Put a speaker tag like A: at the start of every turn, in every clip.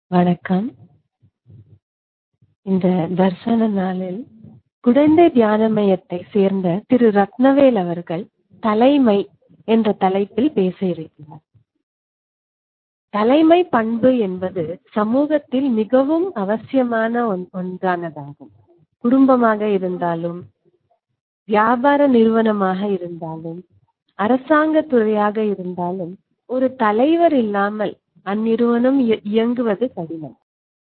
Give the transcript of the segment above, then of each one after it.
A: வணக்கம் இந்த தர்சன நாளில் குழந்தை தியான மையத்தை சேர்ந்த திரு ரத்னவேல் அவர்கள் தலைமை என்ற தலைப்பில் பேச இருக்கிறார் தலைமை பண்பு என்பது சமூகத்தில் மிகவும் அவசியமான ஒன்- ஒன்றானதாகும் குடும்பமாக இருந்தாலும் வியாபார நிறுவனமாக இருந்தாலும் அரசாங்க துறையாக இருந்தாலும் ஒரு தலைவர் இல்லாமல் அந்நிறுவனம் இய- இயங்குவது கடினம்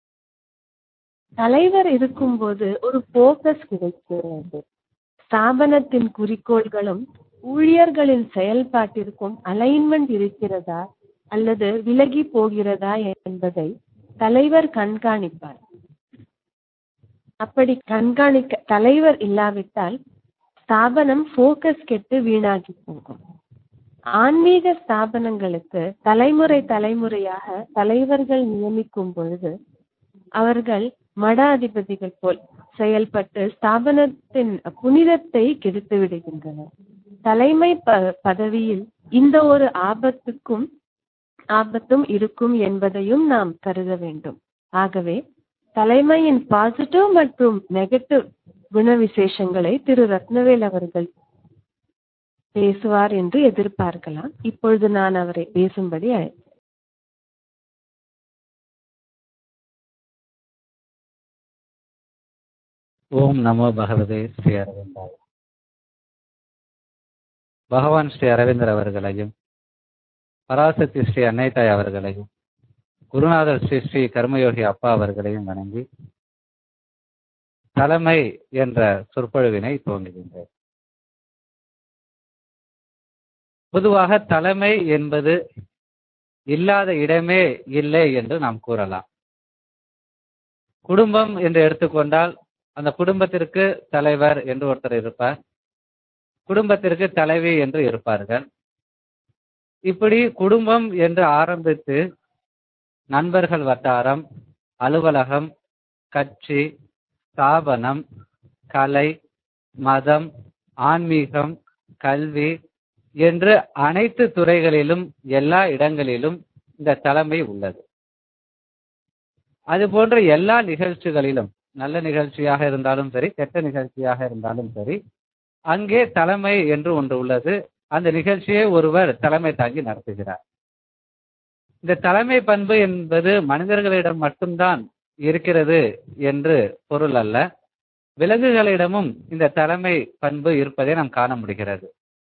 A: தலைவர் இருக்கும்போது ஒரு போக்கஸ் கிடைக்கிறது ஸ்தாபனத்தின் குறிக்கோள்களும் ஊழியர்களின் செயல்பாட்டிற்கும் அலைன்மெண்ட் இருக்கிறதா அல்லது விலகி போகிறதா என்பதை தலைவர் கண்காணிப்பார் அப்படி கண்காணிக்க தலைவர் இல்லாவிட்டால் ஸ்தாபனம் போக்கஸ் கெட்டு வீணாகி போகும் ஆன்மீக ஸ்தாபனங்களுக்கு தலைமுறை தலைமுறையாக தலைவர்கள் நியமிக்கும் பொழுது அவர்கள் மட அதிபதிகள் போல் செயல்பட்டு ஸ்தாபனத்தின் புனிதத்தை கெடுத்து விடுகின்றனர் தலைமை ப- பதவியில் இந்த ஒரு ஆபத்துக்கும் ஆபத்தும் இருக்கும் என்பதையும் நாம் கருத வேண்டும் ஆகவே தலைமையின் பாசிட்டிவ் மற்றும் நெகட்டிவ் குண விசேஷங்களை திரு ரத்னவேல் அவர்கள் பேசுவார் என்று எதிர்பார்க்கலாம் இப்பொழுது நான் அவரை பேசும்படி அழை-
B: ஓம் நமோ பகவதே ஸ்ரீ அரவிந்தாய் பகவான் ஸ்ரீ அரவிந்தர் அவர்களையும் பராசக்தி ஸ்ரீ அன்னைத்தாய் அவர்களையும் குருநாதர் ஸ்ரீ ஸ்ரீ கர்மயோகி அப்பா அவர்களையும் வணங்கி தலைமை என்ற சொற்பொழிவினை துவங்குகின்றேன் பொதுவாக தலைமை என்பது இல்லாத இடமே இல்லை என்று நாம் கூறலாம் குடும்பம் என்று எடுத்துக்கொண்டால் அந்த குடும்பத்திற்கு தலைவர் என்று ஒருத்தர் இருப்பார் குடும்பத்திற்கு தலைவி என்று இருப்பார்கள் இப்படி குடும்பம் என்று ஆரம்பித்து நண்பர்கள் வட்டாரம் அலுவலகம் கட்சி ஸ்தாபனம் கலை மதம் ஆன்மீகம் கல்வி என்று அனைத்து துறைகளிலும் எல்லா இடங்களிலும் இந்த தலைமை உள்ளது அது போன்ற எல்லா நிகழ்ச்சிகளிலும் நல்ல நிகழ்ச்சியாக இருந்தாலும் சரி கெட்ட நிகழ்ச்சியாக இருந்தாலும் சரி அங்கே தலைமை என்று ஒன்று உள்ளது அந்த நிகழ்ச்சியை ஒருவர் தலைமை தாங்கி நடத்துகிறார் இந்த தலைமை பண்பு என்பது மனிதர்களிடம் மட்டும்தான் இருக்கிறது என்று பொருள் அல்ல விலங்குகளிடமும் இந்த தலைமை பண்பு இருப்பதை நாம் காண முடிகிறது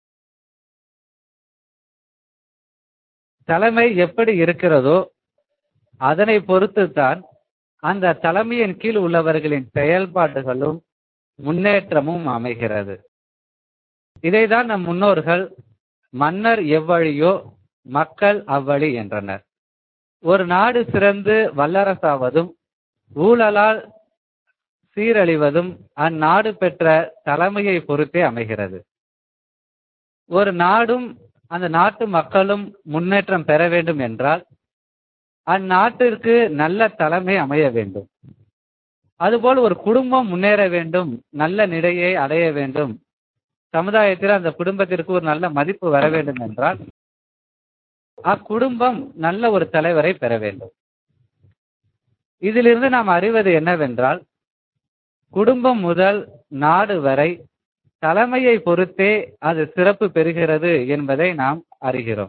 B: தலைமை எப்படி இருக்கிறதோ அதனை பொறுத்துத்தான் அந்த தலைமையின் கீழ் உள்ளவர்களின் செயல்பாடுகளும் முன்னேற்றமும் அமைகிறது இதைதான் நம் முன்னோர்கள் மன்னர் எவ்வழியோ மக்கள் அவ்வழி என்றனர் ஒரு நாடு சிறந்து வல்லரசாவதும் ஊழலால் சீரழிவதும் அந்நாடு பெற்ற தலைமையை பொறுத்தே அமைகிறது ஒரு நாடும் அந்த நாட்டு மக்களும் முன்னேற்றம் பெற வேண்டும் என்றால் அந்நாட்டிற்கு நல்ல தலைமை அமைய வேண்டும் அதுபோல் ஒரு குடும்பம் முன்னேற வேண்டும் நல்ல நிலையை அடைய வேண்டும் சமுதாயத்தில் அந்த குடும்பத்திற்கு ஒரு நல்ல மதிப்பு வர வேண்டும் என்றால் அக்குடும்பம் நல்ல ஒரு தலைவரை பெற வேண்டும் இதிலிருந்து நாம் அறிவது என்னவென்றால் குடும்பம் முதல் நாடு வரை தலைமையை பொறுத்தே அது சிறப்பு பெறுகிறது என்பதை நாம் அறிகிறோம்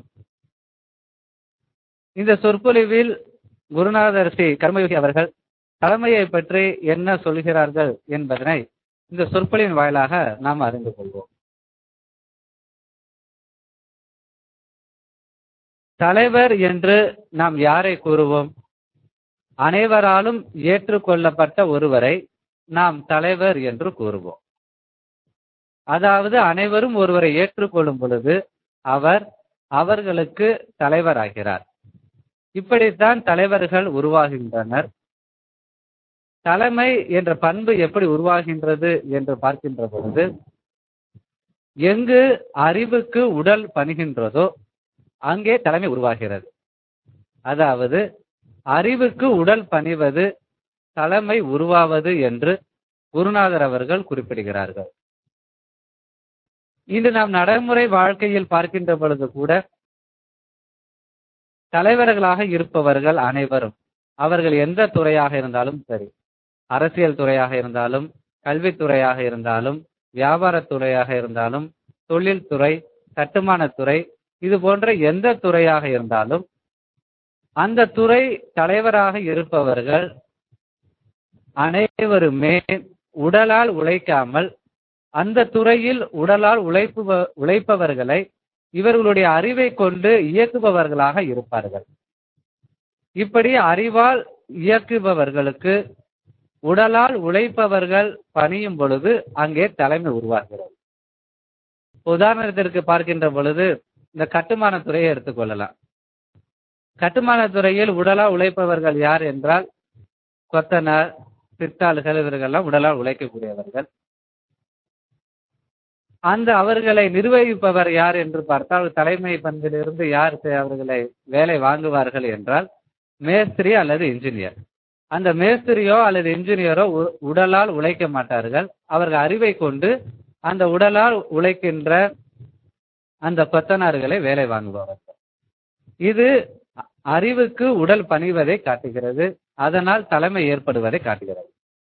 B: இந்த சொற்பொழிவில் குருநாதர் ஸ்ரீ கர்மயோகி அவர்கள் தலைமையை பற்றி என்ன சொல்கிறார்கள் என்பதனை இந்த சொற்பொழிவின் வாயிலாக நாம் அறிந்து கொள்வோம் தலைவர் என்று நாம் யாரை கூறுவோம் அனைவராலும் ஏற்றுக்கொள்ளப்பட்ட ஒருவரை நாம் தலைவர் என்று கூறுவோம் அதாவது அனைவரும் ஒருவரை ஏற்றுக்கொள்ளும் பொழுது அவர் அவர்களுக்கு தலைவராகிறார் இப்படித்தான் தலைவர்கள் உருவாகின்றனர் தலைமை என்ற பண்பு எப்படி உருவாகின்றது என்று பார்க்கின்ற பொழுது எங்கு அறிவுக்கு உடல் பணிகின்றதோ அங்கே தலைமை உருவாகிறது அதாவது அறிவுக்கு உடல் பணிவது தலைமை உருவாவது என்று குருநாதர் அவர்கள் குறிப்பிடுகிறார்கள் இன்று நாம் நடைமுறை வாழ்க்கையில் பார்க்கின்ற பொழுது கூட தலைவர்களாக இருப்பவர்கள் அனைவரும் அவர்கள் எந்த துறையாக இருந்தாலும் சரி அரசியல் துறையாக இருந்தாலும் கல்வித்துறையாக இருந்தாலும் வியாபாரத்துறையாக இருந்தாலும் தொழில்துறை கட்டுமானத்துறை இது போன்ற எந்த துறையாக இருந்தாலும் அந்த துறை தலைவராக இருப்பவர்கள் அனைவருமே உடலால் உழைக்காமல் அந்த துறையில் உடலால் உழைப்பு உழைப்பவர்களை இவர்களுடைய அறிவை கொண்டு இயக்குபவர்களாக இருப்பார்கள் இப்படி அறிவால் இயக்குபவர்களுக்கு உடலால் உழைப்பவர்கள் பணியும் பொழுது அங்கே தலைமை உருவாகிறது உதாரணத்திற்கு பார்க்கின்ற பொழுது இந்த கட்டுமான துறையை எடுத்துக்கொள்ளலாம் கட்டுமான துறையில் உடலால் உழைப்பவர்கள் யார் என்றால் கொத்தனார் சித்தாள்கள் இவர்கள்லாம் உடலால் உழைக்கக்கூடியவர்கள் அந்த அவர்களை நிர்வகிப்பவர் யார் என்று பார்த்தால் தலைமை பண்பிலிருந்து யார் அவர்களை வேலை வாங்குவார்கள் என்றால் மேஸ்திரி அல்லது இன்ஜினியர் அந்த மேஸ்திரியோ அல்லது இன்ஜினியரோ உடலால் உழைக்க மாட்டார்கள் அவர்கள் அறிவை கொண்டு அந்த உடலால் உழைக்கின்ற அந்த கொத்தனார்களை வேலை வாங்குபவர்கள் இது அறிவுக்கு உடல் பணிவதை காட்டுகிறது அதனால் தலைமை ஏற்படுவதை காட்டுகிறது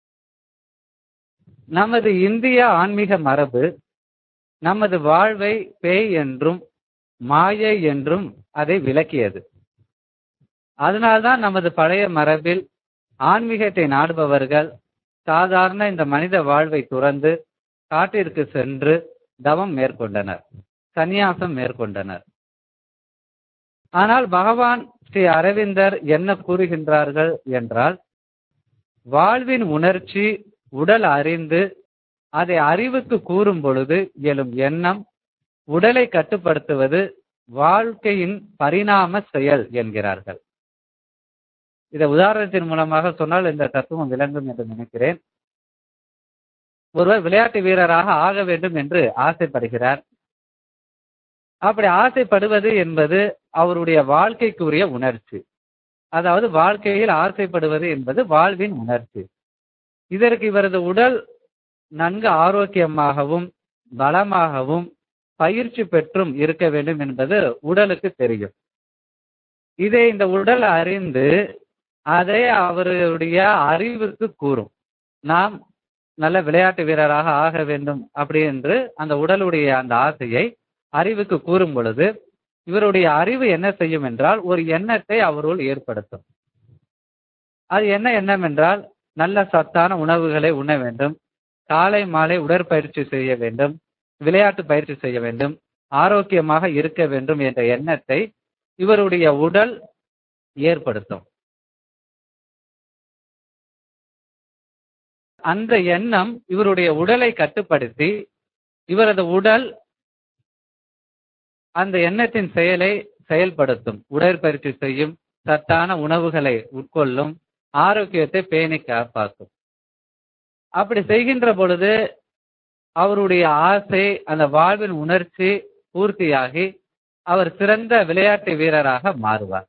B: நமது இந்திய ஆன்மீக மரபு நமது வாழ்வை பேய் என்றும் மாயை என்றும் அதை விளக்கியது அதனால்தான் நமது பழைய மரபில் ஆன்மீகத்தை நாடுபவர்கள் சாதாரண இந்த மனித வாழ்வை துறந்து காட்டிற்கு சென்று தவம் மேற்கொண்டனர் சந்நியாசம் மேற்கொண்டனர் ஆனால் பகவான் ஸ்ரீ அரவிந்தர் என்ன கூறுகின்றார்கள் என்றால் வாழ்வின் உணர்ச்சி உடல் அறிந்து அதை அறிவுக்கு கூறும் பொழுது எழும் எண்ணம் உடலை கட்டுப்படுத்துவது வாழ்க்கையின் பரிணாம செயல் என்கிறார்கள் இதை உதாரணத்தின் மூலமாக சொன்னால் இந்த தத்துவம் விளங்கும் என்று நினைக்கிறேன் ஒருவர் விளையாட்டு வீரராக ஆக வேண்டும் என்று ஆசைப்படுகிறார் அப்படி ஆசைப்படுவது என்பது அவருடைய வாழ்க்கைக்குரிய உணர்ச்சி அதாவது வாழ்க்கையில் ஆசைப்படுவது என்பது வாழ்வின் உணர்ச்சி இதற்கு இவரது உடல் நன்கு ஆரோக்கியமாகவும் பலமாகவும் பயிற்சி பெற்றும் இருக்க வேண்டும் என்பது உடலுக்கு தெரியும் இதை இந்த உடல் அறிந்து அதை அவருடைய அறிவுக்கு கூறும் நாம் நல்ல விளையாட்டு வீரராக ஆக வேண்டும் அப்படி என்று அந்த உடலுடைய அந்த ஆசையை அறிவுக்கு கூறும் பொழுது இவருடைய அறிவு என்ன செய்யும் என்றால் ஒரு எண்ணத்தை அவருள் ஏற்படுத்தும் அது என்ன எண்ணம் என்றால் நல்ல சத்தான உணவுகளை உண்ண வேண்டும் காலை மாலை உடற்பயிற்சி செய்ய வேண்டும் விளையாட்டு பயிற்சி செய்ய வேண்டும் ஆரோக்கியமாக இருக்க வேண்டும் என்ற எண்ணத்தை இவருடைய உடல் ஏற்படுத்தும் அந்த எண்ணம் இவருடைய உடலை கட்டுப்படுத்தி இவரது உடல் அந்த எண்ணத்தின் செயலை செயல்படுத்தும் உடற்பயிற்சி செய்யும் சத்தான உணவுகளை உட்கொள்ளும் ஆரோக்கியத்தை பேணி காப்பாற்றும் அப்படி செய்கின்ற பொழுது அவருடைய ஆசை அந்த வாழ்வின் உணர்ச்சி பூர்த்தியாகி அவர் சிறந்த விளையாட்டு வீரராக மாறுவார்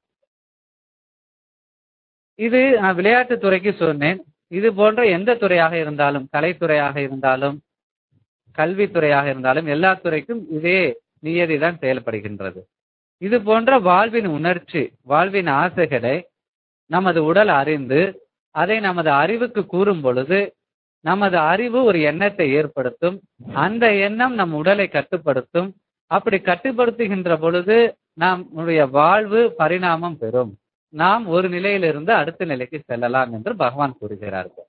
B: இது நான் விளையாட்டு துறைக்கு சொன்னேன் இது போன்ற எந்த துறையாக இருந்தாலும் கலைத்துறையாக இருந்தாலும் கல்வித்துறையாக இருந்தாலும் எல்லா துறைக்கும் இதே நியதி தான் செயல்படுகின்றது இது போன்ற வாழ்வின் உணர்ச்சி வாழ்வின் ஆசைகளை நமது உடல் அறிந்து அதை நமது அறிவுக்கு கூறும் பொழுது நமது அறிவு ஒரு எண்ணத்தை ஏற்படுத்தும் அந்த எண்ணம் நம் உடலை கட்டுப்படுத்தும் அப்படி கட்டுப்படுத்துகின்ற பொழுது நம்முடைய வாழ்வு பரிணாமம் பெறும் நாம் ஒரு நிலையிலிருந்து அடுத்த நிலைக்கு செல்லலாம் என்று பகவான் கூறுகிறார்கள்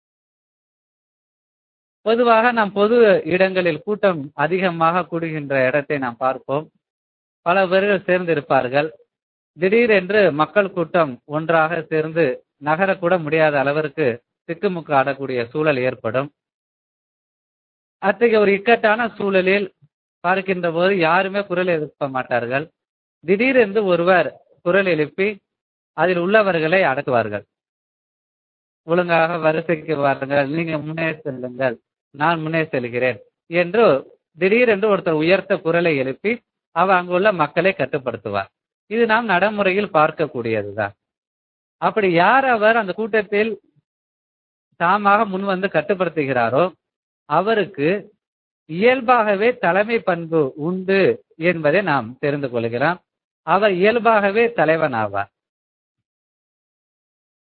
B: பொதுவாக நாம் பொது இடங்களில் கூட்டம் அதிகமாக கூடுகின்ற இடத்தை நாம் பார்ப்போம் பல பேர்கள் சேர்ந்து இருப்பார்கள் திடீரென்று மக்கள் கூட்டம் ஒன்றாக சேர்ந்து நகரக்கூட முடியாத அளவிற்கு திக்குமுக்கு ஆடக்கூடிய சூழல் ஏற்படும் அத்தகைய ஒரு இக்கட்டான சூழலில் பார்க்கின்ற போது யாருமே குரல் எழுப்ப மாட்டார்கள் திடீரென்று ஒருவர் குரல் எழுப்பி அதில் உள்ளவர்களை அடக்குவார்கள் ஒழுங்காக வரிசைக்கு வாருங்கள் நீங்க முன்னே செல்லுங்கள் நான் முன்னே செல்கிறேன் என்று திடீரென்று ஒருத்தர் உயர்த்த குரலை எழுப்பி அவர் அங்குள்ள மக்களை கட்டுப்படுத்துவார் இது நாம் நடைமுறையில் பார்க்கக்கூடியதுதான் அப்படி யார் அவர் அந்த கூட்டத்தில் தாமாக முன் வந்து கட்டுப்படுத்துகிறாரோ அவருக்கு இயல்பாகவே தலைமை பண்பு உண்டு என்பதை நாம் தெரிந்து கொள்கிறோம் அவர் இயல்பாகவே தலைவன் ஆவார்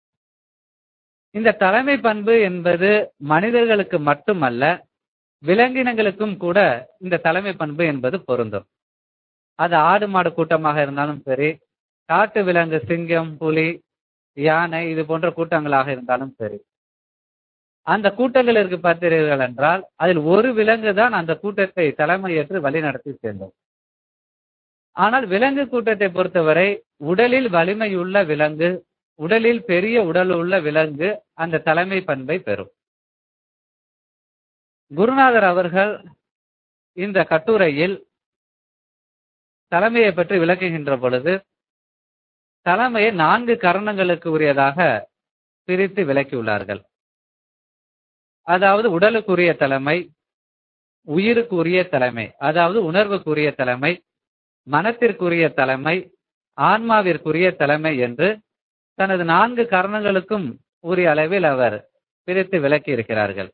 B: இந்த தலைமை பண்பு என்பது மனிதர்களுக்கு மட்டுமல்ல விலங்கினங்களுக்கும் கூட இந்த தலைமை பண்பு என்பது பொருந்தும் அது ஆடு மாடு கூட்டமாக இருந்தாலும் சரி காட்டு விலங்கு சிங்கம் புலி யானை இது போன்ற கூட்டங்களாக இருந்தாலும் சரி அந்த கூட்டங்கள் இருக்கு பார்த்தீர்கள் என்றால் அதில் ஒரு விலங்கு தான் அந்த கூட்டத்தை தலைமையேற்று வழிநடத்தி செல்லும் ஆனால் விலங்கு கூட்டத்தை பொறுத்தவரை உடலில் வலிமையுள்ள விலங்கு உடலில் பெரிய உடல் உள்ள விலங்கு அந்த தலைமை பண்பை பெறும் குருநாதர் அவர்கள் இந்த கட்டுரையில் தலைமையை பற்றி விளக்குகின்ற பொழுது தலைமையை நான்கு கரணங்களுக்கு உரியதாக பிரித்து விளக்கியுள்ளார்கள் அதாவது உடலுக்குரிய தலைமை உயிருக்குரிய தலைமை அதாவது உணர்வுக்குரிய தலைமை மனத்திற்குரிய தலைமை ஆன்மாவிற்குரிய தலைமை என்று தனது நான்கு கரணங்களுக்கும் உரிய அளவில் அவர் பிரித்து விளக்கி இருக்கிறார்கள்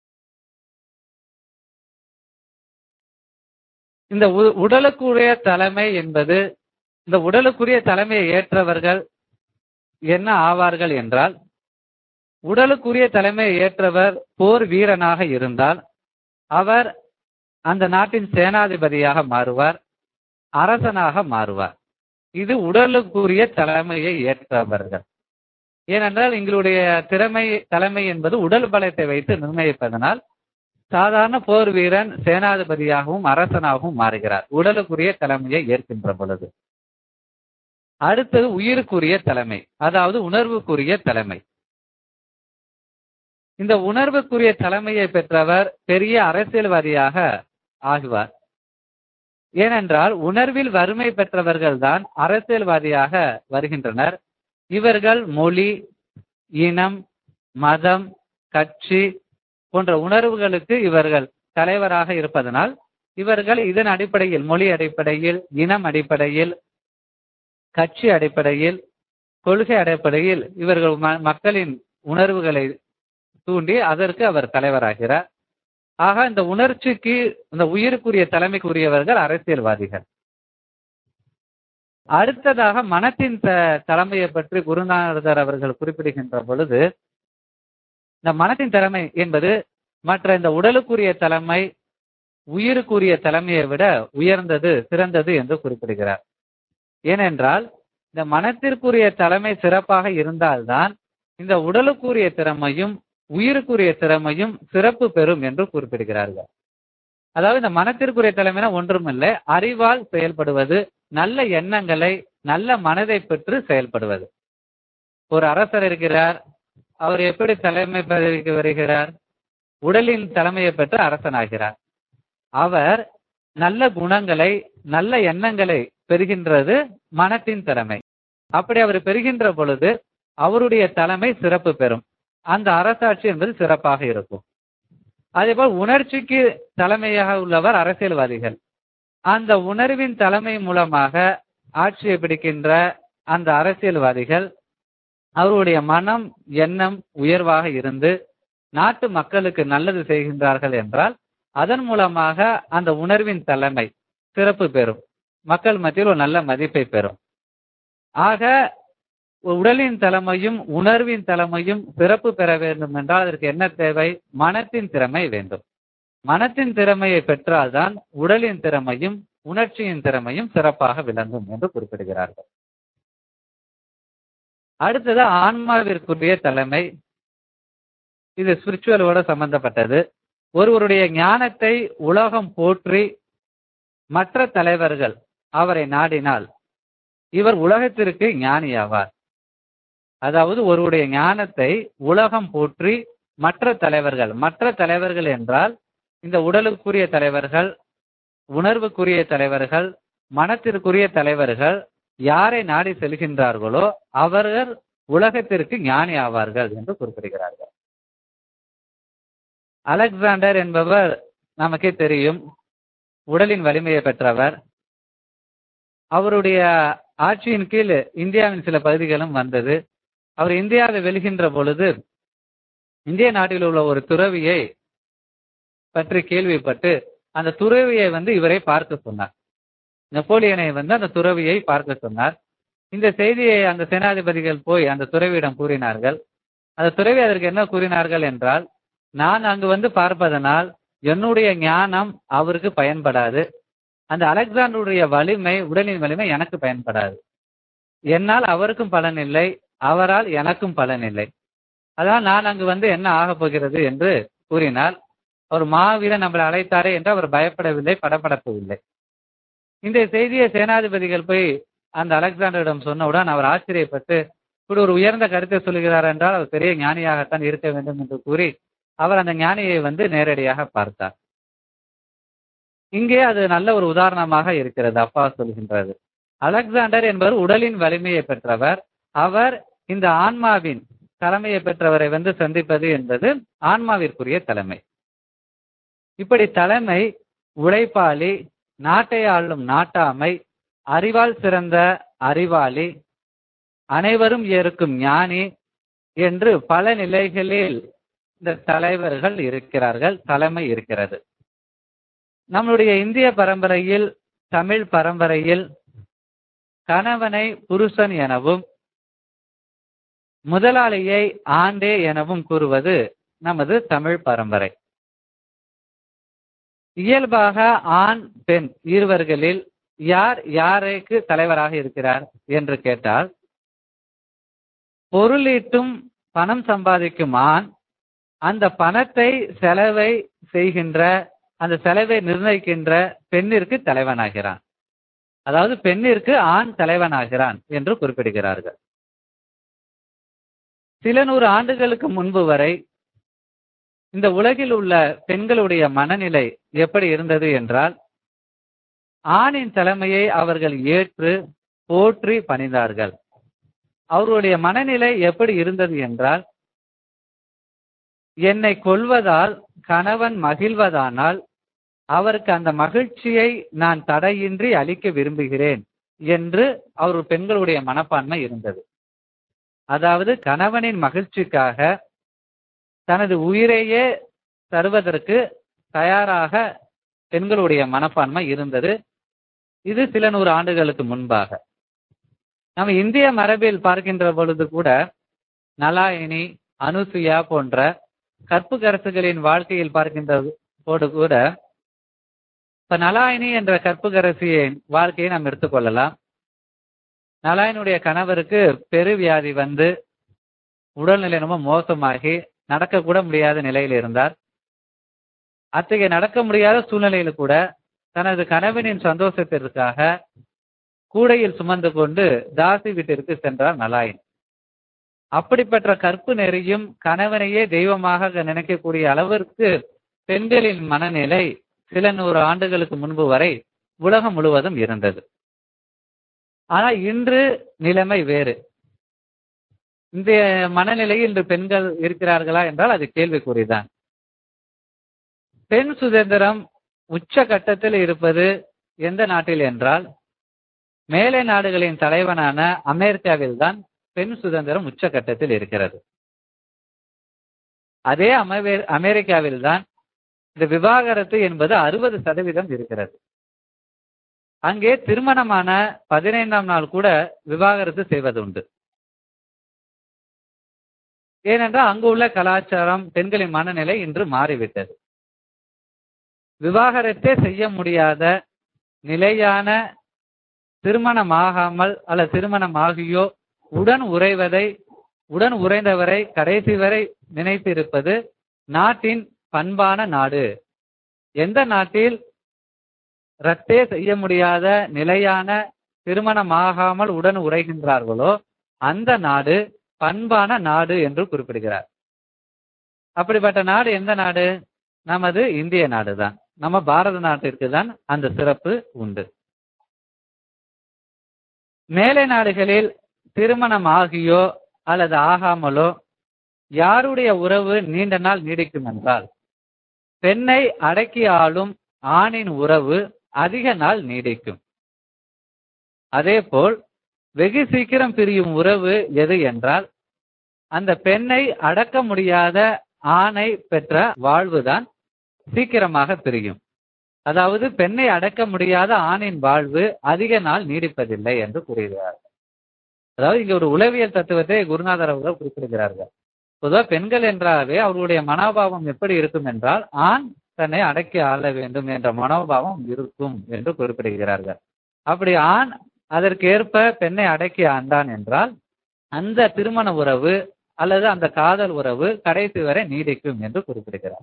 B: இந்த உடலுக்குரிய தலைமை என்பது இந்த உடலுக்குரிய தலைமையை ஏற்றவர்கள் என்ன ஆவார்கள் என்றால் உடலுக்குரிய தலைமையை ஏற்றவர் போர் வீரனாக இருந்தால் அவர் அந்த நாட்டின் சேனாதிபதியாக மாறுவார் அரசனாக மாறுவார் இது உடலுக்குரிய தலைமையை ஏற்றவர்கள் ஏனென்றால் எங்களுடைய திறமை தலைமை என்பது உடல் பலத்தை வைத்து நிர்ணயிப்பதனால் சாதாரண போர் வீரன் சேனாதிபதியாகவும் அரசனாகவும் மாறுகிறார் உடலுக்குரிய தலைமையை ஏற்கின்ற பொழுது அடுத்தது உயிருக்குரிய தலைமை அதாவது உணர்வுக்குரிய தலைமை இந்த உணர்வுக்குரிய தலைமையை பெற்றவர் பெரிய அரசியல்வாதியாக ஆகுவார் ஏனென்றால் உணர்வில் வறுமை பெற்றவர்கள் தான் அரசியல்வாதியாக வருகின்றனர் இவர்கள் மொழி இனம் மதம் கட்சி போன்ற உணர்வுகளுக்கு இவர்கள் தலைவராக இருப்பதனால் இவர்கள் இதன் அடிப்படையில் மொழி அடிப்படையில் இனம் அடிப்படையில் கட்சி அடிப்படையில் கொள்கை அடிப்படையில் இவர்கள் மக்களின் உணர்வுகளை தூண்டி அதற்கு அவர் தலைவராகிறார் ஆக இந்த உணர்ச்சிக்கு இந்த உயிருக்குரிய தலைமைக்குரியவர்கள் அரசியல்வாதிகள் அடுத்ததாக மனத்தின் தலைமையை பற்றி குருநாதர் அவர்கள் குறிப்பிடுகின்ற பொழுது இந்த மனத்தின் தலைமை என்பது மற்ற இந்த உடலுக்குரிய தலைமை உயிருக்குரிய தலைமையை விட உயர்ந்தது சிறந்தது என்று குறிப்பிடுகிறார் ஏனென்றால் இந்த மனத்திற்குரிய தலைமை சிறப்பாக இருந்தால்தான் இந்த உடலுக்குரிய திறமையும் உயிருக்குரிய திறமையும் சிறப்பு பெறும் என்று குறிப்பிடுகிறார்கள் அதாவது இந்த மனத்திற்குரிய தலைமைனா ஒன்றுமில்லை அறிவால் செயல்படுவது நல்ல எண்ணங்களை நல்ல மனதை பெற்று செயல்படுவது ஒரு அரசர் இருக்கிறார் அவர் எப்படி தலைமை பதவிக்கு வருகிறார் உடலின் தலைமையை பெற்று அரசனாகிறார் அவர் நல்ல குணங்களை நல்ல எண்ணங்களை பெறுகின்றது மனத்தின் திறமை அப்படி அவர் பெறுகின்ற பொழுது அவருடைய தலைமை சிறப்பு பெறும் அந்த அரசாட்சி என்பது சிறப்பாக இருக்கும் அதேபோல் உணர்ச்சிக்கு தலைமையாக உள்ளவர் அரசியல்வாதிகள் அந்த உணர்வின் தலைமை மூலமாக ஆட்சியை பிடிக்கின்ற அந்த அரசியல்வாதிகள் அவருடைய மனம் எண்ணம் உயர்வாக இருந்து நாட்டு மக்களுக்கு நல்லது செய்கின்றார்கள் என்றால் அதன் மூலமாக அந்த உணர்வின் தலைமை சிறப்பு பெறும் மக்கள் மத்தியில் ஒரு நல்ல மதிப்பை பெறும் ஆக உடலின் தலைமையும் உணர்வின் தலைமையும் சிறப்பு பெற வேண்டும் என்றால் அதற்கு என்ன தேவை மனத்தின் திறமை வேண்டும் மனத்தின் திறமையை பெற்றால்தான் உடலின் திறமையும் உணர்ச்சியின் திறமையும் சிறப்பாக விளங்கும் என்று குறிப்பிடுகிறார்கள் அடுத்தது ஆன்மாவிற்குரிய தலைமை இது ஸ்பிரிச்சுவலோட சம்பந்தப்பட்டது ஒருவருடைய ஞானத்தை உலகம் போற்றி மற்ற தலைவர்கள் அவரை நாடினால் இவர் உலகத்திற்கு ஞானியாவார் அதாவது ஒருவருடைய ஞானத்தை உலகம் போற்றி மற்ற தலைவர்கள் மற்ற தலைவர்கள் என்றால் இந்த உடலுக்குரிய தலைவர்கள் உணர்வுக்குரிய தலைவர்கள் மனத்திற்குரிய தலைவர்கள் யாரை நாடி செல்கின்றார்களோ அவர்கள் உலகத்திற்கு ஞானி ஆவார்கள் என்று குறிப்பிடுகிறார்கள் அலெக்சாண்டர் என்பவர் நமக்கே தெரியும் உடலின் வலிமையை பெற்றவர் அவருடைய ஆட்சியின் கீழ் இந்தியாவின் சில பகுதிகளும் வந்தது அவர் இந்தியாவை வெல்கின்ற பொழுது இந்திய நாட்டில் உள்ள ஒரு துறவியை பற்றி கேள்விப்பட்டு அந்த துறவியை வந்து இவரை பார்க்க சொன்னார் நெப்போலியனை வந்து அந்த துறவியை பார்க்க சொன்னார் இந்த செய்தியை அந்த சேனாதிபதிகள் போய் அந்த துறவியிடம் கூறினார்கள் அந்த துறவி அதற்கு என்ன கூறினார்கள் என்றால் நான் அங்கு வந்து பார்ப்பதனால் என்னுடைய ஞானம் அவருக்கு பயன்படாது அந்த அலெக்சாண்டருடைய வலிமை உடலின் வலிமை எனக்கு பயன்படாது என்னால் அவருக்கும் பலன் இல்லை அவரால் எனக்கும் பலன் இல்லை அதனால் நான் அங்கு வந்து என்ன ஆகப் போகிறது என்று கூறினால் அவர் மாவீரன் நம்மளை அழைத்தாரே என்று அவர் பயப்படவில்லை படப்படப்பவில்லை இந்த செய்தியை சேனாதிபதிகள் போய் அந்த அலெக்சாண்டரிடம் சொன்னவுடன் அவர் ஆச்சரியப்பட்டு இப்படி ஒரு உயர்ந்த கருத்தை சொல்லுகிறார் என்றால் அவர் பெரிய ஞானியாகத்தான் இருக்க வேண்டும் என்று கூறி அவர் அந்த ஞானியை வந்து நேரடியாக பார்த்தார் இங்கே அது நல்ல ஒரு உதாரணமாக இருக்கிறது அப்பா சொல்கின்றது அலெக்சாண்டர் என்பவர் உடலின் வலிமையை பெற்றவர் அவர் இந்த ஆன்மாவின் தலைமையை பெற்றவரை வந்து சந்திப்பது என்பது ஆன்மாவிற்குரிய தலைமை இப்படி தலைமை உழைப்பாளி நாட்டை ஆளும் நாட்டாமை அறிவால் சிறந்த அறிவாளி அனைவரும் ஏற்கும் ஞானி என்று பல நிலைகளில் இந்த தலைவர்கள் இருக்கிறார்கள் தலைமை இருக்கிறது நம்முடைய இந்திய பரம்பரையில் தமிழ் பரம்பரையில் கணவனை புருஷன் எனவும் முதலாளியை ஆண்டே எனவும் கூறுவது நமது தமிழ் பரம்பரை இயல்பாக ஆண் பெண் இருவர்களில் யார் யாருக்கு தலைவராக இருக்கிறார் என்று கேட்டால் பொருளீட்டும் பணம் சம்பாதிக்கும் ஆண் அந்த பணத்தை செலவை செய்கின்ற அந்த செலவை நிர்ணயிக்கின்ற பெண்ணிற்கு தலைவனாகிறான் அதாவது பெண்ணிற்கு ஆண் தலைவனாகிறான் என்று குறிப்பிடுகிறார்கள் சில நூறு ஆண்டுகளுக்கு முன்பு வரை இந்த உலகில் உள்ள பெண்களுடைய மனநிலை எப்படி இருந்தது என்றால் ஆணின் தலைமையை அவர்கள் ஏற்று போற்றி பணிந்தார்கள் அவர்களுடைய மனநிலை எப்படி இருந்தது என்றால் என்னை கொள்வதால் கணவன் மகிழ்வதானால் அவருக்கு அந்த மகிழ்ச்சியை நான் தடையின்றி அளிக்க விரும்புகிறேன் என்று அவர் பெண்களுடைய மனப்பான்மை இருந்தது அதாவது கணவனின் மகிழ்ச்சிக்காக தனது உயிரையே தருவதற்கு தயாராக பெண்களுடைய மனப்பான்மை இருந்தது இது சில நூறு ஆண்டுகளுக்கு முன்பாக நம்ம இந்திய மரபில் பார்க்கின்ற பொழுது கூட நலாயினி அனுசுயா போன்ற கற்பு கரசுகளின் வாழ்க்கையில் பார்க்கின்ற போது கூட இப்ப நலாயினி என்ற கற்புக்கரசியின் வாழ்க்கையை நாம் எடுத்துக்கொள்ளலாம் நலாயினுடைய கணவருக்கு பெருவியாதி வந்து உடல்நிலை ரொம்ப மோசமாகி நடக்க கூட முடியாத நிலையில் இருந்தார் அத்தகைய நடக்க முடியாத சூழ்நிலையில கூட தனது கணவனின் சந்தோஷத்திற்காக கூடையில் சுமந்து கொண்டு தாசி வீட்டிற்கு சென்றார் நலாயின் அப்படிப்பட்ட கற்பு நெறியும் கணவனையே தெய்வமாக நினைக்கக்கூடிய அளவிற்கு பெண்களின் மனநிலை சில நூறு ஆண்டுகளுக்கு முன்பு வரை உலகம் முழுவதும் இருந்தது ஆனால் இன்று நிலைமை வேறு இந்த மனநிலையில் இன்று பெண்கள் இருக்கிறார்களா என்றால் அது கேள்விக்குறிதான் பெண் சுதந்திரம் உச்ச கட்டத்தில் இருப்பது எந்த நாட்டில் என்றால் மேலை நாடுகளின் தலைவனான அமெரிக்காவில் தான் பெண் சுதந்திரம் உச்சகட்டத்தில் இருக்கிறது அதே அமெரிக்காவில் தான் இந்த விவாகரத்து என்பது அறுபது சதவீதம் இருக்கிறது அங்கே திருமணமான பதினைந்தாம் நாள் கூட விவாகரத்து செய்வது உண்டு ஏனென்றால் அங்கு உள்ள கலாச்சாரம் பெண்களின் மனநிலை இன்று மாறிவிட்டது விவாகரத்தே செய்ய முடியாத நிலையான திருமணமாகாமல் அல்ல திருமணமாகியோ உடன் உறைவதை உடன் உறைந்தவரை கடைசி வரை நினைத்திருப்பது நாட்டின் பண்பான நாடு எந்த நாட்டில் ரத்தே செய்ய முடியாத நிலையான திருமணமாகாமல் உடன் உரைகின்றார்களோ அந்த நாடு பண்பான நாடு என்று குறிப்பிடுகிறார் அப்படிப்பட்ட நாடு எந்த நாடு நமது இந்திய நாடு தான் நம்ம பாரத நாட்டிற்கு தான் அந்த சிறப்பு உண்டு மேலை நாடுகளில் திருமணம் ஆகியோ அல்லது ஆகாமலோ யாருடைய உறவு நீண்ட நாள் நீடிக்கும் என்றால் பெண்ணை அடக்கி ஆளும் ஆணின் உறவு அதிக நாள் நீடிக்கும் அதேபோல் வெகு சீக்கிரம் பிரியும் உறவு எது என்றால் அந்த பெண்ணை அடக்க முடியாத ஆணை பெற்ற வாழ்வுதான் சீக்கிரமாக பிரியும் அதாவது பெண்ணை அடக்க முடியாத ஆணின் வாழ்வு அதிக நாள் நீடிப்பதில்லை என்று கூறுகிறார் அதாவது இங்க ஒரு உளவியல் தத்துவத்தை குருநாதர் அவர்கள் குறிப்பிடுகிறார்கள் பொதுவா பெண்கள் என்றாவே அவர்களுடைய மனோபாவம் எப்படி இருக்கும் என்றால் ஆண் தன்னை அடக்கி ஆள வேண்டும் என்ற மனோபாவம் இருக்கும் என்று குறிப்பிடுகிறார்கள் அப்படி ஆண் அதற்கேற்ப பெண்ணை அடக்கி ஆண்டான் என்றால் அந்த திருமண உறவு அல்லது அந்த காதல் உறவு கடைசி வரை நீடிக்கும் என்று குறிப்பிடுகிறார்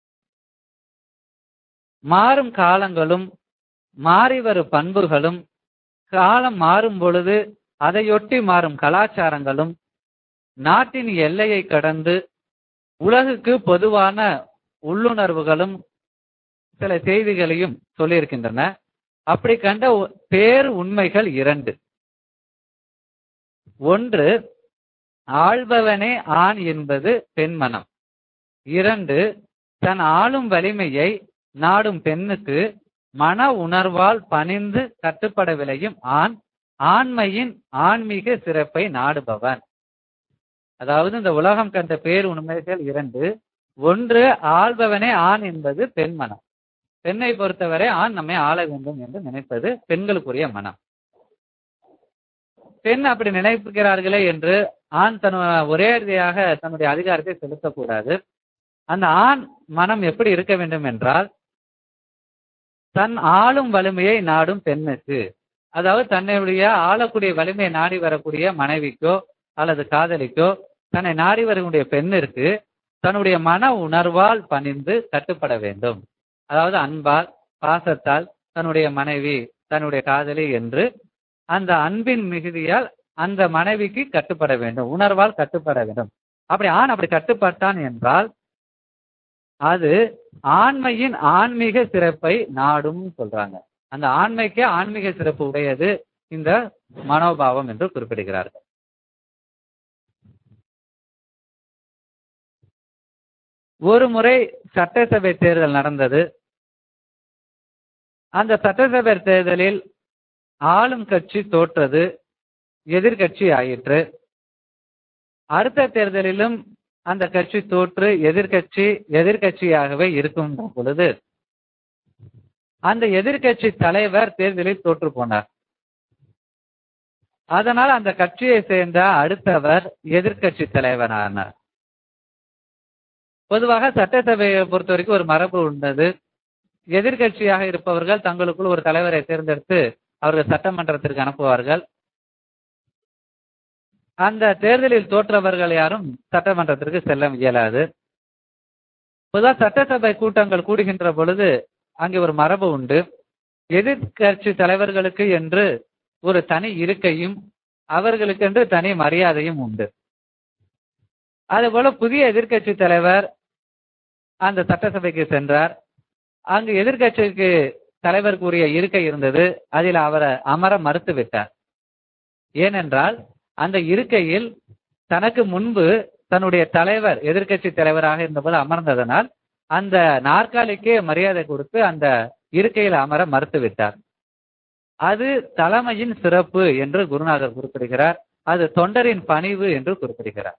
B: மாறும் காலங்களும் மாறி வரும் பண்புகளும் காலம் மாறும் பொழுது அதையொட்டி மாறும் கலாச்சாரங்களும் நாட்டின் எல்லையை கடந்து உலகுக்கு பொதுவான உள்ளுணர்வுகளும் சில செய்திகளையும் சொல்லியிருக்கின்றன அப்படி கண்ட பேர் உண்மைகள் இரண்டு ஒன்று ஆள்பவனே ஆண் என்பது பெண்மனம் இரண்டு தன் ஆளும் வலிமையை நாடும் பெண்ணுக்கு மன உணர்வால் பணிந்து கட்டுப்பட விளையும் ஆண் ஆண்மையின் ஆன்மீக சிறப்பை நாடுபவன் அதாவது இந்த உலகம் கண்ட பேர் உண்மைகள் இரண்டு ஒன்று ஆள்பவனே ஆண் என்பது பெண்மனம் பெண்ணை பொறுத்தவரை ஆண் நம்மை ஆள வேண்டும் என்று நினைப்பது பெண்களுக்குரிய மனம் பெண் அப்படி நினைக்கிறார்களே என்று ஆண் தன் ஒரே அடியாக தன்னுடைய அதிகாரத்தை செலுத்தக்கூடாது அந்த ஆண் மனம் எப்படி இருக்க வேண்டும் என்றால் தன் ஆளும் வலிமையை நாடும் பெண்ணுக்கு அதாவது தன்னுடைய ஆளக்கூடிய வலிமையை நாடி வரக்கூடிய மனைவிக்கோ அல்லது காதலிக்கோ தன்னை நாடி வரக்கூடிய பெண்ணிற்கு தன்னுடைய மன உணர்வால் பணிந்து கட்டுப்பட வேண்டும் அதாவது அன்பால் பாசத்தால் தன்னுடைய மனைவி தன்னுடைய காதலி என்று அந்த அன்பின் மிகுதியால் அந்த மனைவிக்கு கட்டுப்பட வேண்டும் உணர்வால் கட்டுப்பட வேண்டும் அப்படி ஆண் அப்படி கட்டுப்பட்டான் என்றால் அது ஆண்மையின் ஆன்மீக சிறப்பை நாடும் சொல்றாங்க அந்த ஆண்மைக்கே ஆன்மீக சிறப்பு உடையது இந்த மனோபாவம் என்று குறிப்பிடுகிறார்கள் ஒரு முறை சட்டசபை தேர்தல் நடந்தது அந்த சட்டசபை தேர்தலில் ஆளும் கட்சி தோற்றது எதிர்கட்சி ஆயிற்று அடுத்த தேர்தலிலும் அந்த கட்சி தோற்று எதிர்கட்சி எதிர்கட்சியாகவே இருக்கும் பொழுது அந்த எதிர்கட்சி தலைவர் தேர்தலில் தோற்று போனார் அதனால் அந்த கட்சியை சேர்ந்த அடுத்தவர் எதிர்கட்சி தலைவரானார் பொதுவாக சட்டசபையை பொறுத்த வரைக்கும் ஒரு மரபு உள்ளது எதிர்கட்சியாக இருப்பவர்கள் தங்களுக்குள் ஒரு தலைவரை தேர்ந்தெடுத்து அவர்கள் சட்டமன்றத்திற்கு அனுப்புவார்கள் அந்த தேர்தலில் தோற்றவர்கள் யாரும் சட்டமன்றத்திற்கு செல்ல இயலாது பொதுவாக சட்டசபை கூட்டங்கள் கூடுகின்ற பொழுது அங்கே ஒரு மரபு உண்டு எதிர்கட்சி தலைவர்களுக்கு என்று ஒரு தனி இருக்கையும் அவர்களுக்கு என்று தனி மரியாதையும் உண்டு அதுபோல புதிய எதிர்கட்சி தலைவர் அந்த சட்டசபைக்கு சென்றார் அங்கு எதிர்கட்சிக்கு தலைவர் கூறிய இருக்கை இருந்தது அதில் அவரை அமர மறுத்து விட்டார் ஏனென்றால் அந்த இருக்கையில் தனக்கு முன்பு தன்னுடைய தலைவர் எதிர்கட்சி தலைவராக இருந்தபோது அமர்ந்ததனால் அந்த நாற்காலிக்கே மரியாதை கொடுத்து அந்த இருக்கையில் அமர மறுத்து விட்டார் அது தலைமையின் சிறப்பு என்று குருநாதர் குறிப்பிடுகிறார் அது தொண்டரின் பணிவு என்று குறிப்பிடுகிறார்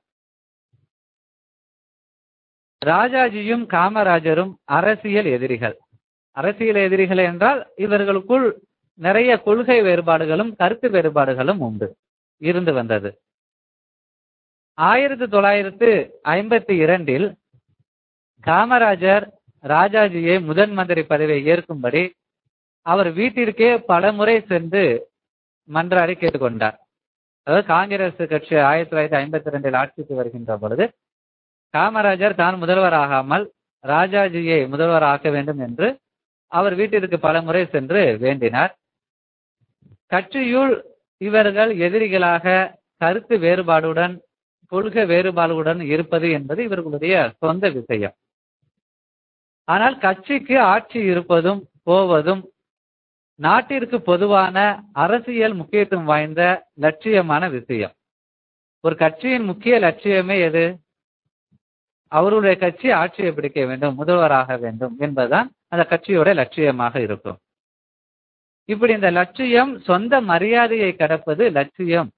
B: ராஜாஜியும் காமராஜரும் அரசியல் எதிரிகள் அரசியல் எதிரிகள் என்றால் இவர்களுக்குள் நிறைய கொள்கை வேறுபாடுகளும் கருத்து வேறுபாடுகளும் உண்டு இருந்து வந்தது ஆயிரத்தி தொள்ளாயிரத்து ஐம்பத்தி இரண்டில் காமராஜர் ராஜாஜியை முதன் மந்திரி பதவியை ஏற்கும்படி அவர் வீட்டிற்கே பல முறை சென்று மன்றாடி கேட்டுக்கொண்டார் அதாவது காங்கிரஸ் கட்சி ஆயிரத்தி தொள்ளாயிரத்தி ஐம்பத்தி ரெண்டில் ஆட்சிக்கு வருகின்ற பொழுது காமராஜர் தான் முதல்வர் ஆகாமல் ராஜாஜியை முதல்வர் ஆக்க வேண்டும் என்று அவர் வீட்டிற்கு பல முறை சென்று வேண்டினார் கட்சியுள் இவர்கள் எதிரிகளாக கருத்து வேறுபாடுடன் கொள்கை வேறுபாடுடன் இருப்பது என்பது இவர்களுடைய சொந்த விஷயம் ஆனால் கட்சிக்கு ஆட்சி இருப்பதும் போவதும் நாட்டிற்கு பொதுவான அரசியல் முக்கியத்துவம் வாய்ந்த லட்சியமான விஷயம் ஒரு கட்சியின் முக்கிய லட்சியமே எது அவருடைய கட்சி ஆட்சியை பிடிக்க வேண்டும் முதல்வராக வேண்டும் என்பதுதான் அந்த கட்சியோட லட்சியமாக இருக்கும் இப்படி இந்த லட்சியம் சொந்த மரியாதையை கடப்பது லட்சியம்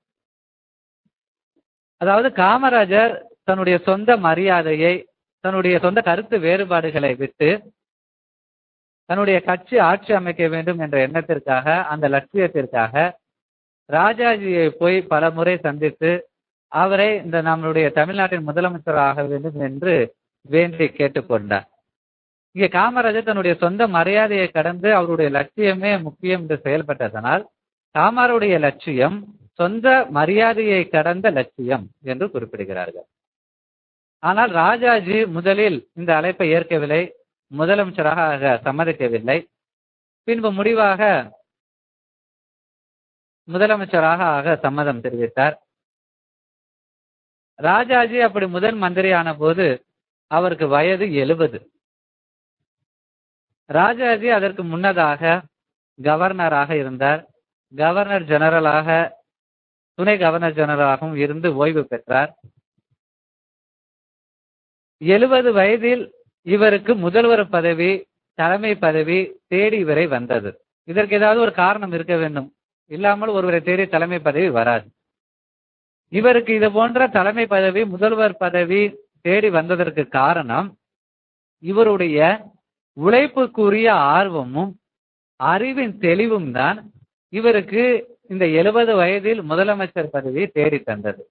B: அதாவது காமராஜர் தன்னுடைய சொந்த மரியாதையை தன்னுடைய சொந்த கருத்து வேறுபாடுகளை விட்டு தன்னுடைய கட்சி ஆட்சி அமைக்க வேண்டும் என்ற எண்ணத்திற்காக அந்த லட்சியத்திற்காக ராஜாஜியை போய் பல முறை சந்தித்து அவரை இந்த நம்மளுடைய தமிழ்நாட்டின் முதலமைச்சர் ஆக வேண்டும் என்று வேண்டி கேட்டுக்கொண்டார் இங்கே காமராஜர் தன்னுடைய சொந்த மரியாதையை கடந்து அவருடைய லட்சியமே முக்கியம் என்று செயல்பட்டதனால் காமருடைய லட்சியம் சொந்த மரியாதையை கடந்த லட்சியம் என்று குறிப்பிடுகிறார்கள் ஆனால் ராஜாஜி முதலில் இந்த அழைப்பை ஏற்கவில்லை முதலமைச்சராக ஆக சம்மதிக்கவில்லை பின்பு முடிவாக முதலமைச்சராக ஆக சம்மதம் தெரிவித்தார் ராஜாஜி அப்படி முதல் மந்திரியான போது அவருக்கு வயது எழுபது ராஜாஜி அதற்கு முன்னதாக கவர்னராக இருந்தார் கவர்னர் ஜெனரலாக துணை கவர்னர் ஜெனரலாகவும் இருந்து ஓய்வு பெற்றார் எழுபது வயதில் இவருக்கு முதல்வர் பதவி தலைமை பதவி தேடி இவரை வந்தது இதற்கு ஏதாவது ஒரு காரணம் இருக்க வேண்டும் இல்லாமல் ஒருவரை தேடி தலைமை பதவி வராது இவருக்கு இது போன்ற தலைமை பதவி முதல்வர் பதவி தேடி வந்ததற்கு காரணம் இவருடைய உழைப்புக்குரிய ஆர்வமும் அறிவின் தெளிவும் தான் இவருக்கு இந்த எழுபது வயதில் முதலமைச்சர் பதவியை தேடி தந்தது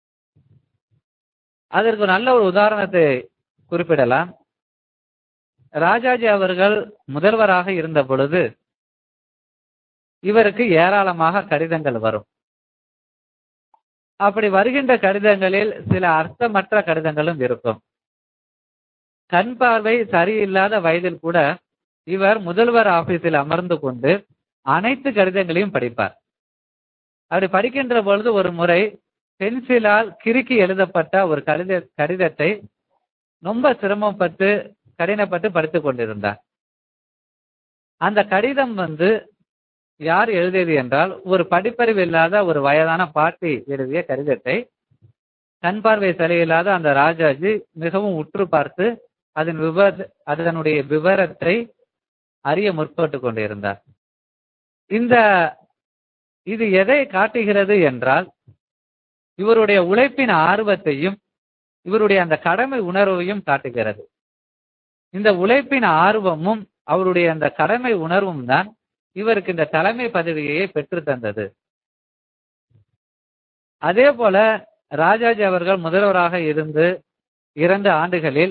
B: அதற்கு நல்ல ஒரு உதாரணத்தை குறிப்பிடலாம் ராஜாஜி அவர்கள் முதல்வராக இருந்த பொழுது இவருக்கு ஏராளமாக கடிதங்கள் வரும் அப்படி வருகின்ற கடிதங்களில் சில அர்த்தமற்ற கடிதங்களும் இருக்கும் கண் பார்வை சரியில்லாத வயதில் கூட இவர் முதல்வர் ஆபீஸில் அமர்ந்து கொண்டு அனைத்து கடிதங்களையும் படிப்பார் அப்படி படிக்கின்ற பொழுது ஒரு முறை பென்சிலால் கிறுக்கி எழுதப்பட்ட ஒரு கடித கடிதத்தை ரொம்ப சிரமப்பட்டு கடினப்பட்டு படித்துக் கொண்டிருந்தார் அந்த கடிதம் வந்து யார் எழுதியது என்றால் ஒரு படிப்பறிவு இல்லாத ஒரு வயதான பாட்டி எழுதிய கடிதத்தை கண் பார்வை சரியில்லாத அந்த ராஜாஜி மிகவும் உற்று பார்த்து அதன் விவர அதனுடைய விவரத்தை அறிய முற்பட்டு கொண்டிருந்தார் இந்த இது எதை காட்டுகிறது என்றால் இவருடைய உழைப்பின் ஆர்வத்தையும் இவருடைய அந்த கடமை உணர்வையும் காட்டுகிறது இந்த உழைப்பின் ஆர்வமும் அவருடைய அந்த கடமை உணர்வும் தான் இவருக்கு இந்த தலைமை பதவியை பெற்று தந்தது அதே போல ராஜாஜி அவர்கள் முதல்வராக இருந்து இரண்டு ஆண்டுகளில்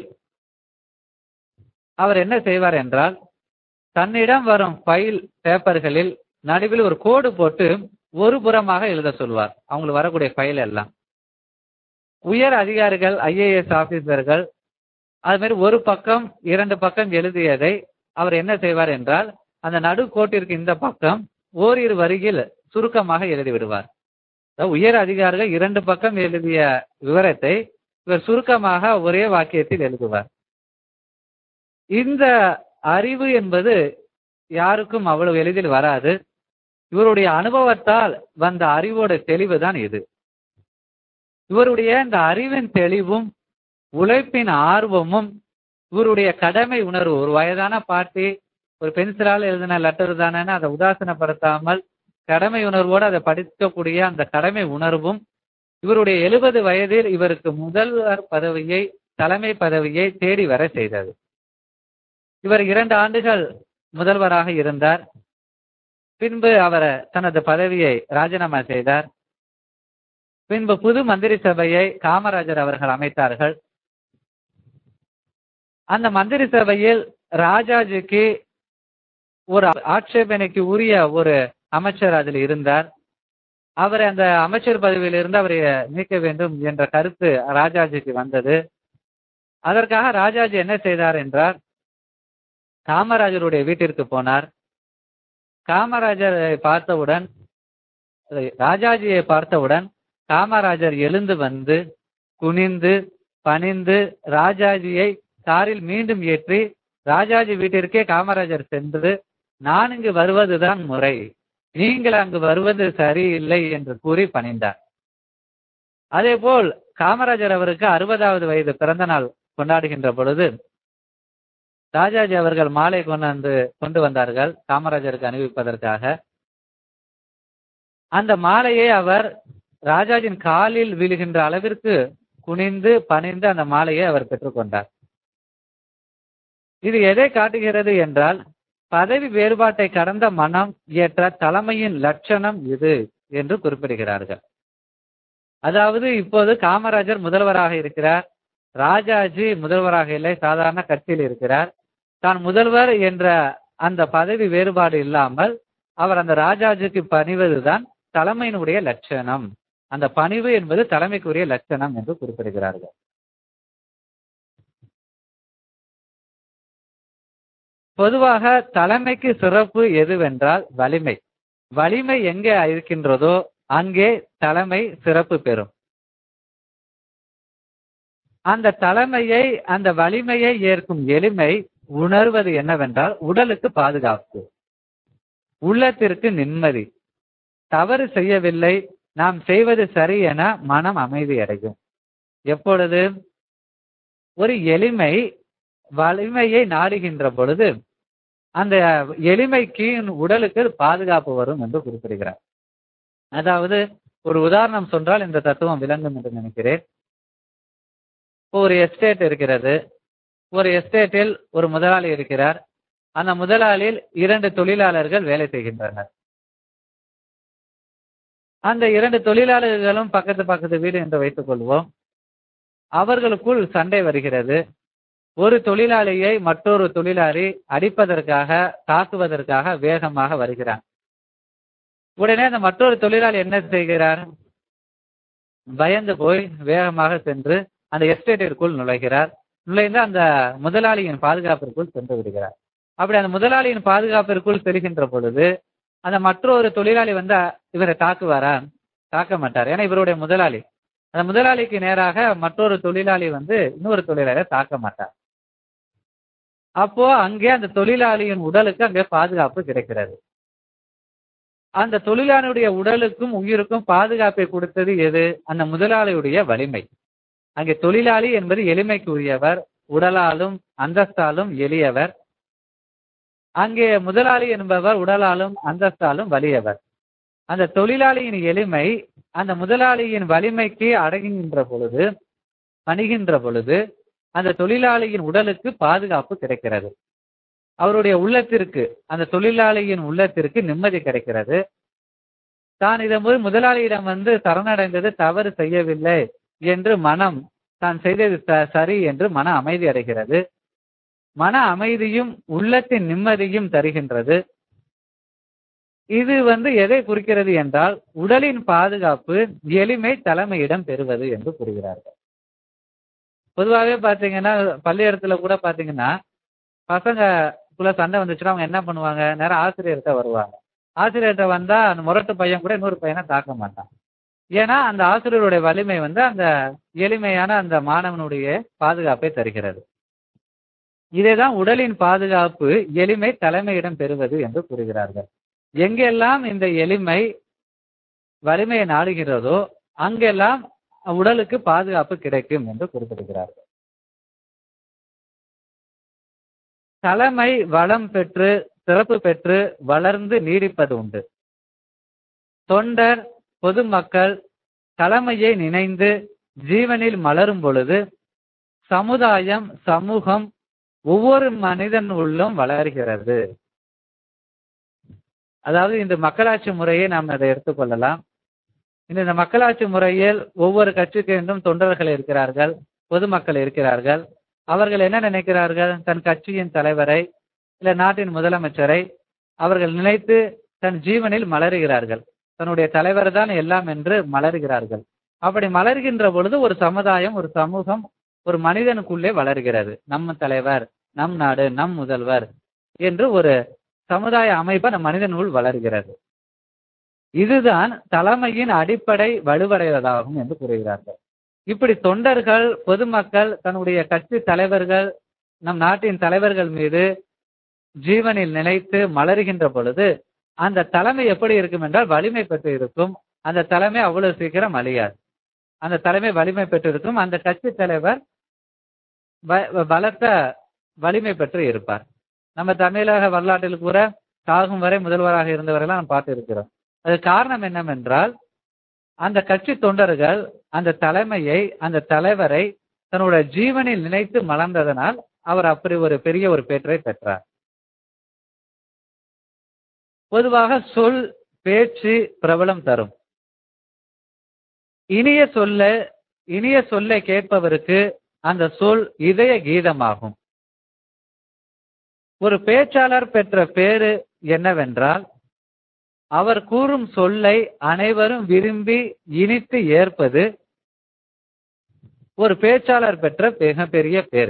B: அவர் என்ன செய்வார் என்றால் தன்னிடம் வரும் ஃபைல் பேப்பர்களில் நடுவில் ஒரு கோடு போட்டு ஒரு புறமாக எழுத சொல்வார் அவங்களுக்கு வரக்கூடிய ஃபைல் எல்லாம் உயர் அதிகாரிகள் ஐஏஎஸ் ஆபீசர்கள் அது மாதிரி ஒரு பக்கம் இரண்டு பக்கம் எழுதியதை அவர் என்ன செய்வார் என்றால் அந்த நடு கோட்டிற்கு இந்த பக்கம் ஓரிரு வரியில் சுருக்கமாக எழுதி விடுவார் உயர் அதிகாரிகள் இரண்டு பக்கம் எழுதிய விவரத்தை இவர் சுருக்கமாக ஒரே வாக்கியத்தில் எழுதுவார் இந்த அறிவு என்பது யாருக்கும் அவ்வளவு எளிதில் வராது இவருடைய அனுபவத்தால் வந்த அறிவோட தெளிவு தான் இது இவருடைய இந்த அறிவின் தெளிவும் உழைப்பின் ஆர்வமும் இவருடைய கடமை உணர்வு ஒரு வயதான பாட்டி ஒரு பென்சிலால் எழுதின லெட்டர் தானே அதை உதாசனப்படுத்தாமல் கடமை உணர்வோடு அதை படிக்கக்கூடிய அந்த கடமை உணர்வும் இவருடைய எழுபது வயதில் இவருக்கு முதல்வர் பதவியை தலைமை பதவியை தேடி வர செய்தது இவர் இரண்டு ஆண்டுகள் முதல்வராக இருந்தார் பின்பு அவர் தனது பதவியை ராஜினாமா செய்தார் பின்பு புது மந்திரி சபையை காமராஜர் அவர்கள் அமைத்தார்கள் அந்த மந்திரி சபையில் ராஜாஜிக்கு ஒரு ஆட்சேபனைக்கு உரிய ஒரு அமைச்சர் அதில் இருந்தார் அவர் அந்த அமைச்சர் பதவியில் இருந்து அவரை நீக்க வேண்டும் என்ற கருத்து ராஜாஜிக்கு வந்தது அதற்காக ராஜாஜி என்ன செய்தார் என்றால் காமராஜருடைய வீட்டிற்கு போனார் காமராஜரை பார்த்தவுடன் ராஜாஜியை பார்த்தவுடன் காமராஜர் எழுந்து வந்து குனிந்து பணிந்து ராஜாஜியை காரில் மீண்டும் ஏற்றி ராஜாஜி வீட்டிற்கே காமராஜர் சென்று நான் இங்கு வருவதுதான் முறை நீங்கள் அங்கு வருவது சரியில்லை என்று கூறி பணிந்தார் அதே போல் காமராஜர் அவருக்கு அறுபதாவது வயது பிறந்த நாள் கொண்டாடுகின்ற பொழுது ராஜாஜி அவர்கள் மாலை கொண்டாந்து கொண்டு வந்தார்கள் காமராஜருக்கு அணிவிப்பதற்காக அந்த மாலையை அவர் ராஜாஜின் காலில் விழுகின்ற அளவிற்கு குனிந்து பணிந்து அந்த மாலையை அவர் பெற்றுக்கொண்டார் இது எதை காட்டுகிறது என்றால் பதவி வேறுபாட்டை கடந்த மனம் ஏற்ற தலைமையின் லட்சணம் இது என்று குறிப்பிடுகிறார்கள் அதாவது இப்போது காமராஜர் முதல்வராக இருக்கிறார் ராஜாஜி முதல்வராக இல்லை சாதாரண கட்சியில் இருக்கிறார் தான் முதல்வர் என்ற அந்த பதவி வேறுபாடு இல்லாமல் அவர் அந்த ராஜாஜிக்கு பணிவதுதான் தலைமையினுடைய லட்சணம் அந்த பணிவு என்பது தலைமைக்குரிய லட்சணம் என்று குறிப்பிடுகிறார்கள் பொதுவாக தலைமைக்கு சிறப்பு எதுவென்றால் வலிமை வலிமை எங்கே இருக்கின்றதோ அங்கே தலைமை சிறப்பு பெறும் அந்த தலைமையை அந்த வலிமையை ஏற்கும் எளிமை உணர்வது என்னவென்றால் உடலுக்கு பாதுகாப்பு உள்ளத்திற்கு நிம்மதி தவறு செய்யவில்லை நாம் செய்வது சரி என மனம் அமைதி அடையும் எப்பொழுது ஒரு எளிமை வலிமையை நாடுகின்ற பொழுது அந்த எளிமைக்கு உடலுக்கு பாதுகாப்பு வரும் என்று குறிப்பிடுகிறார் அதாவது ஒரு உதாரணம் சொன்னால் இந்த தத்துவம் விளங்கும் என்று நினைக்கிறேன் ஒரு எஸ்டேட் இருக்கிறது ஒரு எஸ்டேட்டில் ஒரு முதலாளி இருக்கிறார் அந்த முதலாளியில் இரண்டு தொழிலாளர்கள் வேலை செய்கின்றனர் அந்த இரண்டு தொழிலாளர்களும் பக்கத்து பக்கத்து வீடு என்று வைத்துக் கொள்வோம் அவர்களுக்குள் சண்டை வருகிறது ஒரு தொழிலாளியை மற்றொரு தொழிலாளி அடிப்பதற்காக தாக்குவதற்காக வேகமாக வருகிறார் உடனே அந்த மற்றொரு தொழிலாளி என்ன செய்கிறார் பயந்து போய் வேகமாக சென்று அந்த எஸ்டேட்டிற்குள் நுழைகிறார் நுழைந்து அந்த முதலாளியின் பாதுகாப்பிற்குள் சென்று விடுகிறார் அப்படி அந்த முதலாளியின் பாதுகாப்பிற்குள் செல்கின்ற பொழுது அந்த மற்றொரு தொழிலாளி வந்து இவரை தாக்குவாரா தாக்க மாட்டார் ஏன்னா இவருடைய முதலாளி அந்த முதலாளிக்கு நேராக மற்றொரு தொழிலாளி வந்து இன்னொரு தொழிலாளியை தாக்க மாட்டார் அப்போ அங்கே அந்த தொழிலாளியின் உடலுக்கு அங்கே பாதுகாப்பு கிடைக்கிறது அந்த தொழிலாளியுடைய உடலுக்கும் உயிருக்கும் பாதுகாப்பை கொடுத்தது எது அந்த முதலாளியுடைய வலிமை அங்கே தொழிலாளி என்பது எளிமைக்கு உரியவர் உடலாலும் அந்தஸ்தாலும் எளியவர் அங்கே முதலாளி என்பவர் உடலாலும் அந்தஸ்தாலும் வலியவர் அந்த தொழிலாளியின் எளிமை அந்த முதலாளியின் வலிமைக்கு அடங்குகின்ற பொழுது பணிகின்ற பொழுது அந்த தொழிலாளியின் உடலுக்கு பாதுகாப்பு கிடைக்கிறது அவருடைய உள்ளத்திற்கு அந்த தொழிலாளியின் உள்ளத்திற்கு நிம்மதி கிடைக்கிறது தான் இதன் போது முதலாளியிடம் வந்து சரணடைந்தது தவறு செய்யவில்லை என்று மனம் தான் செய்தது சரி என்று மன அமைதி அடைகிறது மன அமைதியும் உள்ளத்தின் நிம்மதியும் தருகின்றது இது வந்து எதை குறிக்கிறது என்றால் உடலின் பாதுகாப்பு எளிமை தலைமையிடம் பெறுவது என்று கூறுகிறார்கள் பொதுவாகவே பார்த்தீங்கன்னா பள்ளியிடத்துல கூட பார்த்தீங்கன்னா பசங்கக்குள்ள சண்டை வந்துச்சுன்னா அவங்க என்ன பண்ணுவாங்க நேரம் ஆசிரியர்கிட்ட வருவாங்க ஆசிரியர்கிட்ட வந்தா அந்த முரட்டு பையன் கூட இன்னொரு பையனை தாக்க மாட்டான் ஏன்னா அந்த ஆசிரியருடைய வலிமை வந்து அந்த எளிமையான அந்த மாணவனுடைய பாதுகாப்பை தருகிறது இதேதான் உடலின் பாதுகாப்பு எளிமை தலைமையிடம் பெறுவது என்று கூறுகிறார்கள் எங்கெல்லாம் இந்த எளிமை வலிமையை நாடுகிறதோ அங்கெல்லாம் உடலுக்கு பாதுகாப்பு கிடைக்கும் என்று குறிப்பிடுகிறார்கள் தலைமை வளம் பெற்று சிறப்பு பெற்று வளர்ந்து நீடிப்பது உண்டு தொண்டர் பொதுமக்கள் தலைமையை நினைந்து ஜீவனில் மலரும் பொழுது சமுதாயம் சமூகம் ஒவ்வொரு மனிதன் உள்ளும் வளர்கிறது அதாவது இந்த மக்களாட்சி முறையை நாம் அதை எடுத்துக்கொள்ளலாம் இந்த மக்களாட்சி முறையில் ஒவ்வொரு கட்சிக்கென்றும் தொண்டர்கள் இருக்கிறார்கள் பொதுமக்கள் இருக்கிறார்கள் அவர்கள் என்ன நினைக்கிறார்கள் தன் கட்சியின் தலைவரை இல்ல நாட்டின் முதலமைச்சரை அவர்கள் நினைத்து தன் ஜீவனில் மலருகிறார்கள் தன்னுடைய தலைவர் தான் எல்லாம் என்று மலர்கிறார்கள் அப்படி மலர்கின்ற பொழுது ஒரு சமுதாயம் ஒரு சமூகம் ஒரு மனிதனுக்குள்ளே வளர்கிறது நம்ம தலைவர் நம் நாடு நம் முதல்வர் என்று ஒரு சமுதாய அமைப்பு அந்த மனிதனுள் வளர்கிறது இதுதான் தலைமையின் அடிப்படை வலுவடைவதாகும் என்று கூறுகிறார்கள் இப்படி தொண்டர்கள் பொதுமக்கள் தன்னுடைய கட்சி தலைவர்கள் நம் நாட்டின் தலைவர்கள் மீது ஜீவனில் நிலைத்து மலர்கின்ற பொழுது அந்த தலைமை எப்படி இருக்கும் என்றால் வலிமை பெற்று இருக்கும் அந்த தலைமை அவ்வளவு சீக்கிரம் அழியாது அந்த தலைமை வலிமை பெற்றிருக்கும் அந்த கட்சி தலைவர் பலத்த வலிமை பெற்று இருப்பார் நம்ம தமிழக வரலாற்றில் கூட சாகும் வரை முதல்வராக இருந்தவரெல்லாம் நாம் பார்த்து இருக்கிறோம் அது காரணம் என்னவென்றால் அந்த கட்சி தொண்டர்கள் அந்த தலைமையை அந்த தலைவரை தன்னுடைய ஜீவனில் நினைத்து மலர்ந்ததனால் அவர் அப்படி ஒரு பெரிய ஒரு பேற்றை பெற்றார் பொதுவாக சொல் பேச்சு பிரபலம் தரும் இனிய சொல்ல இனிய சொல்லை கேட்பவருக்கு அந்த சொல் இதய கீதமாகும் ஒரு பேச்சாளர் பெற்ற பேரு என்னவென்றால் அவர் கூறும் சொல்லை அனைவரும் விரும்பி இனித்து ஏற்பது ஒரு பேச்சாளர் பெற்ற மிகப்பெரிய பேரு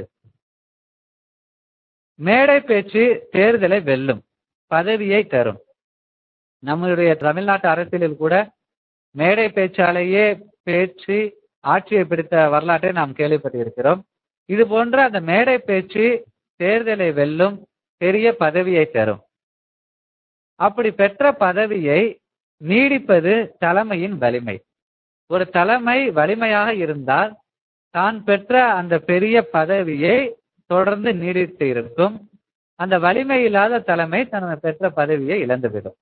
B: மேடை பேச்சு தேர்தலை வெல்லும் பதவியை தரும் நம்மளுடைய தமிழ்நாட்டு அரசியலில் கூட மேடை பேச்சாலேயே பேச்சு ஆட்சியை பிடித்த வரலாற்றை நாம் கேள்விப்பட்டிருக்கிறோம் இது போன்ற அந்த மேடை பேச்சு தேர்தலை வெல்லும் பெரிய பதவியை தரும் அப்படி பெற்ற பதவியை நீடிப்பது தலைமையின் வலிமை ஒரு தலைமை வலிமையாக இருந்தால் தான் பெற்ற அந்த பெரிய பதவியை தொடர்ந்து நீடித்து இருக்கும் அந்த வலிமை இல்லாத தலைமை தனது பெற்ற பதவியை இழந்துவிடும்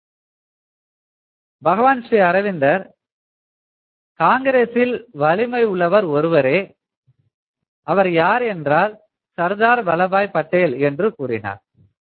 B: பகவான் ஸ்ரீ அரவிந்தர் காங்கிரஸில் வலிமை உள்ளவர் ஒருவரே அவர் யார் என்றால் சர்தார் வல்லபாய் பட்டேல் என்று கூறினார்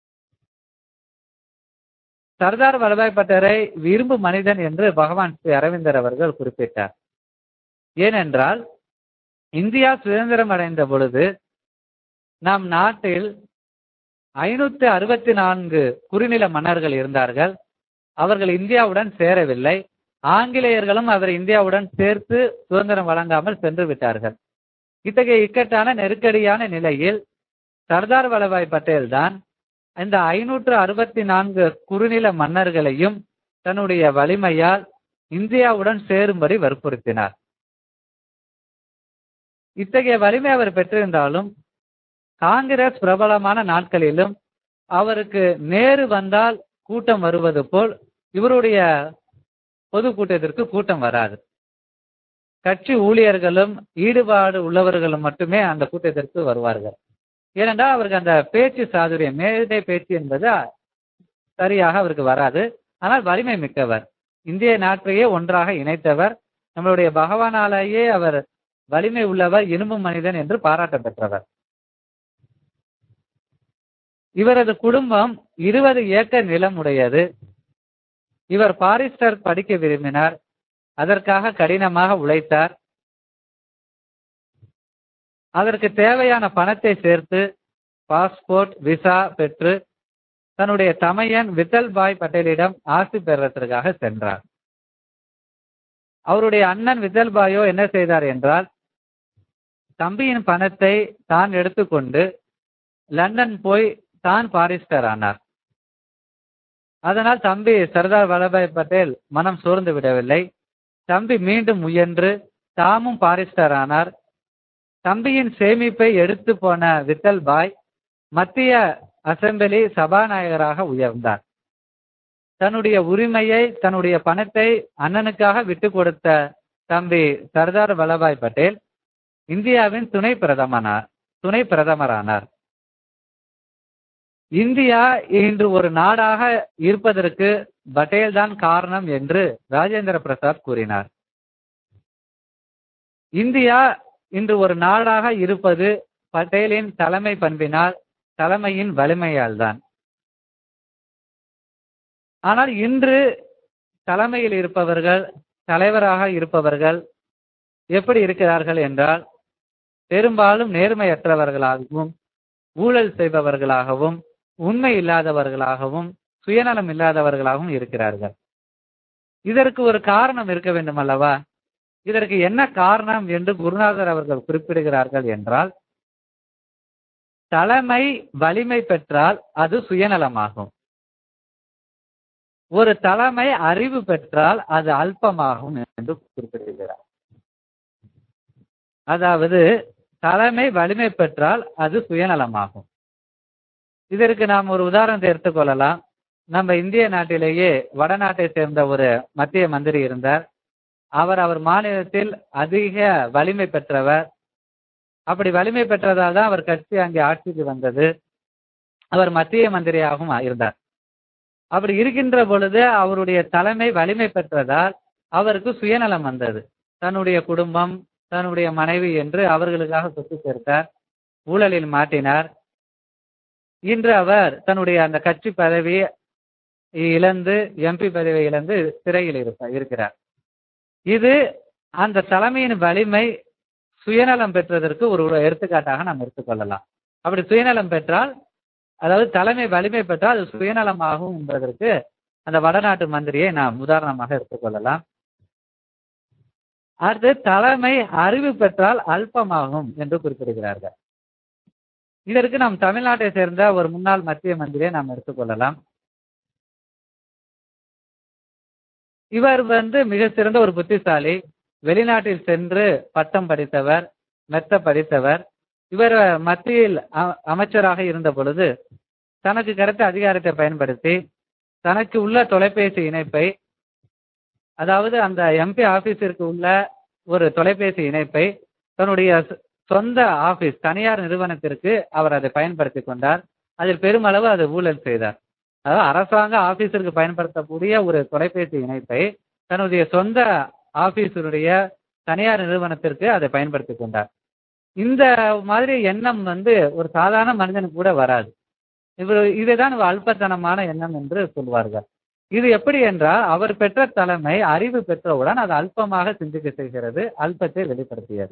B: சர்தார் வல்லபாய் பட்டேலை விரும்பு மனிதன் என்று பகவான் ஸ்ரீ அரவிந்தர் அவர்கள் குறிப்பிட்டார் ஏனென்றால் இந்தியா சுதந்திரம் அடைந்த பொழுது நம் நாட்டில் ஐநூத்தி அறுபத்தி நான்கு குறுநில மன்னர்கள் இருந்தார்கள் அவர்கள் இந்தியாவுடன் சேரவில்லை ஆங்கிலேயர்களும் அவர் இந்தியாவுடன் சேர்த்து சுதந்திரம் வழங்காமல் சென்று விட்டார்கள் இத்தகைய இக்கட்டான நெருக்கடியான நிலையில் சர்தார் வல்லபாய் பட்டேல் தான் இந்த ஐநூற்று அறுபத்தி நான்கு குறுநில மன்னர்களையும் தன்னுடைய வலிமையால் இந்தியாவுடன் சேரும்படி வற்புறுத்தினார் இத்தகைய வலிமை அவர் பெற்றிருந்தாலும் காங்கிரஸ் பிரபலமான நாட்களிலும் அவருக்கு நேரு வந்தால் கூட்டம் வருவது போல் இவருடைய பொதுக்கூட்டத்திற்கு கூட்டம் வராது கட்சி ஊழியர்களும் ஈடுபாடு உள்ளவர்களும் மட்டுமே அந்த கூட்டத்திற்கு வருவார்கள் ஏனென்றால் அவருக்கு அந்த பேச்சு சாதுரியம் மேடை பேச்சு என்பது சரியாக அவருக்கு வராது ஆனால் வலிமை மிக்கவர் இந்திய நாட்டையே ஒன்றாக இணைத்தவர் நம்மளுடைய பகவானாலேயே அவர் வலிமை உள்ளவர் இரும்பு மனிதன் என்று பாராட்ட பெற்றவர் இவரது குடும்பம் இருபது ஏக்கர் நிலம் உடையது இவர் பாரிஸ்டர் படிக்க விரும்பினார் அதற்காக கடினமாக உழைத்தார் அதற்கு தேவையான பணத்தை சேர்த்து பாஸ்போர்ட் விசா பெற்று தன்னுடைய தமையன் வித்தல் பாய் பட்டேலிடம் ஆசி பெறுவதற்காக சென்றார் அவருடைய அண்ணன் வித்தல் பாயோ என்ன செய்தார் என்றால் தம்பியின் பணத்தை தான் எடுத்துக்கொண்டு லண்டன் போய் தான் பாரிஸ்டர் ஆனார் அதனால் தம்பி சர்தார் வல்லபாய் பட்டேல் மனம் சோர்ந்து விடவில்லை தம்பி மீண்டும் முயன்று தாமும் பாரிஸ்டர் ஆனார் தம்பியின் சேமிப்பை எடுத்து போன வித்தல் பாய் மத்திய அசெம்பிளி சபாநாயகராக உயர்ந்தார் தன்னுடைய உரிமையை தன்னுடைய பணத்தை அண்ணனுக்காக விட்டு கொடுத்த தம்பி சர்தார் வல்லபாய் பட்டேல் இந்தியாவின் துணை பிரதமனார் துணை பிரதமரானார் இந்தியா இன்று ஒரு நாடாக இருப்பதற்கு பட்டேல் தான் காரணம் என்று ராஜேந்திர பிரசாத் கூறினார் இந்தியா இன்று ஒரு நாடாக இருப்பது பட்டேலின் தலைமை பண்பினால் தலைமையின் வலிமையால் தான் ஆனால் இன்று தலைமையில் இருப்பவர்கள் தலைவராக இருப்பவர்கள் எப்படி இருக்கிறார்கள் என்றால் பெரும்பாலும் நேர்மையற்றவர்களாகவும் ஊழல் செய்பவர்களாகவும் உண்மை இல்லாதவர்களாகவும் சுயநலம் இல்லாதவர்களாகவும் இருக்கிறார்கள் இதற்கு ஒரு காரணம் இருக்க வேண்டும் அல்லவா இதற்கு என்ன காரணம் என்று குருநாதர் அவர்கள் குறிப்பிடுகிறார்கள் என்றால் தலைமை வலிமை பெற்றால் அது சுயநலமாகும் ஒரு தலைமை அறிவு பெற்றால் அது அல்பமாகும் என்று குறிப்பிடுகிறார் அதாவது தலைமை வலிமை பெற்றால் அது சுயநலமாகும் இதற்கு நாம் ஒரு உதாரணத்தை எடுத்துக்கொள்ளலாம் நம்ம இந்திய நாட்டிலேயே வடநாட்டை சேர்ந்த ஒரு மத்திய மந்திரி இருந்தார் அவர் அவர் மாநிலத்தில் அதிக வலிமை பெற்றவர் அப்படி வலிமை பெற்றதால் தான் அவர் கட்சி அங்கே ஆட்சிக்கு வந்தது அவர் மத்திய மந்திரியாகவும் இருந்தார் அப்படி இருக்கின்ற பொழுது அவருடைய தலைமை வலிமை பெற்றதால் அவருக்கு சுயநலம் வந்தது தன்னுடைய குடும்பம் தன்னுடைய மனைவி என்று அவர்களுக்காக சொத்து சேர்த்தார் ஊழலில் மாட்டினார் இன்று அவர் தன்னுடைய அந்த கட்சி பதவியை இழந்து எம்பி பதவியை இழந்து சிறையில் இருப்பார் இருக்கிறார் இது அந்த தலைமையின் வலிமை சுயநலம் பெற்றதற்கு ஒரு ஒரு எடுத்துக்காட்டாக நாம் எடுத்துக்கொள்ளலாம் அப்படி சுயநலம் பெற்றால் அதாவது தலைமை வலிமை பெற்றால் அது சுயநலமாகும் என்பதற்கு அந்த வடநாட்டு மந்திரியை நாம் உதாரணமாக எடுத்துக்கொள்ளலாம் அடுத்து தலைமை அறிவு பெற்றால் அல்பமாகும் என்று குறிப்பிடுகிறார்கள் இதற்கு நாம் தமிழ்நாட்டை சேர்ந்த ஒரு முன்னாள் மத்திய மந்திரியை நாம் எடுத்துக்கொள்ளலாம் இவர் வந்து மிக சிறந்த ஒரு புத்திசாலி வெளிநாட்டில் சென்று பட்டம் படித்தவர் மெத்த படித்தவர் இவர் மத்தியில் அ- அமைச்சராக இருந்த பொழுது தனக்கு கிடைத்த அதிகாரத்தை பயன்படுத்தி தனக்கு உள்ள தொலைபேசி இணைப்பை அதாவது அந்த எம்பி ஆபீஸிற்கு உள்ள ஒரு தொலைபேசி இணைப்பை தன்னுடைய சொ- சொந்த ஆபீஸ் தனியார் நிறுவனத்திற்கு அவர் அதை பயன்படுத்தி கொண்டார் அதில் பெருமளவு அது ஊழல் செய்தார் அதாவது அரசாங்க ஆபீஸிற்கு பயன்படுத்தக்கூடிய ஒரு தொலைபேசி இணைப்பை தன்னுடைய சொந்த ஆபீஸருடைய தனியார் நிறுவனத்திற்கு அதை பயன்படுத்தி கொண்டார் இந்த மாதிரி எண்ணம் வந்து ஒரு சாதாரண மனிதனுக்கு கூட வராது இவர் இதுதான் ஒரு அல்பத்தனமான எண்ணம் என்று சொல்வார்கள் இது எப்படி என்றால் அவர் பெற்ற தலைமை அறிவு பெற்றவுடன் அது அல்பமாக சிந்திக்க செய்கிறது அல்பத்தை வெளிப்படுத்தியது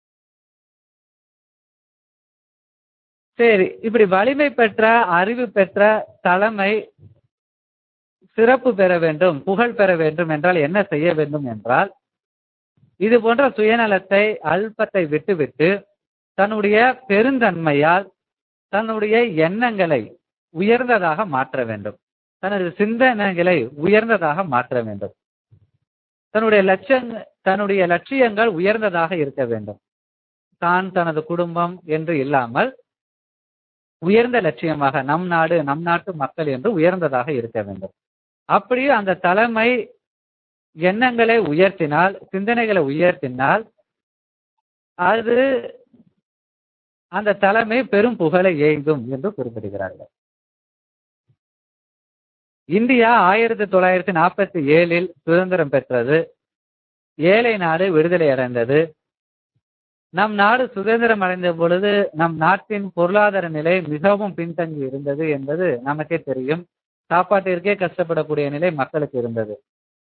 B: சரி இப்படி வலிமை பெற்ற அறிவு பெற்ற தலைமை சிறப்பு பெற வேண்டும் புகழ் பெற வேண்டும் என்றால் என்ன செய்ய வேண்டும் என்றால் இது போன்ற சுயநலத்தை அல்பத்தை விட்டுவிட்டு தன்னுடைய பெருந்தன்மையால் தன்னுடைய எண்ணங்களை உயர்ந்ததாக மாற்ற வேண்டும் தனது சிந்தனைகளை உயர்ந்ததாக மாற்ற வேண்டும் தன்னுடைய லட்சங் தன்னுடைய லட்சியங்கள் உயர்ந்ததாக இருக்க வேண்டும் தான் தனது குடும்பம் என்று இல்லாமல் உயர்ந்த லட்சியமாக நம் நாடு நம் நாட்டு மக்கள் என்று உயர்ந்ததாக இருக்க வேண்டும் அப்படி அந்த தலைமை எண்ணங்களை உயர்த்தினால் சிந்தனைகளை உயர்த்தினால் அது அந்த தலைமை பெரும் புகழை எய்தும் என்று குறிப்பிடுகிறார்கள் இந்தியா ஆயிரத்தி தொள்ளாயிரத்தி நாற்பத்தி ஏழில் சுதந்திரம் பெற்றது ஏழை நாடு விடுதலை அடைந்தது நம் நாடு சுதந்திரம் அடைந்த பொழுது நம் நாட்டின் பொருளாதார நிலை மிகவும் பின்தங்கி இருந்தது என்பது நமக்கே தெரியும் சாப்பாட்டிற்கே கஷ்டப்படக்கூடிய நிலை மக்களுக்கு இருந்தது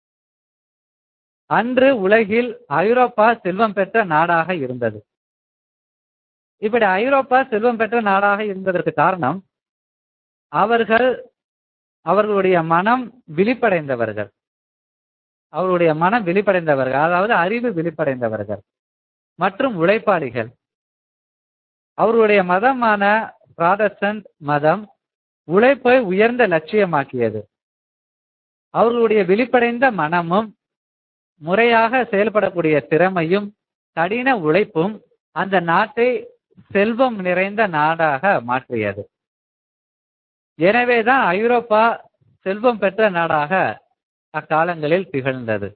B: அன்று உலகில் ஐரோப்பா செல்வம் பெற்ற நாடாக இருந்தது இப்படி ஐரோப்பா செல்வம் பெற்ற நாடாக இருந்ததற்கு காரணம் அவர்கள் அவர்களுடைய மனம் விழிப்படைந்தவர்கள் அவருடைய மனம் விழிப்படைந்தவர்கள் அதாவது அறிவு விழிப்படைந்தவர்கள் மற்றும் உழைப்பாளிகள் அவர்களுடைய மதமான பிராடஸ்டன்ட் மதம் உழைப்பை உயர்ந்த லட்சியமாக்கியது அவர்களுடைய விழிப்படைந்த மனமும் முறையாக செயல்படக்கூடிய திறமையும் கடின உழைப்பும் அந்த நாட்டை செல்வம் நிறைந்த நாடாக மாற்றியது எனவேதான் ஐரோப்பா செல்வம் பெற்ற நாடாக அக்காலங்களில் திகழ்ந்தது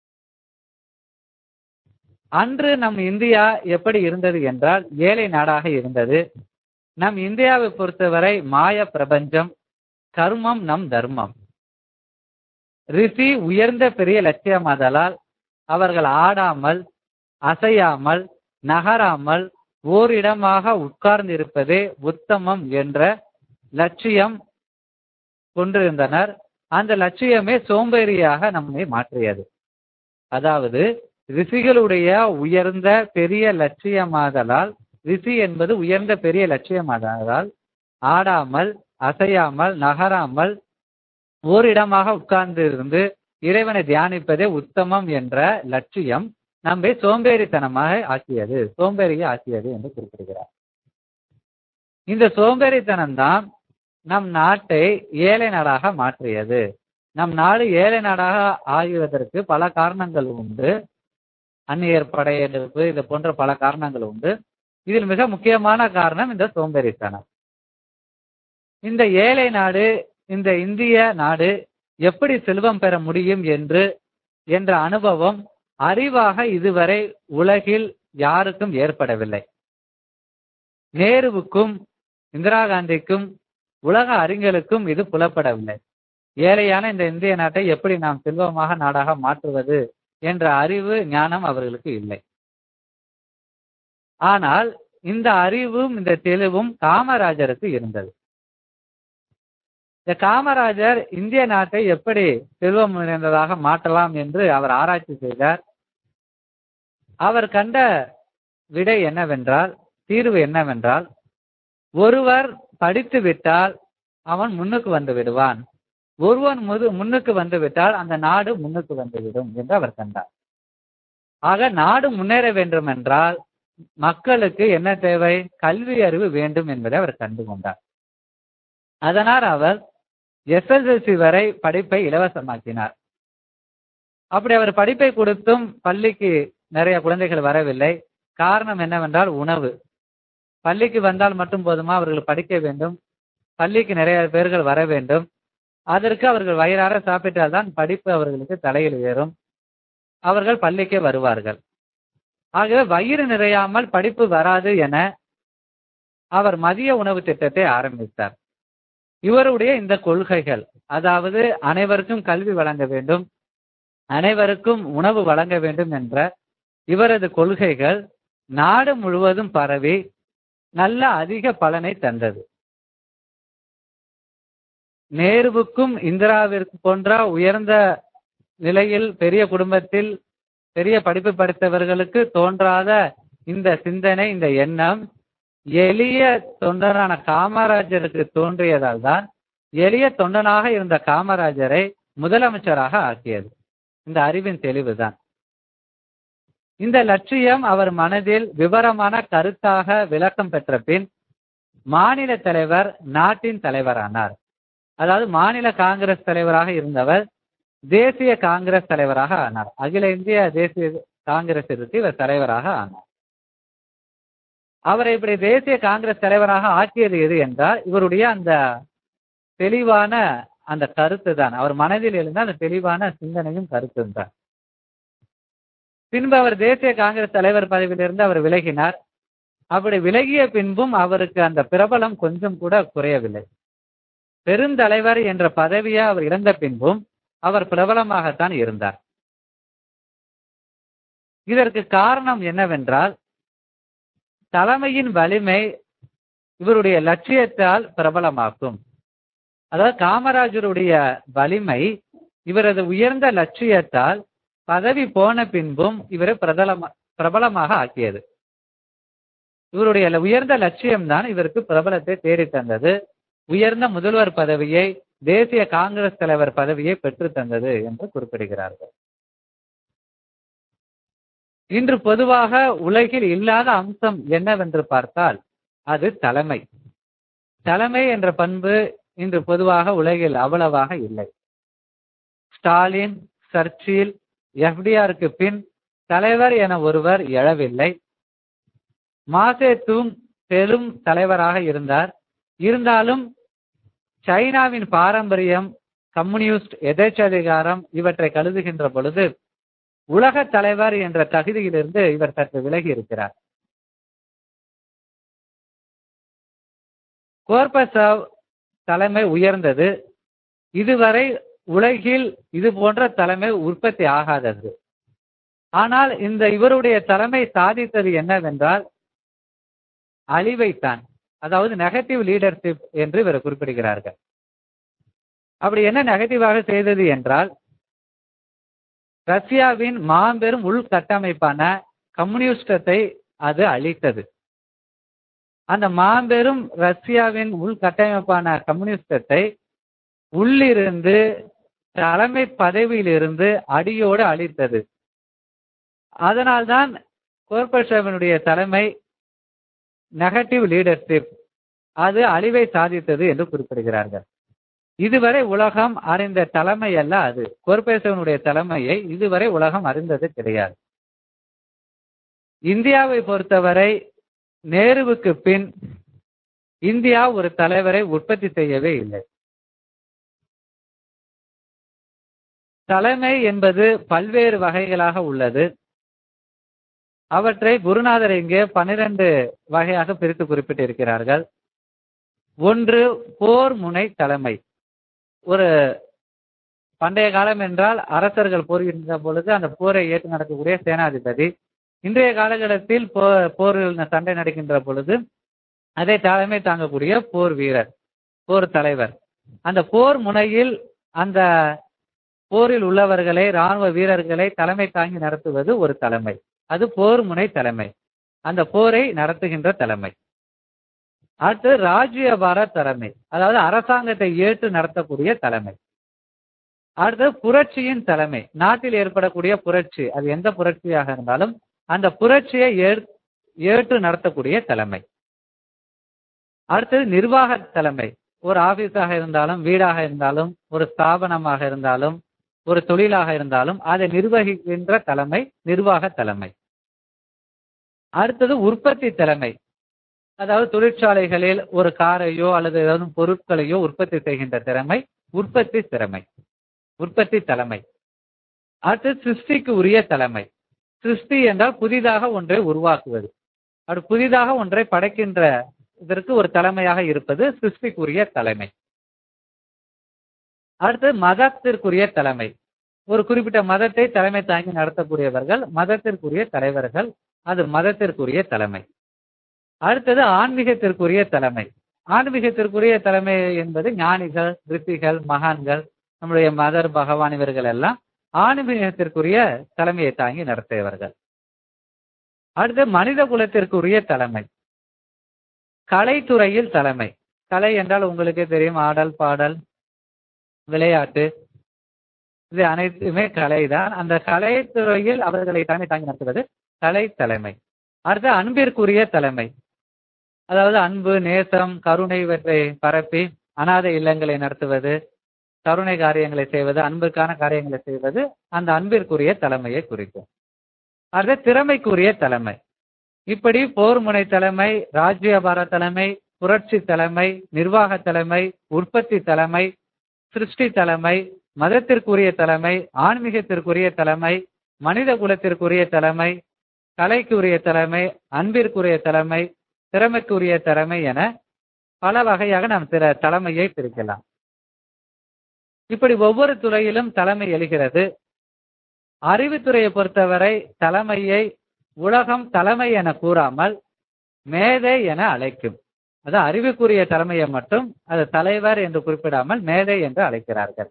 B: அன்று நம் இந்தியா எப்படி இருந்தது என்றால் ஏழை நாடாக இருந்தது நம் இந்தியாவை பொறுத்தவரை மாய பிரபஞ்சம் கர்மம் நம் தர்மம் ரிஷி உயர்ந்த பெரிய லட்சியமாதலால் அவர்கள் ஆடாமல் அசையாமல் நகராமல் ஓரிடமாக உட்கார்ந்திருப்பதே உத்தமம் என்ற லட்சியம் கொண்டிருந்தனர் அந்த லட்சியமே சோம்பேறியாக நம்மை மாற்றியது அதாவது ரிஷிகளுடைய உயர்ந்த பெரிய லட்சியமாதலால் ரிஷி என்பது உயர்ந்த பெரிய லட்சியமாதலால் ஆடாமல் அசையாமல் நகராமல் ஓரிடமாக உட்கார்ந்து இருந்து இறைவனை தியானிப்பதே உத்தமம் என்ற லட்சியம் நம்மை சோம்பேறித்தனமாக ஆக்கியது சோம்பேறியை ஆக்கியது என்று குறிப்பிடுகிறார் இந்த சோம்பேறித்தனம் தான் நம் நாட்டை ஏழை நாடாக மாற்றியது நம் நாடு ஏழை நாடாக ஆகியதற்கு பல காரணங்கள் உண்டு அந்நியர் படையெடுப்பு இது போன்ற பல காரணங்கள் உண்டு இதில் மிக முக்கியமான காரணம் இந்த சோம்பேறித்தனம் இந்த ஏழை நாடு இந்த இந்திய நாடு எப்படி செல்வம் பெற முடியும் என்று என்ற அனுபவம் அறிவாக இதுவரை உலகில் யாருக்கும் ஏற்படவில்லை நேருவுக்கும் இந்திரா காந்திக்கும் உலக அறிஞர்களுக்கும் இது புலப்படவில்லை ஏழையான இந்த இந்திய நாட்டை எப்படி நாம் செல்வமாக நாடாக மாற்றுவது என்ற அறிவு ஞானம் அவர்களுக்கு இல்லை ஆனால் இந்த அறிவும் இந்த தெளிவும் காமராஜருக்கு இருந்தது இந்த காமராஜர் இந்திய நாட்டை எப்படி செல்வம் நிறைந்ததாக மாற்றலாம் என்று அவர் ஆராய்ச்சி செய்தார் அவர் கண்ட விடை என்னவென்றால் தீர்வு என்னவென்றால் ஒருவர் படித்து விட்டால் அவன் முன்னுக்கு வந்து விடுவான் ஒருவன் முது முன்னுக்கு வந்து விட்டால் அந்த நாடு முன்னுக்கு வந்துவிடும் என்று அவர் கண்டார் ஆக நாடு முன்னேற வேண்டும் என்றால் மக்களுக்கு என்ன தேவை கல்வி அறிவு வேண்டும் என்பதை அவர் கண்டு கொண்டார் அதனால் அவர் எஸ்எஸ்எல்சி வரை படிப்பை இலவசமாக்கினார் அப்படி அவர் படிப்பை கொடுத்தும் பள்ளிக்கு நிறைய குழந்தைகள் வரவில்லை காரணம் என்னவென்றால் உணவு பள்ளிக்கு வந்தால் மட்டும் போதுமா அவர்கள் படிக்க வேண்டும் பள்ளிக்கு நிறைய பேர்கள் வர வேண்டும் அதற்கு அவர்கள் வயிறார சாப்பிட்டால்தான் படிப்பு அவர்களுக்கு தலையில் ஏறும் அவர்கள் பள்ளிக்கே வருவார்கள் ஆகவே வயிறு நிறையாமல் படிப்பு வராது என அவர் மதிய உணவு திட்டத்தை ஆரம்பித்தார் இவருடைய இந்த கொள்கைகள் அதாவது அனைவருக்கும் கல்வி வழங்க வேண்டும் அனைவருக்கும் உணவு வழங்க வேண்டும் என்ற இவரது கொள்கைகள் நாடு முழுவதும் பரவி நல்ல அதிக பலனை தந்தது நேருவுக்கும் இந்திராவிற்கு போன்ற உயர்ந்த நிலையில் பெரிய குடும்பத்தில் பெரிய படிப்பு படித்தவர்களுக்கு தோன்றாத இந்த சிந்தனை இந்த எண்ணம் எளிய தொண்டனான காமராஜருக்கு தோன்றியதால் தான் எளிய தொண்டனாக இருந்த காமராஜரை முதலமைச்சராக ஆக்கியது இந்த அறிவின் தெளிவுதான் இந்த லட்சியம் அவர் மனதில் விவரமான கருத்தாக விளக்கம் பெற்ற பின் மாநில தலைவர் நாட்டின் தலைவரானார் அதாவது மாநில காங்கிரஸ் தலைவராக இருந்தவர் தேசிய காங்கிரஸ் தலைவராக ஆனார் அகில இந்திய தேசிய காங்கிரசிற்கு இவர் தலைவராக ஆனார் அவரை இப்படி தேசிய காங்கிரஸ் தலைவராக ஆக்கியது எது என்றால் இவருடைய அந்த தெளிவான அந்த கருத்து தான் அவர் மனதில் எழுந்த அந்த தெளிவான சிந்தனையும் கருத்து தான் பின்பு அவர் தேசிய காங்கிரஸ் தலைவர் பதவியிலிருந்து அவர் விலகினார் அப்படி விலகிய பின்பும் அவருக்கு அந்த பிரபலம் கொஞ்சம் கூட குறையவில்லை பெருந்தலைவர் என்ற பதவியை அவர் இழந்த பின்பும் அவர் பிரபலமாகத்தான் இருந்தார் இதற்கு காரணம் என்னவென்றால் தலைமையின் வலிமை இவருடைய லட்சியத்தால் பிரபலமாக்கும் அதாவது காமராஜருடைய வலிமை இவரது உயர்ந்த லட்சியத்தால் பதவி போன பின்பும் இவரை பிரபலமா பிரபலமாக ஆக்கியது இவருடைய உயர்ந்த லட்சியம்தான் இவருக்கு பிரபலத்தை தேடி தந்தது உயர்ந்த முதல்வர் பதவியை தேசிய காங்கிரஸ் தலைவர் பதவியை பெற்று தந்தது என்று குறிப்பிடுகிறார்கள் இன்று பொதுவாக உலகில் இல்லாத அம்சம் என்னவென்று பார்த்தால் அது தலைமை தலைமை என்ற பண்பு இன்று பொதுவாக உலகில் அவ்வளவாக இல்லை ஸ்டாலின் சர்ச்சில் எஃப்டிஆருக்கு பின் தலைவர் என ஒருவர் எழவில்லை மாசேத்தும் பெரும் தலைவராக இருந்தார் இருந்தாலும் சைனாவின் பாரம்பரியம் கம்யூனிஸ்ட் எதேச்சதிகாரம் இவற்றை கருதுகின்ற பொழுது உலக தலைவர் என்ற தகுதியிலிருந்து இவர் சற்று விலகி இருக்கிறார் கோர்பசவ் தலைமை உயர்ந்தது இதுவரை உலகில் இது போன்ற தலைமை உற்பத்தி ஆகாதது ஆனால் இந்த இவருடைய தலைமை சாதித்தது என்னவென்றால் அழிவைத்தான் அதாவது நெகட்டிவ் லீடர்ஷிப் என்று இவர் குறிப்பிடுகிறார்கள் அப்படி என்ன நெகட்டிவாக செய்தது என்றால் ரஷ்யாவின் மாபெரும் உள்கட்டமைப்பான கம்யூனிஸ்டத்தை அது அழித்தது அந்த மாபெரும் ரஷ்யாவின் உள்கட்டமைப்பான கம்யூனிஸ்டத்தை உள்ளிருந்து தலைமை பதவியிலிருந்து அடியோடு அழித்தது அதனால்தான் கோர்பஷேவனுடைய தலைமை நெகட்டிவ் லீடர்ஷிப் அது அழிவை சாதித்தது என்று குறிப்பிடுகிறார்கள் இதுவரை உலகம் அறிந்த தலைமை அல்ல அது கோர்பரேஷனுடைய தலைமையை இதுவரை உலகம் அறிந்தது கிடையாது இந்தியாவை பொறுத்தவரை நேருவுக்கு பின் இந்தியா ஒரு தலைவரை உற்பத்தி செய்யவே இல்லை தலைமை என்பது பல்வேறு வகைகளாக உள்ளது அவற்றை குருநாதர் இங்கே பனிரெண்டு வகையாக பிரித்து குறிப்பிட்டிருக்கிறார்கள் ஒன்று போர் முனை தலைமை ஒரு பண்டைய காலம் என்றால் அரசர்கள் போர்கின்ற பொழுது அந்த போரை ஏற்று நடக்கக்கூடிய சேனாதிபதி இன்றைய காலகட்டத்தில் போ போரில் சண்டை நடக்கின்ற பொழுது அதை தலைமை தாங்கக்கூடிய போர் வீரர் போர் தலைவர் அந்த போர் முனையில் அந்த போரில் உள்ளவர்களை ராணுவ வீரர்களை தலைமை தாங்கி நடத்துவது ஒரு தலைமை அது போர் முனை தலைமை அந்த போரை நடத்துகின்ற தலைமை அடுத்து ராஜ்யபார தலைமை அதாவது அரசாங்கத்தை ஏற்று நடத்தக்கூடிய தலைமை அடுத்து புரட்சியின் தலைமை நாட்டில் ஏற்படக்கூடிய புரட்சி அது எந்த புரட்சியாக இருந்தாலும் அந்த புரட்சியை ஏற்று நடத்தக்கூடிய தலைமை அடுத்தது நிர்வாக தலைமை ஒரு ஆபீஸாக இருந்தாலும் வீடாக இருந்தாலும் ஒரு ஸ்தாபனமாக இருந்தாலும் ஒரு தொழிலாக இருந்தாலும் அதை நிர்வகிக்கின்ற தலைமை நிர்வாக தலைமை அடுத்தது உற்பத்தி தலைமை அதாவது தொழிற்சாலைகளில் ஒரு காரையோ அல்லது ஏதாவது பொருட்களையோ உற்பத்தி செய்கின்ற திறமை உற்பத்தி திறமை உற்பத்தி தலைமை அடுத்து சிருஷ்டிக்கு உரிய தலைமை சிருஷ்டி என்றால் புதிதாக ஒன்றை உருவாக்குவது அது புதிதாக ஒன்றை படைக்கின்ற இதற்கு ஒரு தலைமையாக இருப்பது சிருஷ்டிக்குரிய தலைமை அடுத்து மதத்திற்குரிய தலைமை ஒரு குறிப்பிட்ட மதத்தை தலைமை தாங்கி நடத்தக்கூடியவர்கள் மதத்திற்குரிய தலைவர்கள் அது மதத்திற்குரிய தலைமை அடுத்தது ஆன்மீகத்திற்குரிய தலைமை ஆன்மீகத்திற்குரிய தலைமை என்பது ஞானிகள் ரிஷிகள் மகான்கள் நம்முடைய மதர் பகவான் இவர்கள் எல்லாம் ஆன்மீகத்திற்குரிய தலைமையை தாங்கி நடத்தியவர்கள் அடுத்து மனித குலத்திற்குரிய தலைமை கலைத்துறையில் தலைமை கலை என்றால் உங்களுக்கே தெரியும் ஆடல் பாடல் விளையாட்டு இது அனைத்துமே கலைதான் அந்த கலைத்துறையில் அவர்களை தலைமை தாங்கி நடத்துவது கலை தலைமை அடுத்து அன்பிற்குரிய தலைமை அதாவது அன்பு நேசம் கருணை இவற்றை பரப்பி அனாதை இல்லங்களை நடத்துவது கருணை காரியங்களை செய்வது அன்பிற்கான காரியங்களை செய்வது அந்த அன்பிற்குரிய தலைமையை குறிக்கும் அடுத்து திறமைக்குரிய தலைமை இப்படி போர் முனை தலைமை ராஜ்யபார தலைமை புரட்சி தலைமை நிர்வாக தலைமை உற்பத்தி தலைமை சிருஷ்டி தலைமை மதத்திற்குரிய தலைமை ஆன்மீகத்திற்குரிய தலைமை மனித குலத்திற்குரிய தலைமை கலைக்குரிய தலைமை அன்பிற்குரிய தலைமை திறமைக்குரிய திறமை என பல வகையாக நாம் திற தலைமையை பிரிக்கலாம் இப்படி ஒவ்வொரு துறையிலும் தலைமை எழுகிறது அறிவுத்துறையை பொறுத்தவரை தலைமையை உலகம் தலைமை என கூறாமல் மேதை என அழைக்கும் அது அறிவுக்குரிய தலைமையை மட்டும் அது தலைவர் என்று குறிப்பிடாமல் மேதை என்று அழைக்கிறார்கள்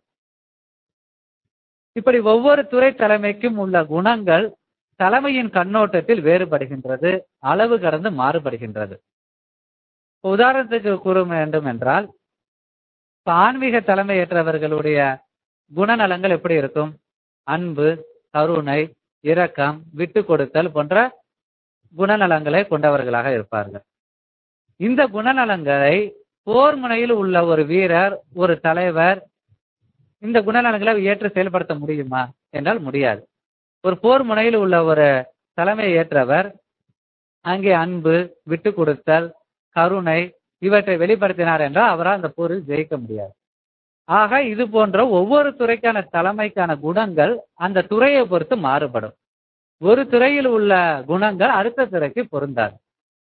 B: இப்படி ஒவ்வொரு துறை தலைமைக்கும் உள்ள குணங்கள் தலைமையின் கண்ணோட்டத்தில் வேறுபடுகின்றது அளவு கடந்து மாறுபடுகின்றது உதாரணத்துக்கு கூற வேண்டும் என்றால் ஆன்மீக தலைமை ஏற்றவர்களுடைய குணநலங்கள் எப்படி இருக்கும் அன்பு கருணை இரக்கம் விட்டு கொடுத்தல் போன்ற குணநலங்களை கொண்டவர்களாக இருப்பார்கள் இந்த குணநலங்களை போர் முனையில் உள்ள ஒரு வீரர் ஒரு தலைவர் இந்த குணநலங்களை ஏற்று செயல்படுத்த முடியுமா என்றால் முடியாது ஒரு போர் முனையில் உள்ள ஒரு தலைமையை ஏற்றவர் அங்கே அன்பு விட்டு கொடுத்தல் கருணை இவற்றை வெளிப்படுத்தினார் என்றால் அவரால் அந்த போரில் ஜெயிக்க முடியாது ஆக இது போன்ற ஒவ்வொரு துறைக்கான தலைமைக்கான குணங்கள் அந்த துறையை பொறுத்து மாறுபடும் ஒரு துறையில் உள்ள குணங்கள் அடுத்த துறைக்கு பொருந்தாது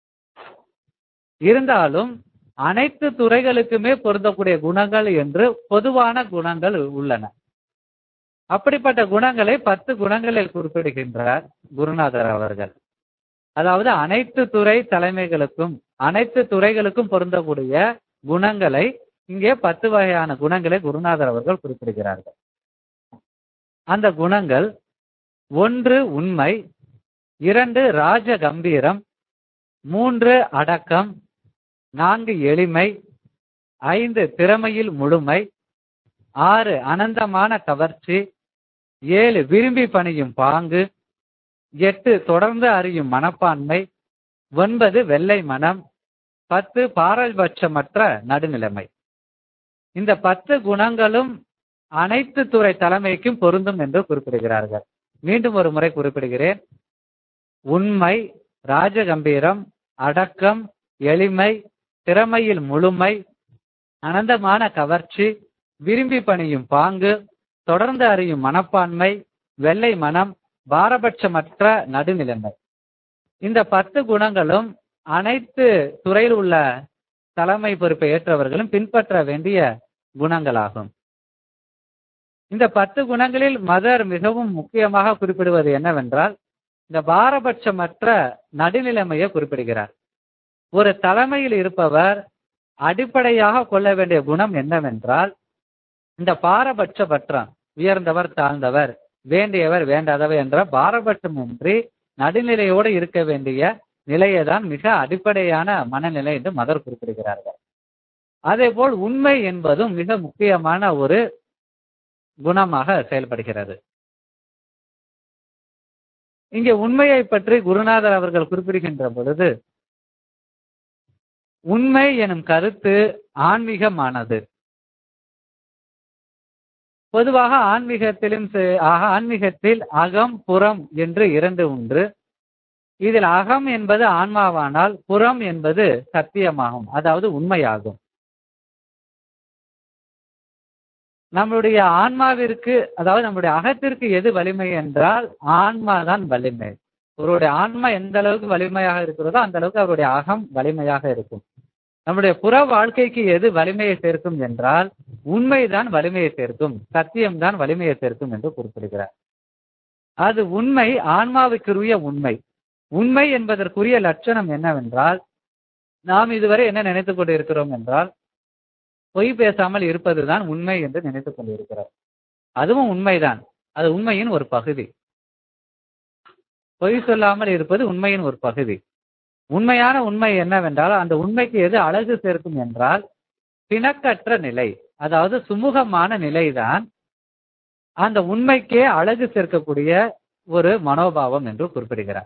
B: இருந்தாலும் அனைத்து துறைகளுக்குமே பொருந்தக்கூடிய குணங்கள் என்று பொதுவான குணங்கள் உள்ளன அப்படிப்பட்ட குணங்களை பத்து குணங்களில் குறிப்பிடுகின்றார் குருநாதர் அவர்கள் அதாவது அனைத்து துறை தலைமைகளுக்கும் அனைத்து துறைகளுக்கும் பொருந்தக்கூடிய குணங்களை இங்கே பத்து வகையான குணங்களை குருநாதர் அவர்கள் குறிப்பிடுகிறார்கள் அந்த குணங்கள் ஒன்று உண்மை இரண்டு ராஜ கம்பீரம் மூன்று அடக்கம் நான்கு எளிமை ஐந்து திறமையில் முழுமை ஆறு அனந்தமான கவர்ச்சி ஏழு விரும்பி பணியும் பாங்கு எட்டு தொடர்ந்து அறியும் மனப்பான்மை ஒன்பது வெள்ளை மனம் பத்து பாரபட்சமற்ற நடுநிலைமை இந்த பத்து குணங்களும் அனைத்து துறை தலைமைக்கும் பொருந்தும் என்று குறிப்பிடுகிறார்கள் மீண்டும் ஒரு முறை குறிப்பிடுகிறேன் உண்மை ராஜகம்பீரம் அடக்கம் எளிமை திறமையில் முழுமை அனந்தமான கவர்ச்சி விரும்பி பணியும் பாங்கு தொடர்ந்து அறியும் மனப்பான்மை வெள்ளை மனம் பாரபட்சமற்ற நடுநிலைமை இந்த பத்து குணங்களும் அனைத்து துறையில் உள்ள தலைமை பொறுப்பை ஏற்றவர்களும் பின்பற்ற வேண்டிய குணங்களாகும் இந்த பத்து குணங்களில் மதர் மிகவும் முக்கியமாக குறிப்பிடுவது என்னவென்றால் இந்த பாரபட்சமற்ற நடுநிலைமையை குறிப்பிடுகிறார் ஒரு தலைமையில் இருப்பவர் அடிப்படையாக கொள்ள வேண்டிய குணம் என்னவென்றால் இந்த பாரபட்சமற்ற உயர்ந்தவர் தாழ்ந்தவர் வேண்டியவர் வேண்டாதவர் என்ற பாரபட்சமின்றி நடுநிலையோடு இருக்க வேண்டிய நிலையை தான் மிக அடிப்படையான மனநிலை என்று மதர் குறிப்பிடுகிறார்கள் அதே போல் உண்மை என்பதும் மிக முக்கியமான ஒரு குணமாக செயல்படுகிறது இங்கே உண்மையை பற்றி குருநாதர் அவர்கள் குறிப்பிடுகின்ற பொழுது உண்மை எனும் கருத்து ஆன்மீகமானது பொதுவாக ஆன்மீகத்திலும் ஆன்மீகத்தில் அகம் புறம் என்று இரண்டு உண்டு இதில் அகம் என்பது ஆன்மாவானால் புறம் என்பது சத்தியமாகும் அதாவது உண்மையாகும் நம்மளுடைய ஆன்மாவிற்கு அதாவது நம்முடைய அகத்திற்கு எது வலிமை என்றால் ஆன்மா தான் வலிமை அவருடைய ஆன்மா எந்த அளவுக்கு வலிமையாக இருக்கிறதோ அந்த அளவுக்கு அவருடைய அகம் வலிமையாக இருக்கும் நம்முடைய புற வாழ்க்கைக்கு எது வலிமையை சேர்க்கும் என்றால் உண்மைதான் வலிமையை சேர்க்கும் சத்தியம்தான் வலிமையை சேர்க்கும் என்று குறிப்பிடுகிறார் அது உண்மை ஆன்மாவுக்குரிய உண்மை உண்மை என்பதற்குரிய லட்சணம் என்னவென்றால் நாம் இதுவரை என்ன நினைத்துக் கொண்டிருக்கிறோம் என்றால் பொய் பேசாமல் இருப்பதுதான் உண்மை என்று நினைத்துக் கொண்டிருக்கிறோம் அதுவும் உண்மைதான் அது உண்மையின் ஒரு பகுதி பொய் சொல்லாமல் இருப்பது உண்மையின் ஒரு பகுதி உண்மையான உண்மை என்னவென்றால் அந்த உண்மைக்கு எது அழகு சேர்க்கும் என்றால் பிணக்கற்ற நிலை அதாவது சுமூகமான நிலைதான் அந்த உண்மைக்கே அழகு சேர்க்கக்கூடிய ஒரு மனோபாவம் என்று குறிப்பிடுகிறார்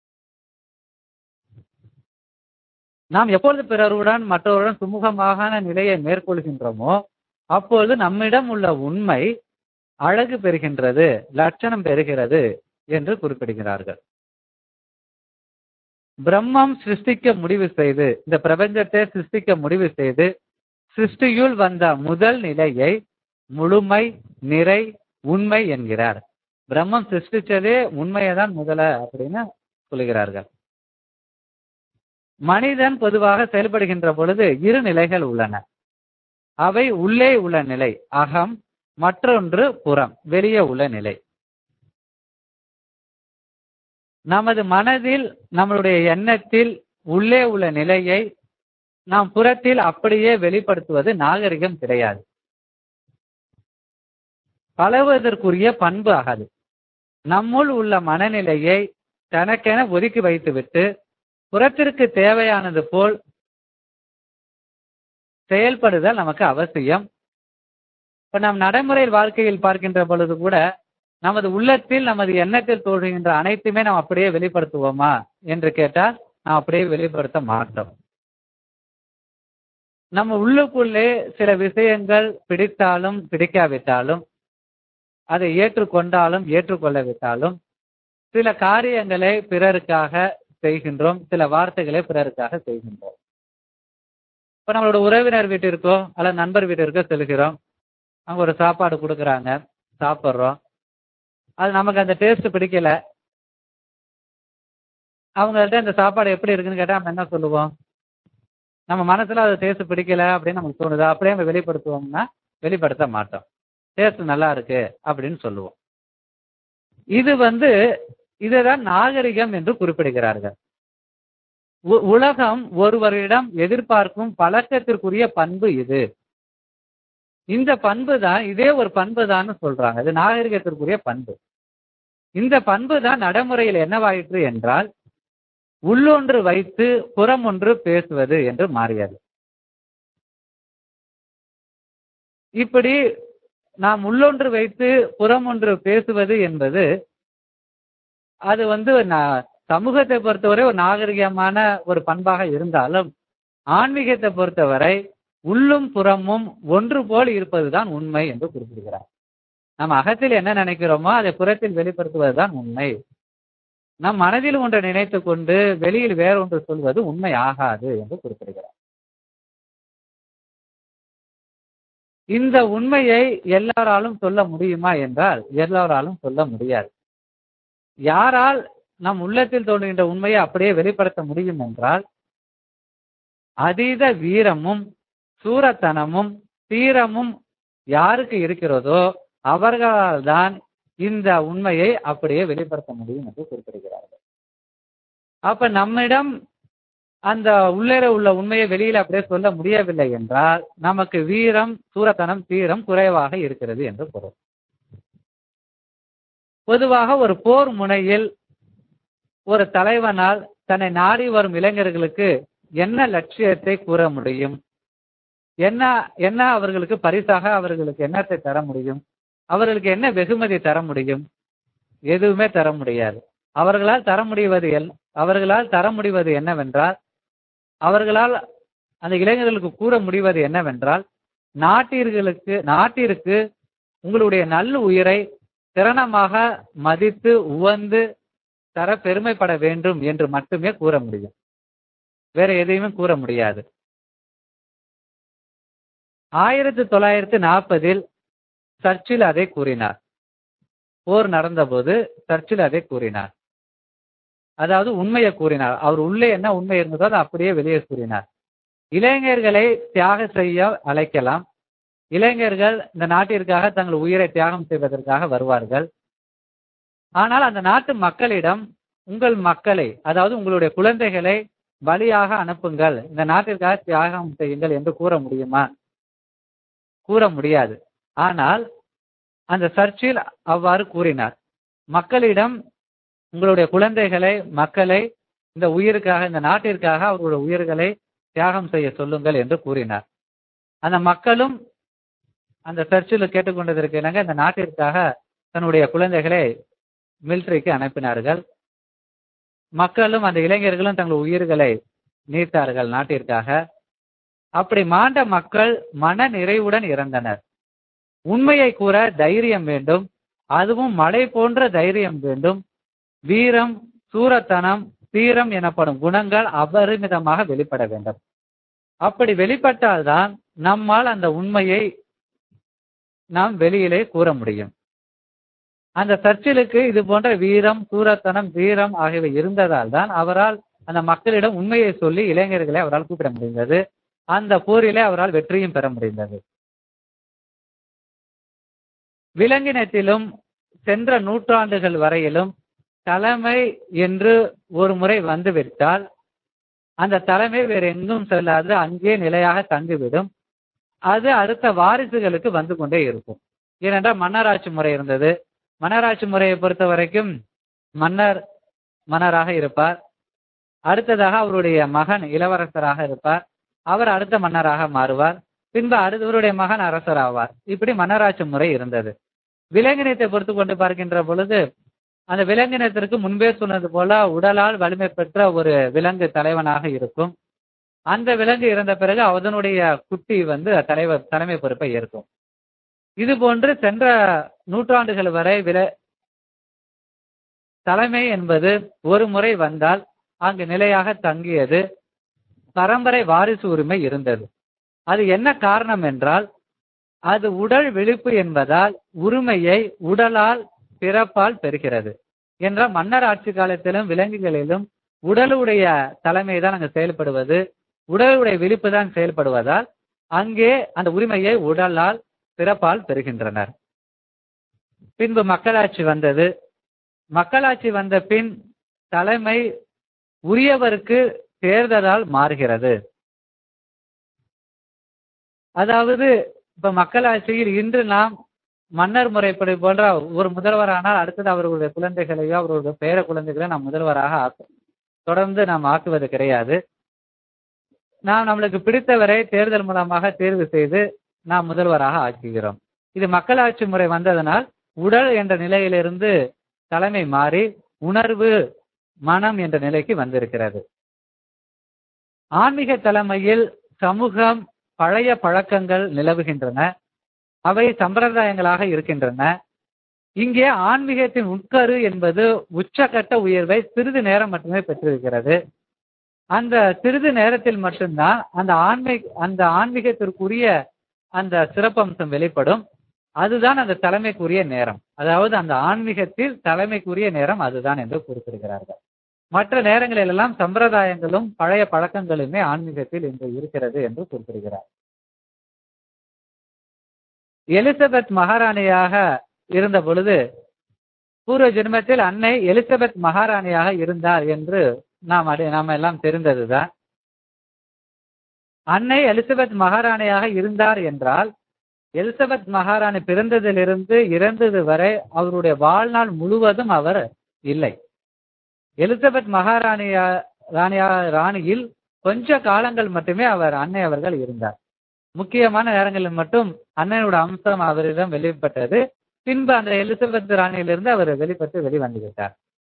B: நாம் எப்பொழுது பிறருடன் மற்றவருடன் சுமூகமான நிலையை மேற்கொள்கின்றோமோ அப்பொழுது நம்மிடம் உள்ள உண்மை அழகு பெறுகின்றது லட்சணம் பெறுகிறது என்று குறிப்பிடுகிறார்கள் பிரம்மம் சிருஷ்டிக்க முடிவு செய்து இந்த பிரபஞ்சத்தை சிருஷ்டிக்க முடிவு செய்து சிருஷ்டியுள் வந்த முதல் நிலையை முழுமை நிறை உண்மை என்கிறார் பிரம்மம் சிருஷ்டிச்சதே உண்மையை தான் முதல அப்படின்னு சொல்லுகிறார்கள் மனிதன் பொதுவாக செயல்படுகின்ற பொழுது இரு நிலைகள் உள்ளன அவை உள்ளே உள்ள நிலை அகம் மற்றொன்று புறம் வெளியே உள்ள நிலை நமது மனதில் நம்மளுடைய எண்ணத்தில் உள்ளே உள்ள நிலையை நாம் புறத்தில் அப்படியே வெளிப்படுத்துவது நாகரிகம் கிடையாது பழகுவதற்குரிய பண்பு ஆகாது நம்முள் உள்ள மனநிலையை தனக்கென ஒதுக்கி வைத்துவிட்டு புறத்திற்கு தேவையானது போல் செயல்படுதல் நமக்கு அவசியம் இப்ப நாம் நடைமுறை வாழ்க்கையில் பார்க்கின்ற பொழுது கூட நமது உள்ளத்தில் நமது எண்ணத்தில் தோன்றுகின்ற அனைத்துமே நாம் அப்படியே வெளிப்படுத்துவோமா என்று கேட்டால் நாம் அப்படியே வெளிப்படுத்த மாட்டோம் நம்ம உள்ளுக்குள்ளே சில விஷயங்கள் பிடித்தாலும் பிடிக்காவிட்டாலும் அதை ஏற்றுக்கொண்டாலும் ஏற்றுக்கொள்ளவிட்டாலும் சில காரியங்களை பிறருக்காக செய்கின்றோம் சில வார்த்தைகளை பிறருக்காக செய்கின்றோம் இப்ப நம்மளோட உறவினர் வீட்டிற்கோ அல்லது நண்பர் வீட்டிற்கோ செல்கிறோம் அவங்க ஒரு சாப்பாடு கொடுக்குறாங்க சாப்பிட்றோம் அது நமக்கு அந்த டேஸ்ட் பிடிக்கல அவங்கள்ட்ட இந்த சாப்பாடு எப்படி இருக்குன்னு கேட்டால் நம்ம என்ன சொல்லுவோம் நம்ம மனசுல அது டேஸ்ட் பிடிக்கல அப்படின்னு நமக்கு தோணுதா அப்படியே நம்ம வெளிப்படுத்துவோம்னா வெளிப்படுத்த மாட்டோம் டேஸ்ட் நல்லா இருக்கு அப்படின்னு சொல்லுவோம் இது வந்து இதுதான் நாகரிகம் என்று குறிப்பிடுகிறார்கள் உலகம் ஒருவரிடம் எதிர்பார்க்கும் பழக்கத்திற்குரிய பண்பு இது இந்த பண்பு தான் இதே ஒரு பண்பு தான் சொல்றாங்க இது நாகரிகத்திற்குரிய பண்பு இந்த பண்பு தான் நடைமுறையில் என்னவாயிற்று என்றால் உள்ளொன்று வைத்து புறம் ஒன்று பேசுவது என்று மாறியது இப்படி நாம் உள்ளொன்று வைத்து புறம் ஒன்று பேசுவது என்பது அது வந்து சமூகத்தை பொறுத்தவரை ஒரு நாகரிகமான ஒரு பண்பாக இருந்தாலும் ஆன்மீகத்தை பொறுத்தவரை உள்ளும் புறமும் ஒன்று போல் இருப்பதுதான் உண்மை என்று குறிப்பிடுகிறார் நம்ம அகத்தில் என்ன நினைக்கிறோமோ அதை புறத்தில் வெளிப்படுத்துவதுதான் உண்மை நம் மனதில் ஒன்றை நினைத்து கொண்டு வெளியில் வேற ஒன்று சொல்வது உண்மை ஆகாது என்று குறிப்பிடுகிறார் இந்த உண்மையை எல்லாராலும் சொல்ல முடியுமா என்றால் எல்லாராலும் சொல்ல முடியாது யாரால் நம் உள்ளத்தில் தோன்றுகின்ற உண்மையை அப்படியே வெளிப்படுத்த முடியும் என்றால் அதீத வீரமும் சூரத்தனமும் தீரமும் யாருக்கு இருக்கிறதோ அவர்களால் தான் இந்த உண்மையை அப்படியே வெளிப்படுத்த முடியும் என்று குறிப்பிடுகிறார்கள் அப்ப நம்மிடம் அந்த உள்ளேற உள்ள உண்மையை வெளியில அப்படியே சொல்ல முடியவில்லை என்றால் நமக்கு வீரம் சூரத்தனம் தீரம் குறைவாக இருக்கிறது என்று பொருள் பொதுவாக ஒரு போர் முனையில் ஒரு தலைவனால் தன்னை நாடி வரும் இளைஞர்களுக்கு என்ன லட்சியத்தை கூற முடியும் என்ன என்ன அவர்களுக்கு பரிசாக அவர்களுக்கு என்னத்தை தர முடியும் அவர்களுக்கு என்ன வெகுமதி தர முடியும் எதுவுமே தர முடியாது அவர்களால் தர முடிவது எல் அவர்களால் தர முடிவது என்னவென்றால் அவர்களால் அந்த இளைஞர்களுக்கு கூற முடிவது என்னவென்றால் நாட்டிற்கு நாட்டிற்கு உங்களுடைய நல்ல உயிரை திறனமாக மதித்து உவந்து தர பெருமைப்பட வேண்டும் என்று மட்டுமே கூற முடியும் வேற எதையுமே கூற முடியாது ஆயிரத்தி தொள்ளாயிரத்தி நாற்பதில் சர்ச்சில் அதை கூறினார் போர் நடந்தபோது சர்ச்சில் அதை கூறினார் அதாவது உண்மையை கூறினார் அவர் உள்ளே என்ன உண்மை இருந்ததோ அதை அப்படியே வெளியே கூறினார் இளைஞர்களை தியாகம் செய்ய அழைக்கலாம் இளைஞர்கள் இந்த நாட்டிற்காக தங்கள் உயிரை தியாகம் செய்வதற்காக வருவார்கள் ஆனால் அந்த நாட்டு மக்களிடம் உங்கள் மக்களை அதாவது உங்களுடைய குழந்தைகளை பலியாக அனுப்புங்கள் இந்த நாட்டிற்காக தியாகம் செய்யுங்கள் என்று கூற முடியுமா கூற முடியாது ஆனால் அந்த சர்ச்சில் அவ்வாறு கூறினார் மக்களிடம் உங்களுடைய குழந்தைகளை மக்களை இந்த உயிருக்காக இந்த நாட்டிற்காக அவர்களுடைய உயிர்களை தியாகம் செய்ய சொல்லுங்கள் என்று கூறினார் அந்த மக்களும் அந்த சர்ச்சில் கேட்டுக்கொண்டதற்கு இணங்க இந்த நாட்டிற்காக தன்னுடைய குழந்தைகளை மிலிட்டரிக்கு அனுப்பினார்கள் மக்களும் அந்த இளைஞர்களும் தங்கள் உயிர்களை நீத்தார்கள் நாட்டிற்காக அப்படி மாண்ட மக்கள் மன நிறைவுடன் இறந்தனர் உண்மையை கூற தைரியம் வேண்டும் அதுவும் மழை போன்ற தைரியம் வேண்டும் வீரம் சூரத்தனம் தீரம் எனப்படும் குணங்கள் அபரிமிதமாக வெளிப்பட வேண்டும் அப்படி வெளிப்பட்டால்தான் நம்மால் அந்த உண்மையை நாம் வெளியிலே கூற முடியும் அந்த சர்ச்சிலுக்கு இது போன்ற வீரம் சூரத்தனம் வீரம் ஆகியவை இருந்ததால் தான் அவரால் அந்த மக்களிடம் உண்மையை சொல்லி இளைஞர்களை அவரால் கூப்பிட முடிந்தது அந்த போரிலே அவரால் வெற்றியும் பெற முடிந்தது விலங்கினத்திலும் சென்ற நூற்றாண்டுகள் வரையிலும் தலைமை என்று ஒரு முறை வந்துவிட்டால் அந்த தலைமை வேற எங்கும் செல்லாது அங்கே நிலையாக தங்கிவிடும் அது அடுத்த வாரிசுகளுக்கு வந்து கொண்டே இருக்கும் ஏனென்றால் மன்னராட்சி முறை இருந்தது மன்னராட்சி முறையை பொறுத்த வரைக்கும் மன்னர் மன்னராக இருப்பார் அடுத்ததாக அவருடைய மகன் இளவரசராக இருப்பார் அவர் அடுத்த மன்னராக மாறுவார் பின்பு அடுத்தவருடைய மகன் அரசர் ஆவார் இப்படி மன்னராட்சி முறை இருந்தது விலங்கினத்தை பொறுத்து கொண்டு பார்க்கின்ற பொழுது அந்த விலங்கினத்திற்கு முன்பே சொன்னது போல உடலால் வலிமை பெற்ற ஒரு விலங்கு தலைவனாக இருக்கும் அந்த விலங்கு இறந்த பிறகு அதனுடைய குட்டி வந்து தலைவர் தலைமை பொறுப்பை ஏற்கும் இது போன்று சென்ற நூற்றாண்டுகள் வரை வில தலைமை என்பது ஒரு முறை வந்தால் அங்கு நிலையாக தங்கியது பரம்பரை வாரிசு உரிமை இருந்தது அது என்ன காரணம் என்றால் அது உடல் விழிப்பு என்பதால் உரிமையை உடலால் பிறப்பால் பெறுகிறது என்ற மன்னர் ஆட்சி காலத்திலும் விலங்குகளிலும் உடலுடைய தலைமை தான் அங்கு செயல்படுவது உடலுடைய விழிப்பு தான் செயல்படுவதால் அங்கே அந்த உரிமையை உடலால் பிறப்பால் பெறுகின்றனர் பின்பு மக்களாட்சி வந்தது மக்களாட்சி வந்த பின் தலைமை உரியவருக்கு தேர்தலால் மாறுகிறது அதாவது இப்ப மக்களாட்சியில் இன்று நாம் மன்னர் முறைப்படி போன்ற ஒரு முதல்வரானால் அடுத்தது அவர்களுடைய குழந்தைகளையோ அவர்களுடைய பேர குழந்தைகளையோ நாம் முதல்வராக ஆக்கும் தொடர்ந்து நாம் ஆக்குவது கிடையாது நாம் நம்மளுக்கு பிடித்தவரை தேர்தல் மூலமாக தேர்வு செய்து நாம் முதல்வராக ஆக்குகிறோம் இது மக்களாட்சி முறை வந்ததனால் உடல் என்ற நிலையிலிருந்து தலைமை மாறி உணர்வு மனம் என்ற நிலைக்கு வந்திருக்கிறது ஆன்மீக தலைமையில் சமூகம் பழைய பழக்கங்கள் நிலவுகின்றன அவை சம்பிரதாயங்களாக இருக்கின்றன இங்கே ஆன்மீகத்தின் உட்கரு என்பது உச்சகட்ட உயர்வை சிறிது நேரம் மட்டுமே பெற்றிருக்கிறது அந்த சிறிது நேரத்தில் மட்டும்தான் அந்த ஆன்மீக அந்த ஆன்மீகத்திற்குரிய அந்த சிறப்பம்சம் வெளிப்படும் அதுதான் அந்த தலைமைக்குரிய நேரம் அதாவது அந்த ஆன்மீகத்தில் தலைமைக்குரிய நேரம் அதுதான் என்று குறிப்பிடுகிறார்கள் மற்ற நேரங்களில் எல்லாம் சம்பிரதாயங்களும் பழைய பழக்கங்களுமே ஆன்மீகத்தில் இன்று இருக்கிறது என்று குறிப்பிடுகிறார் எலிசபெத் மகாராணியாக இருந்த பொழுது பூர்வ ஜென்மத்தில் அன்னை எலிசபெத் மகாராணியாக இருந்தார் என்று நாம் அடை நாம் எல்லாம் தெரிந்ததுதான் அன்னை எலிசபெத் மகாராணியாக இருந்தார் என்றால் எலிசபெத் மகாராணி பிறந்ததிலிருந்து இறந்தது வரை அவருடைய வாழ்நாள் முழுவதும் அவர் இல்லை எலிசபெத் மகாராணியா ராணியா ராணியில் கொஞ்ச காலங்கள் மட்டுமே அவர் அன்னை அவர்கள் இருந்தார் முக்கியமான நேரங்களில் மட்டும் அண்ணனோட அம்சம் அவரிடம் வெளிப்பட்டது பின்பு அந்த எலிசபெத் ராணியிலிருந்து அவர் வெளிப்பட்டு வெளிவந்து விட்டார்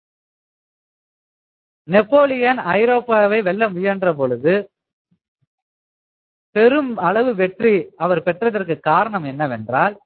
B: நெப்போலியன் ஐரோப்பாவை வெல்ல முயன்ற பொழுது பெரும் அளவு வெற்றி அவர் பெற்றதற்கு காரணம் என்னவென்றால்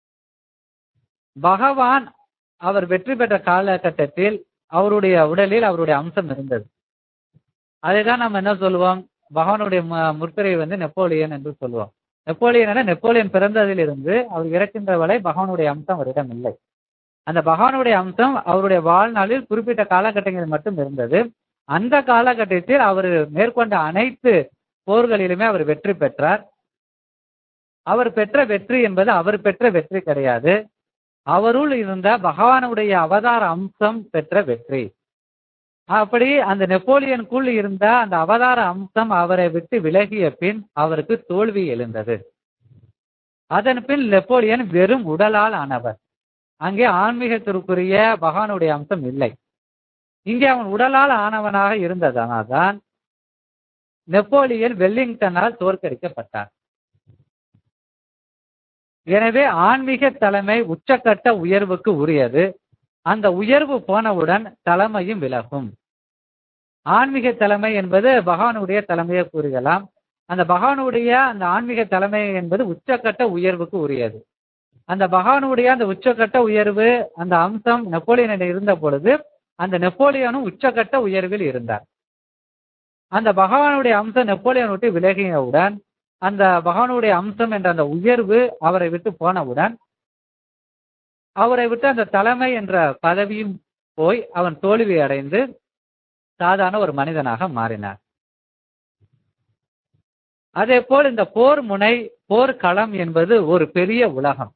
B: பகவான் அவர் வெற்றி பெற்ற காலகட்டத்தில் அவருடைய உடலில் அவருடைய அம்சம் இருந்தது அதைதான் நம்ம என்ன சொல்லுவோம் பகவானுடைய முற்பிறை வந்து நெப்போலியன் என்று சொல்லுவோம் நெப்போலியன் நெப்போலியன் பிறந்ததிலிருந்து அவர் இறக்கின்ற வரை பகவானுடைய அம்சம் அவரிடம் இல்லை அந்த பகவானுடைய அம்சம் அவருடைய வாழ்நாளில் குறிப்பிட்ட காலகட்டங்களில் மட்டும் இருந்தது அந்த காலகட்டத்தில் அவர் மேற்கொண்ட அனைத்து போர்களிலுமே அவர் வெற்றி பெற்றார் அவர் பெற்ற வெற்றி என்பது அவர் பெற்ற வெற்றி கிடையாது அவருள் இருந்த பகவானுடைய அவதார அம்சம் பெற்ற வெற்றி அப்படி அந்த நெப்போலியனுக்குள் இருந்த அந்த அவதார அம்சம் அவரை விட்டு விலகிய பின் அவருக்கு தோல்வி எழுந்தது அதன் பின் நெப்போலியன் வெறும் உடலால் ஆனவர் அங்கே ஆன்மீகத்திற்குரிய பகவானுடைய அம்சம் இல்லை இங்கே அவன் உடலால் ஆனவனாக இருந்ததனால்தான் நெப்போலியன் வெல்லிங்டனால் தோற்கடிக்கப்பட்டார் எனவே ஆன்மீக தலைமை உச்சக்கட்ட உயர்வுக்கு உரியது அந்த உயர்வு போனவுடன் தலைமையும் விலகும் ஆன்மீக தலைமை என்பது பகவானுடைய தலைமையை கூறுகலாம் அந்த பகவானுடைய அந்த ஆன்மீக தலைமை என்பது உச்சக்கட்ட உயர்வுக்கு உரியது அந்த பகவானுடைய அந்த உச்சக்கட்ட உயர்வு அந்த அம்சம் நெப்போலியனிடம் இருந்த பொழுது அந்த நெப்போலியனும் உச்சக்கட்ட உயர்வில் இருந்தார் அந்த பகவானுடைய அம்சம் நெப்போலியன் விட்டு விலகியவுடன் அந்த பகவானுடைய அம்சம் என்ற அந்த உயர்வு அவரை விட்டு போனவுடன் அவரை விட்டு அந்த தலைமை என்ற பதவியும் போய் அவன் தோல்வி அடைந்து சாதாரண ஒரு மனிதனாக மாறினார் அதே போல் இந்த போர் முனை போர்க்களம் என்பது ஒரு பெரிய உலகம்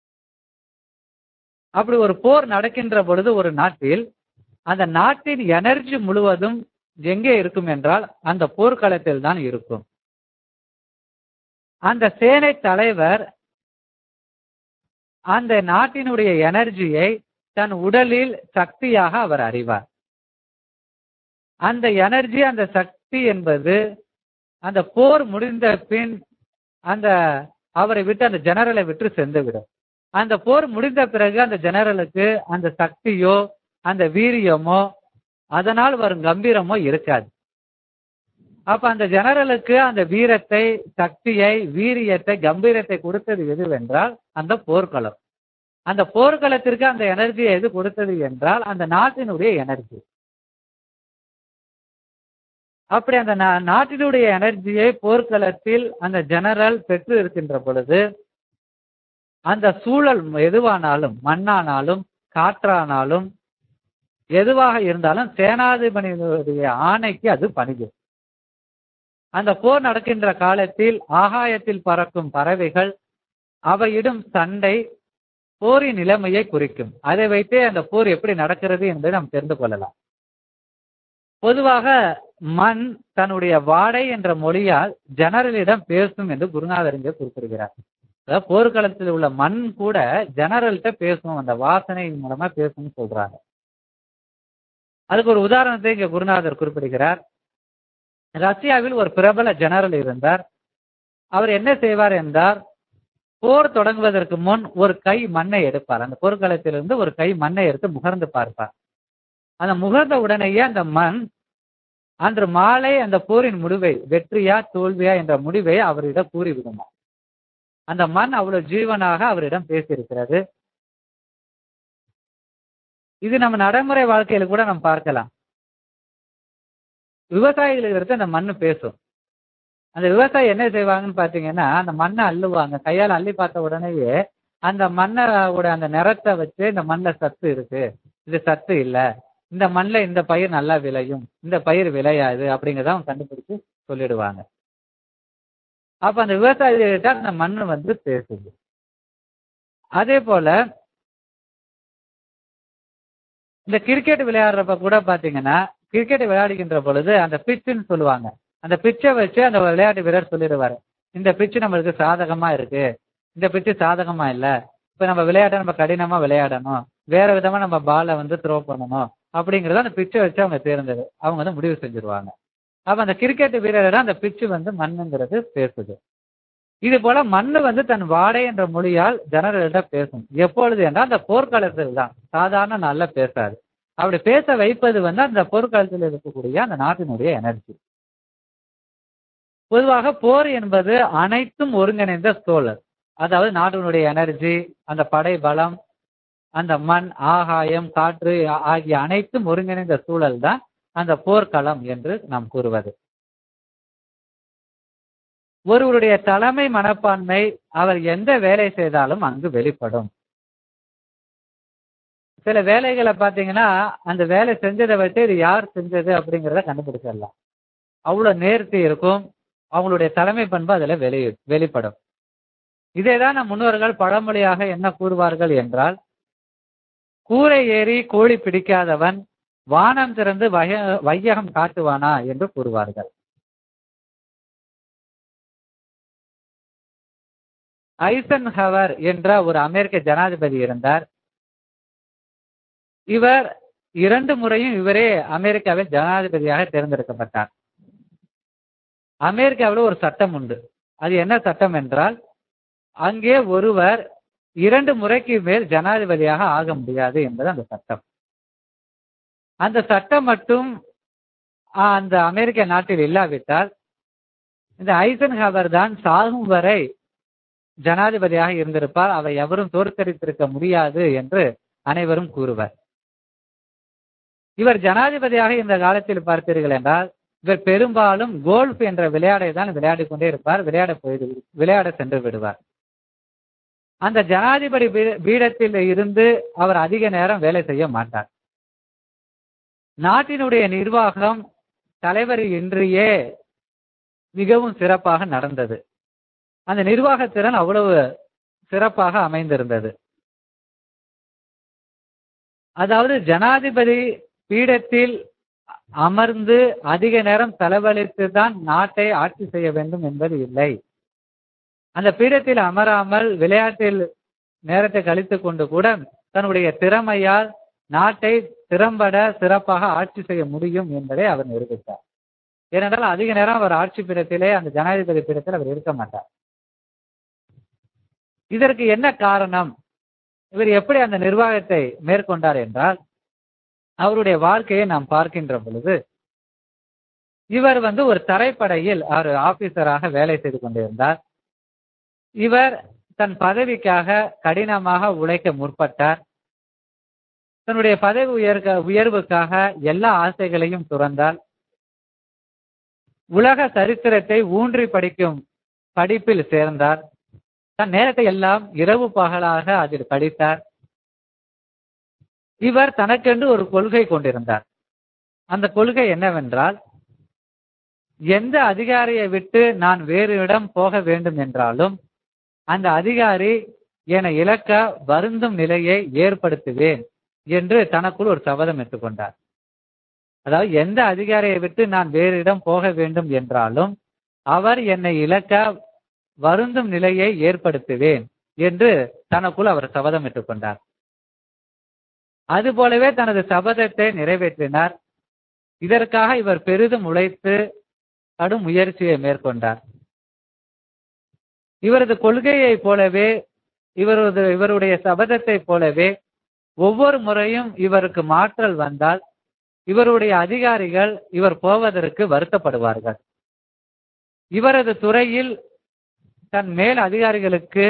B: அப்படி ஒரு போர் நடக்கின்ற பொழுது ஒரு நாட்டில் அந்த நாட்டின் எனர்ஜி முழுவதும் எங்கே இருக்கும் என்றால் அந்த போர்க்களத்தில் தான் இருக்கும் அந்த சேனை தலைவர் அந்த நாட்டினுடைய எனர்ஜியை தன் உடலில் சக்தியாக அவர் அறிவார் அந்த எனர்ஜி அந்த சக்தி என்பது அந்த போர் முடிந்த பின் அந்த அவரை விட்டு அந்த ஜெனரலை விட்டு சென்றுவிடும் அந்த போர் முடிந்த பிறகு அந்த ஜெனரலுக்கு அந்த சக்தியோ அந்த வீரியமோ அதனால் வரும் கம்பீரமோ இருக்காது அப்ப அந்த ஜெனரலுக்கு அந்த வீரத்தை சக்தியை வீரியத்தை கம்பீரத்தை கொடுத்தது எதுவென்றால் அந்த போர்க்களம் அந்த போர்க்களத்திற்கு அந்த எனர்ஜியை எது கொடுத்தது என்றால் அந்த நாட்டினுடைய எனர்ஜி அப்படி அந்த நாட்டினுடைய எனர்ஜியை போர்க்களத்தில் அந்த ஜெனரல் பெற்று இருக்கின்ற பொழுது அந்த சூழல் எதுவானாலும் மண்ணானாலும் காற்றானாலும் எதுவாக இருந்தாலும் சேனாதிபதியினுடைய ஆணைக்கு அது பணியும் அந்த போர் நடக்கின்ற காலத்தில் ஆகாயத்தில் பறக்கும் பறவைகள் அவையிடும் சண்டை போரின் நிலைமையை குறிக்கும் அதை வைத்தே அந்த போர் எப்படி நடக்கிறது என்பதை நாம் தெரிந்து கொள்ளலாம் பொதுவாக மண் தன்னுடைய வாடை என்ற மொழியால் ஜெனரலிடம் பேசும் என்று குருநாதர் இங்கே குறிப்பிடுகிறார் அதாவது போர்க்களத்தில் உள்ள மண் கூட ஜெனரல்கிட்ட பேசும் அந்த வாசனை மூலமா பேசும்னு சொல்றாங்க அதுக்கு ஒரு உதாரணத்தை இங்க குருநாதர் குறிப்பிடுகிறார் ரஷ்யாவில் ஒரு பிரபல ஜெனரல் இருந்தார் அவர் என்ன செய்வார் என்றால் போர் தொடங்குவதற்கு முன் ஒரு கை மண்ணை எடுப்பார் அந்த போர்க்களத்திலிருந்து ஒரு கை மண்ணை எடுத்து முகர்ந்து பார்ப்பார் அந்த முகர்ந்த உடனேயே அந்த மண் அன்று மாலை அந்த போரின் முடிவை வெற்றியா தோல்வியா என்ற முடிவை அவரிடம் கூறிவிடுமா அந்த மண் அவ்வளவு ஜீவனாக அவரிடம் பேசியிருக்கிறது இது நம்ம நடைமுறை வாழ்க்கையில கூட நம்ம பார்க்கலாம் விவசாயிகளுக்கு அந்த மண்ணு பேசும் அந்த விவசாயி என்ன செய்வாங்கன்னு பாத்தீங்கன்னா அந்த மண்ணை அள்ளுவாங்க கையால் அள்ளி பார்த்த உடனேயே அந்த மண்ணோட அந்த நிறத்தை வச்சு இந்த மண்ணில் சத்து இருக்கு இது சத்து இல்லை இந்த மண்ணில் இந்த பயிர் நல்லா விளையும் இந்த பயிர் விளையாது அப்படிங்கிறத அவங்க கண்டுபிடிச்சு சொல்லிடுவாங்க அப்ப அந்த விவசாயிகிட்ட அந்த மண்ணு வந்து பேசுது அதே போல இந்த கிரிக்கெட் விளையாடுறப்ப கூட பாத்தீங்கன்னா கிரிக்கெட் விளையாடுகின்ற பொழுது அந்த பிச்சுன்னு சொல்லுவாங்க அந்த பிச்சை வச்சு அந்த விளையாட்டு வீரர் சொல்லிடுவாரு இந்த பிச்சு நம்மளுக்கு சாதகமா இருக்கு இந்த பிச்சு சாதகமா இல்ல இப்ப நம்ம விளையாட்ட நம்ம கடினமா விளையாடணும் வேற விதமா நம்ம பாலை வந்து த்ரோ பண்ணணும் அப்படிங்கறத அந்த பிச்சை வச்சு அவங்க தேர்ந்தது அவங்க வந்து முடிவு செஞ்சிருவாங்க அப்ப அந்த கிரிக்கெட் வீரர் அந்த பிச்சு வந்து மண்ணுங்கிறது பேசுது இது போல மண்ணு வந்து தன் வாடை என்ற மொழியால் ஜனங்களிடம் பேசும் எப்பொழுது என்றால் அந்த போர்க்காலத்தில் தான் சாதாரண நாள்ல பேசாது அப்படி பேச வைப்பது வந்து அந்த போர்க்காலத்தில் இருக்கக்கூடிய அந்த நாட்டினுடைய எனர்ஜி பொதுவாக போர் என்பது அனைத்தும் ஒருங்கிணைந்த சோழர் அதாவது நாட்டினுடைய எனர்ஜி அந்த படை பலம் அந்த மண் ஆகாயம் காற்று ஆகிய அனைத்தும் ஒருங்கிணைந்த சூழல் தான் அந்த போர்க்களம் என்று நாம் கூறுவது ஒருவருடைய தலைமை மனப்பான்மை அவர் எந்த வேலை செய்தாலும் அங்கு வெளிப்படும் சில வேலைகளை பார்த்தீங்கன்னா அந்த வேலை செஞ்சதை வச்சு இது யார் செஞ்சது அப்படிங்கிறத கண்டுபிடிச்சிடலாம் அவ்வளவு நேர்த்தி இருக்கும் அவங்களுடைய தலைமை பண்பு அதுல வெளி வெளிப்படும் இதேதான் நம் முன்னோர்கள் பழமொழியாக என்ன கூறுவார்கள் என்றால் கூரை ஏறி கோழி பிடிக்காதவன் வானம் திறந்து வய வையகம் காட்டுவானா என்று கூறுவார்கள் ஐசன் ஹவர் என்ற ஒரு அமெரிக்க ஜனாதிபதி இருந்தார் இவர் இரண்டு முறையும் இவரே அமெரிக்காவில் ஜனாதிபதியாக தேர்ந்தெடுக்கப்பட்டார் அமெரிக்காவில் ஒரு சட்டம் உண்டு அது என்ன சட்டம் என்றால் அங்கே ஒருவர் இரண்டு முறைக்கு மேல் ஜனாதிபதியாக ஆக முடியாது என்பது அந்த சட்டம் அந்த சட்டம் மட்டும் அந்த அமெரிக்க நாட்டில் இல்லாவிட்டால் இந்த ஐசன் ஹவர் தான் சாகும் வரை ஜனாதிபதியாக இருந்திருப்பார் அதை எவரும் தோற்கடித்திருக்க முடியாது என்று அனைவரும் கூறுவர் இவர் ஜனாதிபதியாக இந்த காலத்தில் பார்த்தீர்கள் என்றால் இவர் பெரும்பாலும் கோல்ஃப் என்ற விளையாடை தான் விளையாடி கொண்டே இருப்பார் விளையாட போய் விளையாட சென்று விடுவார் அந்த ஜனாதிபதி பீடத்தில் இருந்து அவர் அதிக நேரம் வேலை செய்ய மாட்டார் நாட்டினுடைய நிர்வாகம் தலைவர் இன்றியே மிகவும் சிறப்பாக நடந்தது அந்த நிர்வாகத்திறன் அவ்வளவு சிறப்பாக அமைந்திருந்தது அதாவது ஜனாதிபதி பீடத்தில் அமர்ந்து அதிக நேரம் செலவழித்து தான் நாட்டை ஆட்சி செய்ய வேண்டும் என்பது இல்லை அந்த பீடத்தில் அமராமல் விளையாட்டில் நேரத்தை கழித்து கொண்டு கூட தன்னுடைய திறமையால் நாட்டை திறம்பட சிறப்பாக ஆட்சி செய்ய முடியும் என்பதை அவர் நிரூபித்தார் ஏனென்றால் அதிக நேரம் அவர் ஆட்சி பீடத்திலே அந்த ஜனாதிபதி பீடத்தில் அவர் இருக்க மாட்டார் இதற்கு என்ன காரணம் இவர் எப்படி அந்த நிர்வாகத்தை மேற்கொண்டார் என்றால் அவருடைய வாழ்க்கையை நாம் பார்க்கின்ற பொழுது இவர் வந்து ஒரு தரைப்படையில் அவர் ஆபீசராக வேலை செய்து கொண்டிருந்தார் இவர் தன் பதவிக்காக கடினமாக உழைக்க முற்பட்டார் தன்னுடைய பதவி உயர்க உயர்வுக்காக எல்லா ஆசைகளையும் துறந்தார் உலக சரித்திரத்தை ஊன்றி படிக்கும் படிப்பில் சேர்ந்தார் தன் நேரத்தை எல்லாம் இரவு பகலாக அதில் படித்தார் இவர் தனக்கென்று ஒரு கொள்கை கொண்டிருந்தார் அந்த கொள்கை என்னவென்றால் எந்த அதிகாரியை விட்டு நான் வேறு இடம் போக வேண்டும் என்றாலும் அந்த அதிகாரி என இழக்க வருந்தும் நிலையை ஏற்படுத்துவேன் என்று தனக்குள் ஒரு சபதம் எடுத்துக்கொண்டார் அதாவது எந்த அதிகாரியை விட்டு நான் வேறு இடம் போக வேண்டும் என்றாலும் அவர் என்னை இழக்க வருந்தும் நிலையை ஏற்படுத்துவேன் என்று தனக்குள் அவர் சபதம் கொண்டார் அதுபோலவே தனது சபதத்தை நிறைவேற்றினார் இதற்காக இவர் பெரிதும் உழைத்து கடும் முயற்சியை மேற்கொண்டார் இவரது கொள்கையை போலவே இவரது இவருடைய சபதத்தை போலவே ஒவ்வொரு முறையும் இவருக்கு மாற்றல் வந்தால் இவருடைய அதிகாரிகள் இவர் போவதற்கு வருத்தப்படுவார்கள் இவரது துறையில் தன் மேல் அதிகாரிகளுக்கு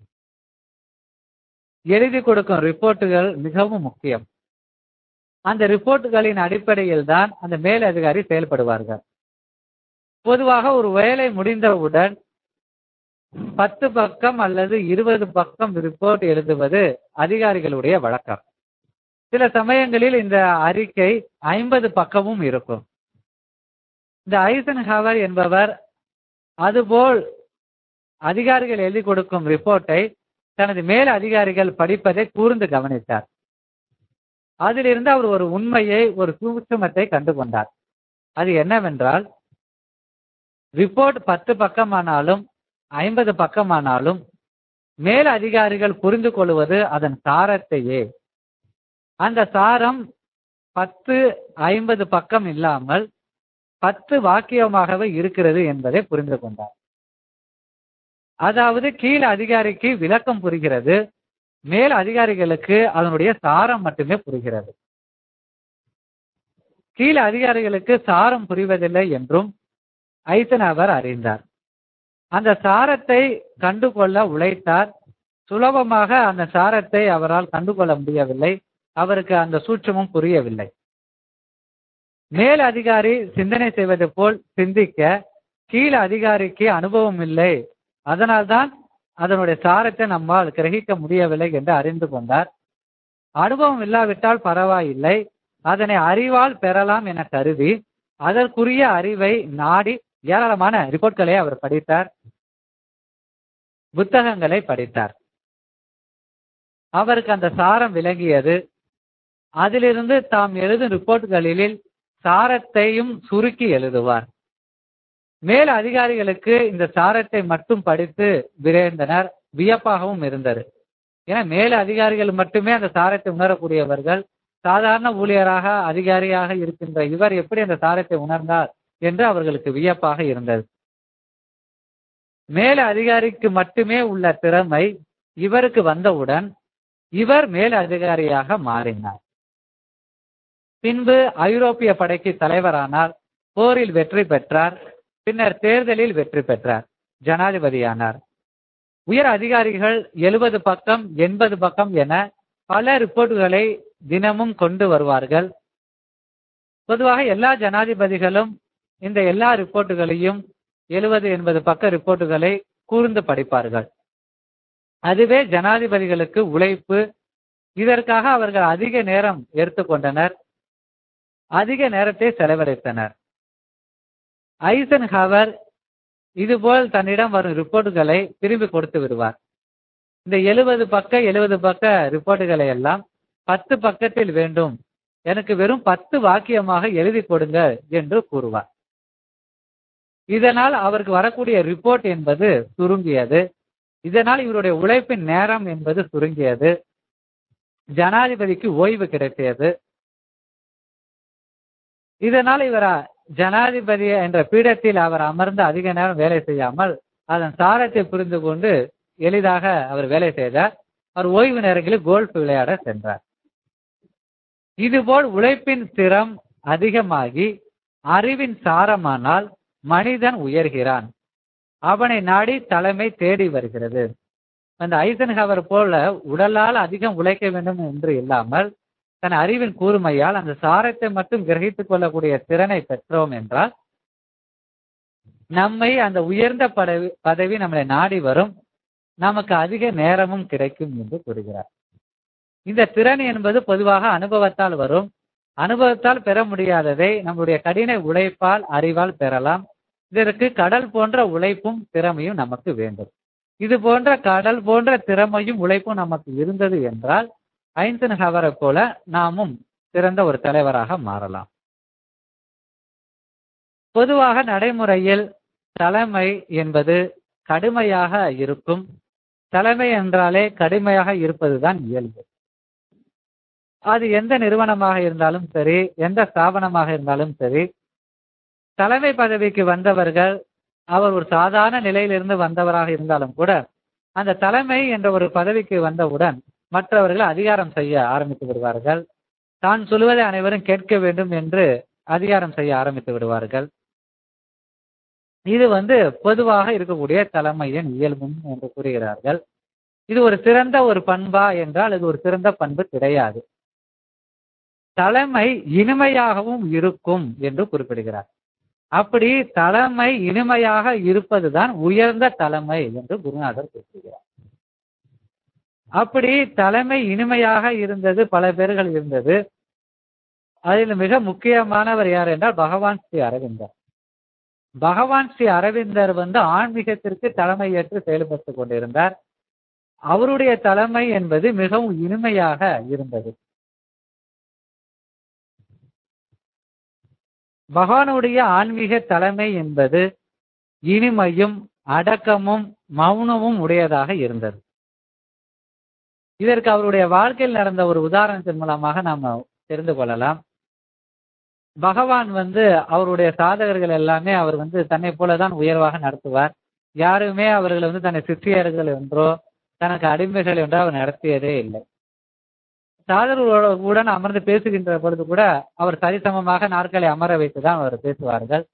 B: எழுதி கொடுக்கும் ரிப்போர்ட்டுகள் மிகவும் முக்கியம் அந்த ரிப்போர்ட்டுகளின் அடிப்படையில் தான் அந்த மேல் அதிகாரி செயல்படுவார்கள் பொதுவாக ஒரு வேலை முடிந்தவுடன் பத்து பக்கம் அல்லது இருபது பக்கம் ரிப்போர்ட் எழுதுவது அதிகாரிகளுடைய வழக்கம் சில சமயங்களில் இந்த அறிக்கை ஐம்பது பக்கமும் இருக்கும் இந்த ஐசன் ஹவர் என்பவர் அதுபோல் அதிகாரிகள் எழுதி கொடுக்கும் ரிப்போர்ட்டை தனது மேல் அதிகாரிகள் படிப்பதை கூர்ந்து கவனித்தார் அதிலிருந்து அவர் ஒரு உண்மையை ஒரு சூட்சுமத்தை கண்டு கொண்டார் அது என்னவென்றால் ரிப்போர்ட் பத்து பக்கமானாலும் ஐம்பது பக்கமானாலும் மேல் அதிகாரிகள் புரிந்து கொள்வது அதன் சாரத்தையே அந்த சாரம் பத்து ஐம்பது பக்கம் இல்லாமல் பத்து வாக்கியமாகவே இருக்கிறது என்பதை புரிந்து கொண்டார் அதாவது கீழ் அதிகாரிக்கு விளக்கம் புரிகிறது மேல் அதிகாரிகளுக்கு அதனுடைய சாரம் மட்டுமே புரிகிறது கீழ் அதிகாரிகளுக்கு சாரம் புரிவதில்லை என்றும் ஐசனவர் அறிந்தார் அந்த சாரத்தை கண்டுகொள்ள உழைத்தார் சுலபமாக அந்த சாரத்தை அவரால் கண்டுகொள்ள முடியவில்லை அவருக்கு அந்த சூட்சமும் புரியவில்லை மேல் அதிகாரி சிந்தனை செய்வது போல் சிந்திக்க கீழ் அதிகாரிக்கு அனுபவம் இல்லை அதனால்தான் அதனுடைய சாரத்தை நம்மால் கிரகிக்க முடியவில்லை என்று அறிந்து கொண்டார் அனுபவம் இல்லாவிட்டால் பரவாயில்லை அதனை அறிவால் பெறலாம் என கருதி அதற்குரிய அறிவை நாடி ஏராளமான ரிப்போர்ட்களை அவர் படித்தார் புத்தகங்களை படித்தார் அவருக்கு அந்த சாரம் விளங்கியது அதிலிருந்து தாம் எழுதும் ரிப்போர்ட்களில் சாரத்தையும் சுருக்கி எழுதுவார் மேல் அதிகாரிகளுக்கு இந்த சாரத்தை மட்டும் படித்து விரைந்தனர் வியப்பாகவும் இருந்தது ஏன்னா மேல் அதிகாரிகள் மட்டுமே அந்த சாரத்தை உணரக்கூடியவர்கள் சாதாரண ஊழியராக அதிகாரியாக இருக்கின்ற இவர் எப்படி அந்த சாரத்தை உணர்ந்தார் என்று அவர்களுக்கு வியப்பாக இருந்தது மேல் அதிகாரிக்கு மட்டுமே உள்ள திறமை இவருக்கு வந்தவுடன் இவர் மேல் அதிகாரியாக மாறினார் பின்பு ஐரோப்பிய படைக்கு தலைவரானார் போரில் வெற்றி பெற்றார் பின்னர் தேர்தலில் வெற்றி பெற்றார் ஜனாதிபதியானார் உயர் அதிகாரிகள் எழுபது பக்கம் எண்பது பக்கம் என பல ரிப்போர்ட்டுகளை தினமும் கொண்டு வருவார்கள் பொதுவாக எல்லா ஜனாதிபதிகளும் இந்த எல்லா ரிப்போர்ட்டுகளையும் எழுபது எண்பது பக்க ரிப்போர்ட்டுகளை கூர்ந்து படிப்பார்கள் அதுவே ஜனாதிபதிகளுக்கு உழைப்பு இதற்காக அவர்கள் அதிக நேரம் எடுத்துக்கொண்டனர் அதிக நேரத்தை செலவழித்தனர் ஐசன் ஹவர் இதுபோல் தன்னிடம் வரும் ரிப்போர்ட்டுகளை திரும்பி கொடுத்து விடுவார் இந்த எழுபது பக்க எழுபது பக்க ரிப்போர்ட்டுகளை எல்லாம் பத்து பக்கத்தில் வேண்டும் எனக்கு வெறும் பத்து வாக்கியமாக எழுதி கொடுங்க என்று கூறுவார் இதனால் அவருக்கு வரக்கூடிய ரிப்போர்ட் என்பது சுருங்கியது இதனால் இவருடைய உழைப்பின் நேரம் என்பது சுருங்கியது ஜனாதிபதிக்கு ஓய்வு கிடைத்தது இதனால் இவர் ஜனாதிபதி என்ற பீடத்தில் அவர் அமர்ந்து அதிக நேரம் வேலை செய்யாமல் அதன் சாரத்தை புரிந்து கொண்டு எளிதாக அவர் வேலை செய்தார் அவர் ஓய்வு நேரங்களில் கோல்ஃப் விளையாட சென்றார் இதுபோல் உழைப்பின் திறம் அதிகமாகி அறிவின் சாரமானால் மனிதன் உயர்கிறான் அவனை நாடி தலைமை தேடி வருகிறது அந்த ஐசன்ஹவர் போல உடலால் அதிகம் உழைக்க வேண்டும் என்று இல்லாமல் தன் அறிவின் கூர்மையால் அந்த சாரத்தை மட்டும் கிரகித்துக் கொள்ளக்கூடிய திறனை பெற்றோம் என்றால் நம்மை அந்த உயர்ந்த பதவி பதவி நம்மளை நாடி வரும் நமக்கு அதிக நேரமும் கிடைக்கும் என்று கூறுகிறார் இந்த திறன் என்பது பொதுவாக அனுபவத்தால் வரும் அனுபவத்தால் பெற முடியாததை நம்முடைய கடின உழைப்பால் அறிவால் பெறலாம் இதற்கு கடல் போன்ற உழைப்பும் திறமையும் நமக்கு வேண்டும் இது போன்ற கடல் போன்ற திறமையும் உழைப்பும் நமக்கு இருந்தது என்றால் ஐன்சன் ஹவரை போல நாமும் சிறந்த ஒரு தலைவராக மாறலாம் பொதுவாக நடைமுறையில் தலைமை என்பது கடுமையாக இருக்கும் தலைமை என்றாலே கடுமையாக இருப்பதுதான் இயல்பு அது எந்த நிறுவனமாக இருந்தாலும் சரி எந்த ஸ்தாபனமாக இருந்தாலும் சரி தலைமை பதவிக்கு வந்தவர்கள் அவர் ஒரு சாதாரண நிலையிலிருந்து வந்தவராக இருந்தாலும் கூட அந்த தலைமை என்ற ஒரு பதவிக்கு வந்தவுடன் மற்றவர்கள் அதிகாரம் செய்ய ஆரம்பித்து விடுவார்கள் தான் சொல்வதை அனைவரும் கேட்க வேண்டும் என்று அதிகாரம் செய்ய ஆரம்பித்து விடுவார்கள் இது வந்து பொதுவாக இருக்கக்கூடிய தலைமையின் இயல்பும் என்று கூறுகிறார்கள் இது ஒரு சிறந்த ஒரு பண்பா என்றால் இது ஒரு சிறந்த பண்பு கிடையாது தலைமை இனிமையாகவும் இருக்கும் என்று குறிப்பிடுகிறார் அப்படி தலைமை இனிமையாக இருப்பதுதான் உயர்ந்த தலைமை என்று குருநாதர் குறிப்பிடுகிறார் அப்படி தலைமை இனிமையாக இருந்தது பல பேர்கள் இருந்தது அதில் மிக முக்கியமானவர் யார் என்றால் பகவான் ஸ்ரீ அரவிந்தர் பகவான் ஸ்ரீ அரவிந்தர் வந்து ஆன்மீகத்திற்கு தலைமை ஏற்று செயல்பட்டு கொண்டிருந்தார் அவருடைய தலைமை என்பது மிகவும் இனிமையாக இருந்தது பகவானுடைய ஆன்மீக தலைமை என்பது இனிமையும் அடக்கமும் மௌனமும் உடையதாக இருந்தது இதற்கு அவருடைய வாழ்க்கையில் நடந்த ஒரு உதாரணத்தின் மூலமாக நாம் தெரிந்து கொள்ளலாம் பகவான் வந்து அவருடைய சாதகர்கள் எல்லாமே அவர் வந்து தன்னை போலதான் உயர்வாக நடத்துவார் யாருமே அவர்களை வந்து தன்னை சித்தியர்கள் என்றோ தனக்கு அடிமைகள் என்றோ அவர் நடத்தியதே இல்லை சாதகர்களுடன் அமர்ந்து பேசுகின்ற பொழுது கூட அவர் சரிசமமாக நாட்களை அமர வைத்துதான் அவர் பேசுவார்கள்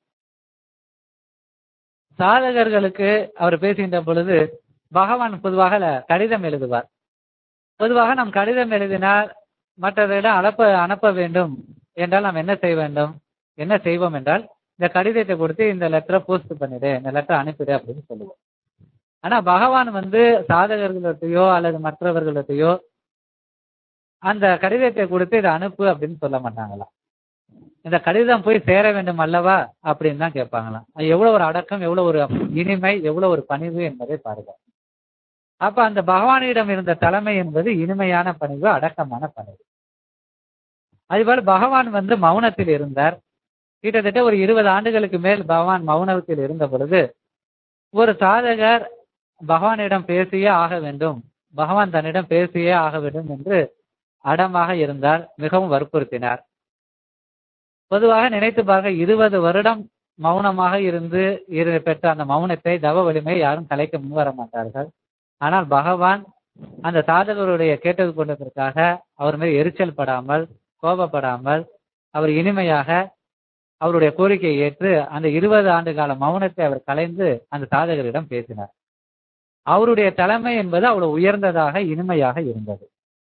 B: சாதகர்களுக்கு அவர் பேசுகின்ற பொழுது பகவான் பொதுவாக கடிதம் எழுதுவார் பொதுவாக நாம் கடிதம் எழுதினால் மற்றவரிடம் அனுப்ப அனுப்ப வேண்டும் என்றால் நாம் என்ன செய்ய வேண்டும் என்ன செய்வோம் என்றால் இந்த கடிதத்தை கொடுத்து இந்த லெட்டரை போஸ்ட் பண்ணிடு இந்த லெட்டரை அனுப்பிடு அப்படின்னு சொல்லுவோம் ஆனா பகவான் வந்து சாதகர்கள்ட்டையோ அல்லது மற்றவர்கள்ட்டையோ அந்த கடிதத்தை கொடுத்து இதை அனுப்பு அப்படின்னு சொல்ல மாட்டாங்களாம் இந்த கடிதம் போய் சேர வேண்டும் அல்லவா அப்படின்னு தான் கேட்பாங்களாம் எவ்வளவு ஒரு அடக்கம் எவ்வளவு ஒரு இனிமை எவ்வளவு ஒரு பணிவு என்பதை பாருங்க அப்ப அந்த பகவானிடம் இருந்த தலைமை என்பது இனிமையான பணிவு அடக்கமான பணிவு அதுபோல பகவான் வந்து மௌனத்தில் இருந்தார் கிட்டத்தட்ட ஒரு இருபது ஆண்டுகளுக்கு மேல் பகவான் மௌனத்தில் இருந்த பொழுது ஒரு சாதகர் பகவானிடம் பேசியே ஆக வேண்டும் பகவான் தன்னிடம் பேசியே ஆக வேண்டும் என்று அடமாக இருந்தார் மிகவும் வற்புறுத்தினார் பொதுவாக நினைத்து பார்க்க இருபது வருடம் மௌனமாக இருந்து இரு பெற்ற அந்த மௌனத்தை தவ வலிமை யாரும் கலைக்க முன்வர மாட்டார்கள் ஆனால் பகவான் அந்த சாதகருடைய கேட்டது கொண்டதற்காக அவர் மீது எரிச்சல் படாமல் கோபப்படாமல் அவர் இனிமையாக அவருடைய கோரிக்கையை ஏற்று அந்த இருபது ஆண்டு கால மௌனத்தை அவர் கலைந்து அந்த சாதகரிடம் பேசினார் அவருடைய தலைமை என்பது அவ்வளவு உயர்ந்ததாக இனிமையாக இருந்தது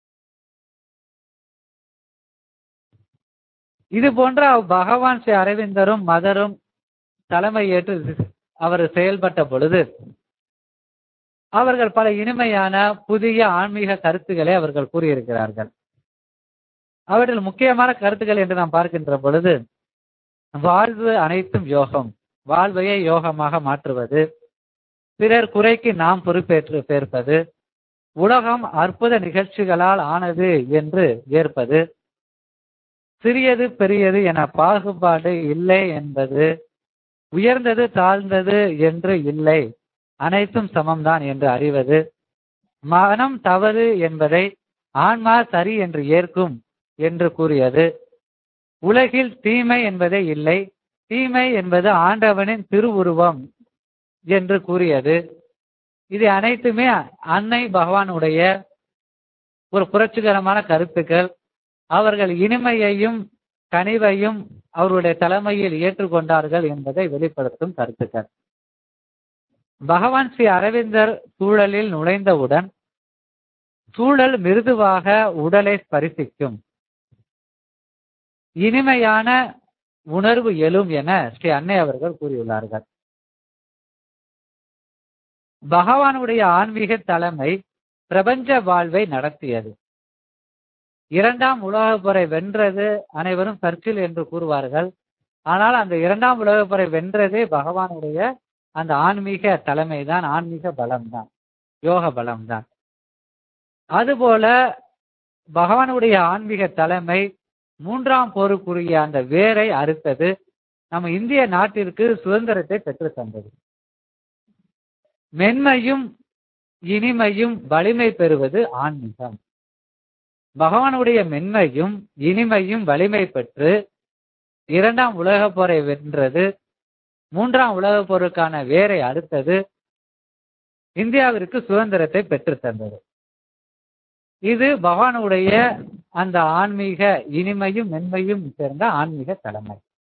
B: இது போன்ற பகவான் ஸ்ரீ அரவிந்தரும் மதரும் தலைமை ஏற்று அவர் செயல்பட்ட பொழுது அவர்கள் பல இனிமையான புதிய ஆன்மீக கருத்துக்களை அவர்கள் கூறியிருக்கிறார்கள் அவற்றில் முக்கியமான கருத்துக்கள் என்று நாம் பார்க்கின்ற பொழுது வாழ்வு அனைத்தும் யோகம் வாழ்வையே யோகமாக மாற்றுவது பிறர் குறைக்கு நாம் பொறுப்பேற்று பேர்ப்பது உலகம் அற்புத நிகழ்ச்சிகளால் ஆனது என்று ஏற்பது சிறியது பெரியது என பாகுபாடு இல்லை என்பது உயர்ந்தது தாழ்ந்தது என்று இல்லை அனைத்தும் சமம்தான் என்று அறிவது மனம் தவறு என்பதை ஆன்மா சரி என்று ஏற்கும் என்று கூறியது உலகில் தீமை என்பதே இல்லை தீமை என்பது ஆண்டவனின் திருவுருவம் என்று கூறியது இது அனைத்துமே அன்னை பகவானுடைய ஒரு புரட்சிகரமான கருத்துக்கள் அவர்கள் இனிமையையும் கனிவையும் அவருடைய தலைமையில் ஏற்றுக்கொண்டார்கள் என்பதை வெளிப்படுத்தும் கருத்துக்கள் பகவான் ஸ்ரீ அரவிந்தர் சூழலில் நுழைந்தவுடன் சூழல் மிருதுவாக உடலை ஸ்பரிசிக்கும் இனிமையான உணர்வு எழும் என ஸ்ரீ அன்னை அவர்கள் கூறியுள்ளார்கள் பகவானுடைய ஆன்மீக தலைமை பிரபஞ்ச வாழ்வை நடத்தியது இரண்டாம் உலகப் போரை வென்றது அனைவரும் சர்ச்சில் என்று கூறுவார்கள் ஆனால் அந்த இரண்டாம் உலகப் போரை வென்றதே பகவானுடைய அந்த ஆன்மீக தலைமை தான் ஆன்மீக பலம் தான் யோக பலம் தான் அதுபோல பகவானுடைய ஆன்மீக தலைமை மூன்றாம் போருக்குரிய அந்த வேரை அறுத்தது நம்ம இந்திய நாட்டிற்கு சுதந்திரத்தை பெற்று தந்தது மென்மையும் இனிமையும் வலிமை பெறுவது ஆன்மீகம் பகவானுடைய மென்மையும் இனிமையும் வலிமை பெற்று இரண்டாம் உலகப் போரை வென்றது மூன்றாம் உலகப் போருக்கான வேரை அடுத்தது இந்தியாவிற்கு சுதந்திரத்தை பெற்று தந்தது இது பகவானுடைய அந்த ஆன்மீக இனிமையும் மென்மையும் சேர்ந்த ஆன்மீக தலைமை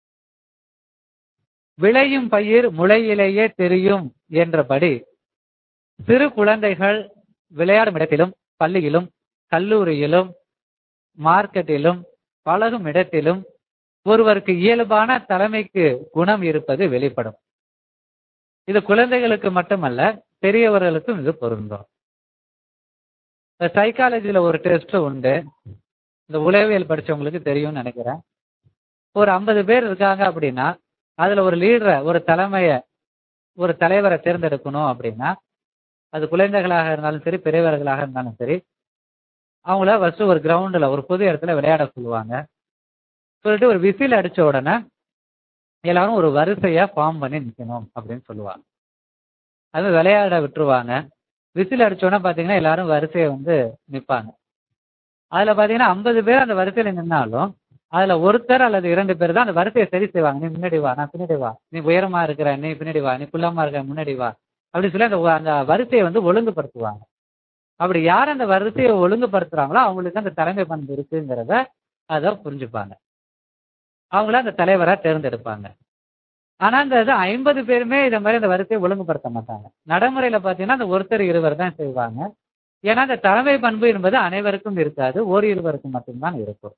B: விளையும் பயிர் முளையிலேயே தெரியும் என்றபடி சிறு குழந்தைகள் விளையாடும் இடத்திலும் பள்ளியிலும் கல்லூரியிலும் மார்க்கெட்டிலும் பழகும் இடத்திலும் ஒருவருக்கு இயல்பான தலைமைக்கு குணம் இருப்பது வெளிப்படும் இது குழந்தைகளுக்கு மட்டுமல்ல பெரியவர்களுக்கும் இது பொருந்தும் சைக்காலஜில ஒரு டெஸ்ட் உண்டு இந்த உளவியல் படிச்சவங்களுக்கு தெரியும்னு நினைக்கிறேன் ஒரு ஐம்பது பேர் இருக்காங்க அப்படின்னா அதுல ஒரு லீடரை ஒரு தலைமைய ஒரு தலைவரை தேர்ந்தெடுக்கணும் அப்படின்னா அது குழந்தைகளாக இருந்தாலும் சரி பெரியவர்களாக இருந்தாலும் சரி அவங்கள ஃபர்ஸ்ட் ஒரு கிரவுண்டில் ஒரு பொது இடத்துல விளையாட சொல்லுவாங்க சொல்லிட்டு ஒரு விசில் அடிச்ச உடனே எல்லாரும் ஒரு வரிசையா ஃபார்ம் பண்ணி நிற்கணும் அப்படின்னு சொல்லுவாங்க அது விளையாட விட்டுருவாங்க விசில் அடிச்ச உடனே பார்த்தீங்கன்னா எல்லாரும் வரிசையை வந்து நிற்பாங்க அதில் பார்த்தீங்கன்னா ஐம்பது பேர் அந்த வரிசையில் நின்னாலும் அதுல ஒருத்தர் அல்லது இரண்டு பேர் தான் அந்த வரிசையை சரி செய்வாங்க நீ முன்னாடி வா நான் பின்னாடி வா நீ உயரமா இருக்கிற நீ பின்னாடி வா நீ குள்ளமா இருக்கிற முன்னாடி வா அப்படி சொல்லி அந்த அந்த வரிசையை வந்து ஒழுங்குபடுத்துவாங்க அப்படி யார் அந்த வரிசையை ஒழுங்குபடுத்துறாங்களோ அவங்களுக்கு அந்த தலைமை பண்பு இருக்குங்கிறத அதை புரிஞ்சுப்பாங்க அவங்கள அந்த தலைவரா தேர்ந்தெடுப்பாங்க ஆனா இந்த இது ஐம்பது பேருமே இதை மாதிரி அந்த வரிசையை ஒழுங்குபடுத்த மாட்டாங்க நடைமுறையில பாத்தீங்கன்னா அந்த ஒருத்தர் இருவர் தான் செய்வாங்க ஏன்னா அந்த தலைமை பண்பு என்பது அனைவருக்கும் இருக்காது ஒரு இருவருக்கும் மட்டும்தான் இருக்கும்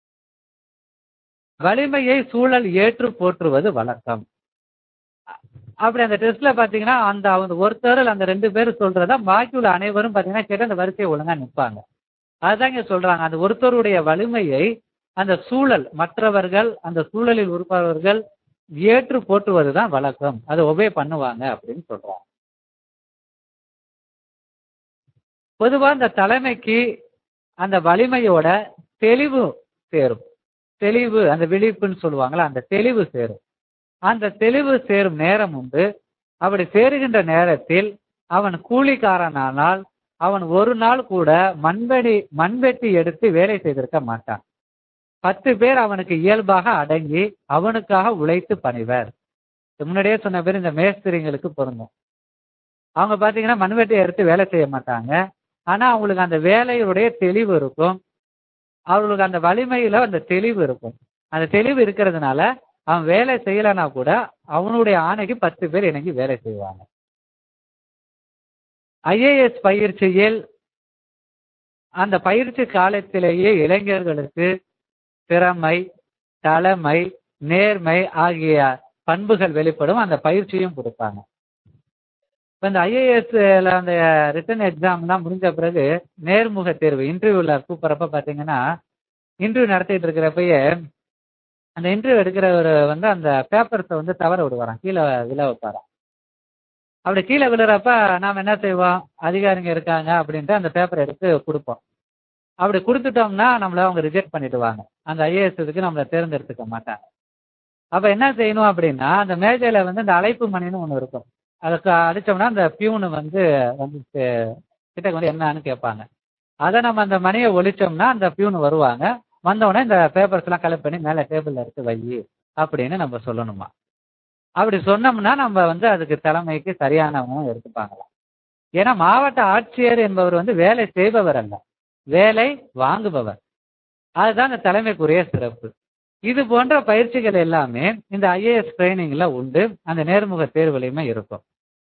B: வலிமையை சூழல் ஏற்று போற்றுவது வழக்கம் அப்படி அந்த டெஸ்ட்ல பாத்தீங்கன்னா அந்த அவங்க ஒருத்தர் அந்த ரெண்டு பேரும் சொல்றதா பாக்கி உள்ள அனைவரும் பாத்தீங்கன்னா கேட்டு அந்த வரிசையை ஒழுங்கா நிற்பாங்க அதுதான் இங்க சொல்றாங்க அந்த ஒருத்தருடைய வலிமையை அந்த சூழல் மற்றவர்கள் அந்த சூழலில் உறுப்பவர்கள் ஏற்று போற்றுவதுதான் வழக்கம் அதை ஒபே பண்ணுவாங்க அப்படின்னு சொல்றாங்க பொதுவா அந்த தலைமைக்கு அந்த வலிமையோட தெளிவு சேரும் தெளிவு அந்த விழிப்புன்னு சொல்லுவாங்களா அந்த தெளிவு சேரும் அந்த தெளிவு சேரும் நேரம் உண்டு அப்படி சேருகின்ற நேரத்தில் அவன் கூலிக்காரனானால் அவன் ஒரு நாள் கூட மண்வெடி மண்வெட்டி எடுத்து வேலை செய்திருக்க மாட்டான் பத்து பேர் அவனுக்கு இயல்பாக அடங்கி அவனுக்காக உழைத்து பணிவர் முன்னாடியே சொன்ன பேர் இந்த மேஸ்திரிங்களுக்கு பொருந்தும் அவங்க பாத்தீங்கன்னா மண்வெட்டியை எடுத்து வேலை செய்ய மாட்டாங்க ஆனா அவங்களுக்கு அந்த வேலையுடைய தெளிவு இருக்கும் அவர்களுக்கு அந்த வலிமையில அந்த தெளிவு இருக்கும் அந்த தெளிவு இருக்கிறதுனால அவன் வேலை செய்யலைன்னா கூட அவனுடைய ஆணைக்கு பத்து பேர் இணங்கி வேலை செய்வாங்க ஐஏஎஸ் பயிற்சியில் அந்த பயிற்சி காலத்திலேயே இளைஞர்களுக்கு திறமை தலைமை நேர்மை ஆகிய பண்புகள் வெளிப்படும் அந்த பயிற்சியும் கொடுப்பாங்க இப்போ இந்த ஐஏஎஸ்ல அந்த ரிட்டன் எக்ஸாம்லாம் முடிஞ்ச பிறகு நேர்முக தேர்வு இன்டர்வியூல கூப்பிட்றப்ப பார்த்தீங்கன்னா இன்டர்வியூ நடத்திட்டு இருக்கிறப்பயே அந்த இன்டர்வியூ எடுக்கிறவர் வந்து அந்த பேப்பர்ஸை வந்து தவற விடுவாராம் கீழே விழ வைப்பாராம் அப்படி கீழே விழுறப்ப நாம் என்ன செய்வோம் அதிகாரிங்க இருக்காங்க அப்படின்ட்டு அந்த பேப்பரை எடுத்து கொடுப்போம் அப்படி கொடுத்துட்டோம்னா நம்மள அவங்க ரிஜெக்ட் பண்ணிடுவாங்க அந்த ஐஏஎஸ் இதுக்கு நம்மளை தேர்ந்தெடுத்துக்க மாட்டாங்க அப்ப என்ன செய்யணும் அப்படின்னா அந்த மேஜையில வந்து இந்த அழைப்பு மணின்னு ஒன்று இருக்கும் அதுக்கு அடிச்சோம்னா அந்த பியூனு வந்து வந்து கிட்ட வந்து என்னன்னு கேட்பாங்க அதை நம்ம அந்த மணியை ஒழிச்சோம்னா அந்த பியூனு வருவாங்க வந்தவுடனே இந்த பேப்பர்ஸ் எல்லாம் கலெக்ட் பண்ணி மேலே டேபிள்ல எடுத்து வை அப்படின்னு நம்ம சொல்லணுமா அப்படி சொன்னோம்னா நம்ம வந்து அதுக்கு தலைமைக்கு சரியானவங்க எடுத்துப்பாங்களாம் ஏன்னா மாவட்ட ஆட்சியர் என்பவர் வந்து வேலை செய்பவர் அல்ல வேலை வாங்குபவர் அதுதான் இந்த தலைமைக்குரிய சிறப்பு இது போன்ற பயிற்சிகள் எல்லாமே இந்த ஐஏஎஸ் ட்ரைனிங்ல உண்டு அந்த நேர்முக தேர்வுலையுமே இருக்கும்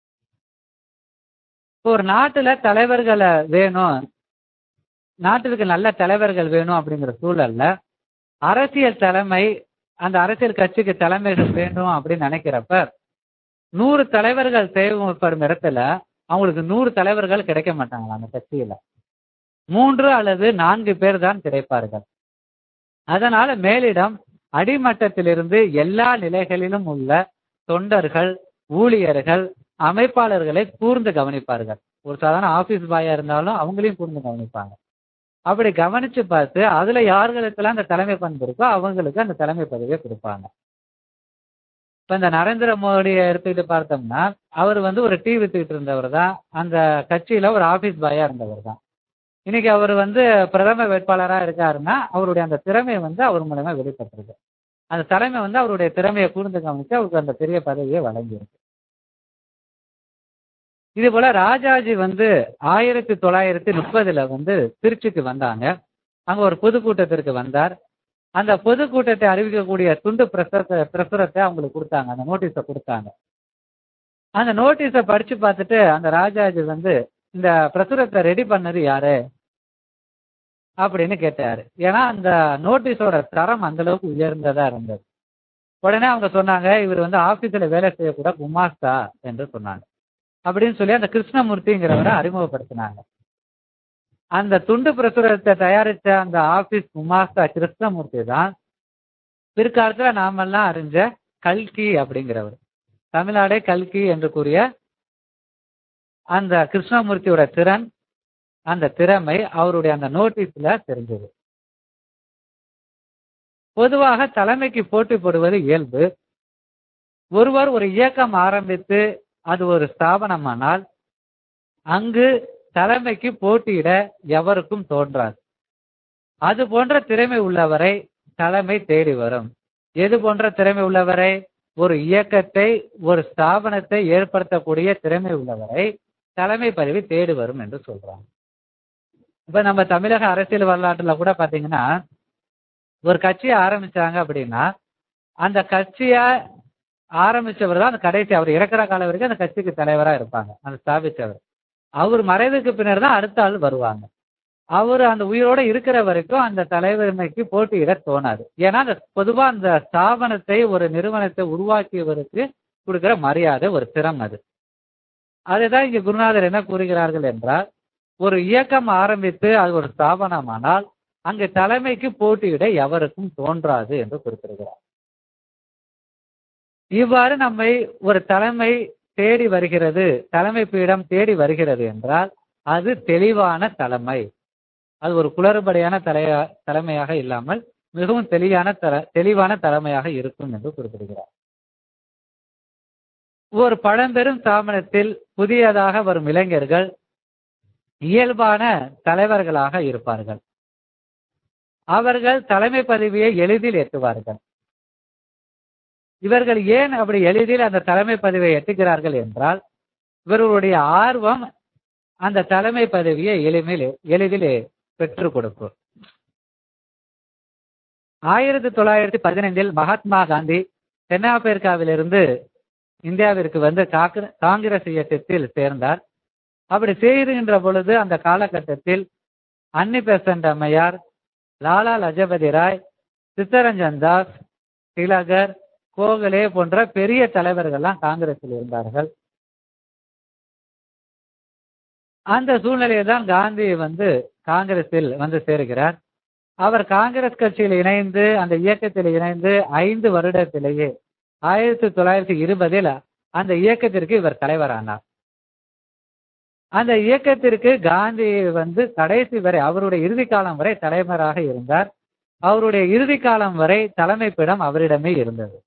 B: ஒரு நாட்டுல தலைவர்களை வேணும் நாட்டிற்கு நல்ல தலைவர்கள் வேணும் அப்படிங்கிற சூழல்ல அரசியல் தலைமை அந்த அரசியல் கட்சிக்கு தலைமைகள் வேண்டும் அப்படின்னு நினைக்கிறப்ப நூறு தலைவர்கள் தேவைப்படும் இடத்துல அவங்களுக்கு நூறு தலைவர்கள் கிடைக்க மாட்டாங்களா அந்த கட்சியில மூன்று அல்லது நான்கு பேர் தான் கிடைப்பார்கள் அதனால மேலிடம் அடிமட்டத்திலிருந்து எல்லா நிலைகளிலும் உள்ள தொண்டர்கள் ஊழியர்கள் அமைப்பாளர்களை கூர்ந்து கவனிப்பார்கள் ஒரு சாதாரண ஆபீஸ் பாயா இருந்தாலும் அவங்களையும் கூர்ந்து கவனிப்பாங்க அப்படி கவனிச்சு பார்த்து அதுல யார்களுக்கெல்லாம் அந்த தலைமை பண்பு இருக்கோ அவங்களுக்கு அந்த தலைமை பதவியை கொடுப்பாங்க இப்ப இந்த நரேந்திர மோடியை எடுத்துக்கிட்டு பார்த்தோம்னா அவர் வந்து ஒரு டீ வித்துக்கிட்டு இருந்தவர் தான் அந்த கட்சியில ஒரு ஆபீஸ் பாயா இருந்தவர் தான் இன்னைக்கு அவர் வந்து பிரதம வேட்பாளரா இருக்காருன்னா அவருடைய அந்த திறமை வந்து அவர் மூலமா வெளிப்பட்டிருக்கு அந்த தலைமை வந்து அவருடைய திறமையை கூர்ந்து கவனிச்சு அவருக்கு அந்த பெரிய பதவியை வழங்கியிருக்கு இது போல ராஜாஜி வந்து ஆயிரத்தி தொள்ளாயிரத்தி முப்பதுல வந்து திருச்சிக்கு வந்தாங்க அங்க ஒரு பொதுக்கூட்டத்திற்கு வந்தார் அந்த பொதுக்கூட்டத்தை அறிவிக்கக்கூடிய துண்டு பிரசுரத்தை பிரசுரத்தை அவங்களுக்கு கொடுத்தாங்க அந்த நோட்டீஸை கொடுத்தாங்க அந்த நோட்டீஸை படிச்சு பார்த்துட்டு அந்த ராஜாஜி வந்து இந்த பிரசுரத்தை ரெடி பண்ணது யாரு அப்படின்னு கேட்டாரு ஏன்னா அந்த நோட்டீஸோட தரம் அந்த அளவுக்கு உயர்ந்ததா இருந்தது உடனே அவங்க சொன்னாங்க இவர் வந்து ஆபீஸ்ல வேலை செய்யக்கூட குமாஸ்தா என்று சொன்னாங்க அப்படின்னு சொல்லி அந்த கிருஷ்ணமூர்த்திங்கிறவரை அறிமுகப்படுத்தினாங்க அந்த துண்டு பிரசுரத்தை தயாரித்த அந்த ஆபீஸ் குமாஸ்தா கிருஷ்ணமூர்த்தி தான் பிற்காலத்துல நாமெல்லாம் அறிஞ்ச கல்கி அப்படிங்கிறவர் தமிழ்நாடே கல்கி என்று கூறிய அந்த கிருஷ்ணமூர்த்தியோட திறன் அந்த திறமை அவருடைய அந்த நோட்டீஸ்ல தெரிஞ்சது பொதுவாக தலைமைக்கு போட்டி போடுவது இயல்பு ஒருவர் ஒரு இயக்கம் ஆரம்பித்து அது ஒரு ஸ்தாபனமானால் அங்கு தலைமைக்கு போட்டியிட எவருக்கும் தோன்றாது அது போன்ற திறமை உள்ளவரை தலைமை தேடி வரும் எது போன்ற திறமை உள்ளவரை ஒரு இயக்கத்தை ஒரு ஸ்தாபனத்தை ஏற்படுத்தக்கூடிய திறமை உள்ளவரை தலைமை பதவி தேடி வரும் என்று சொல்றாங்க இப்ப நம்ம தமிழக அரசியல் வரலாற்றுல கூட பாத்தீங்கன்னா ஒரு கட்சியை ஆரம்பிச்சாங்க அப்படின்னா அந்த கட்சிய ஆரம்பிச்சவர் தான் அந்த கடைசி அவர் இறக்குற காலம் வரைக்கும் அந்த கட்சிக்கு தலைவரா இருப்பாங்க அந்த ஸ்தாபிச்சவர் அவர் மறைவுக்கு பின்னர் தான் அடுத்த ஆள் வருவாங்க அவர் அந்த உயிரோட இருக்கிற வரைக்கும் அந்த தலைவர்மைக்கு போட்டியிட தோணாது ஏன்னா அந்த பொதுவா அந்த ஸ்தாபனத்தை ஒரு நிறுவனத்தை உருவாக்கியவருக்கு கொடுக்கிற மரியாதை ஒரு திறம் அது அதுதான் இங்க குருநாதர் என்ன கூறுகிறார்கள் என்றால் ஒரு இயக்கம் ஆரம்பித்து அது ஒரு ஸ்தாபனமானால் அங்கு தலைமைக்கு போட்டியிட எவருக்கும் தோன்றாது என்று குறிப்பிடுகிறார் இவ்வாறு நம்மை ஒரு தலைமை தேடி வருகிறது தலைமை பீடம் தேடி வருகிறது என்றால் அது தெளிவான தலைமை அது ஒரு குளறுபடியான தலையா தலைமையாக இல்லாமல் மிகவும் தெளிவான தல தெளிவான தலைமையாக இருக்கும் என்று குறிப்பிடுகிறார் ஒரு பழம்பெரும் ஸ்தாபனத்தில் புதியதாக வரும் இளைஞர்கள் இயல்பான தலைவர்களாக இருப்பார்கள் அவர்கள் தலைமை பதவியை எளிதில் எட்டுவார்கள் இவர்கள் ஏன் அப்படி எளிதில் அந்த தலைமை பதவியை எட்டுகிறார்கள் என்றால் இவர்களுடைய ஆர்வம் அந்த தலைமை பதவியை எளிமையில் எளிதில் பெற்றுக் கொடுக்கும் ஆயிரத்தி தொள்ளாயிரத்தி பதினைந்தில் மகாத்மா காந்தி தென்னாப்பிரிக்காவிலிருந்து இந்தியாவிற்கு வந்து காங்கிரஸ் இயக்கத்தில் சேர்ந்தார் அப்படி சேருகின்ற பொழுது அந்த காலகட்டத்தில் அன்னி பெசன்ட் அம்மையார் லாலா லஜபதி ராய் சித்தரஞ்சன் தாஸ் திலகர் கோகலே போன்ற பெரிய தலைவர்கள்லாம் காங்கிரஸில் இருந்தார்கள் அந்த சூழ்நிலையில் தான் காந்தி வந்து காங்கிரஸில் வந்து சேருகிறார் அவர் காங்கிரஸ் கட்சியில் இணைந்து அந்த இயக்கத்தில் இணைந்து ஐந்து வருடத்திலேயே ஆயிரத்தி தொள்ளாயிரத்தி இருபதில் அந்த இயக்கத்திற்கு இவர் தலைவரானார் அந்த இயக்கத்திற்கு காந்தி வந்து கடைசி வரை அவருடைய இறுதி காலம் வரை தலைவராக இருந்தார் அவருடைய இறுதி காலம் வரை தலைமைப்பிடம் அவரிடமே இருந்தது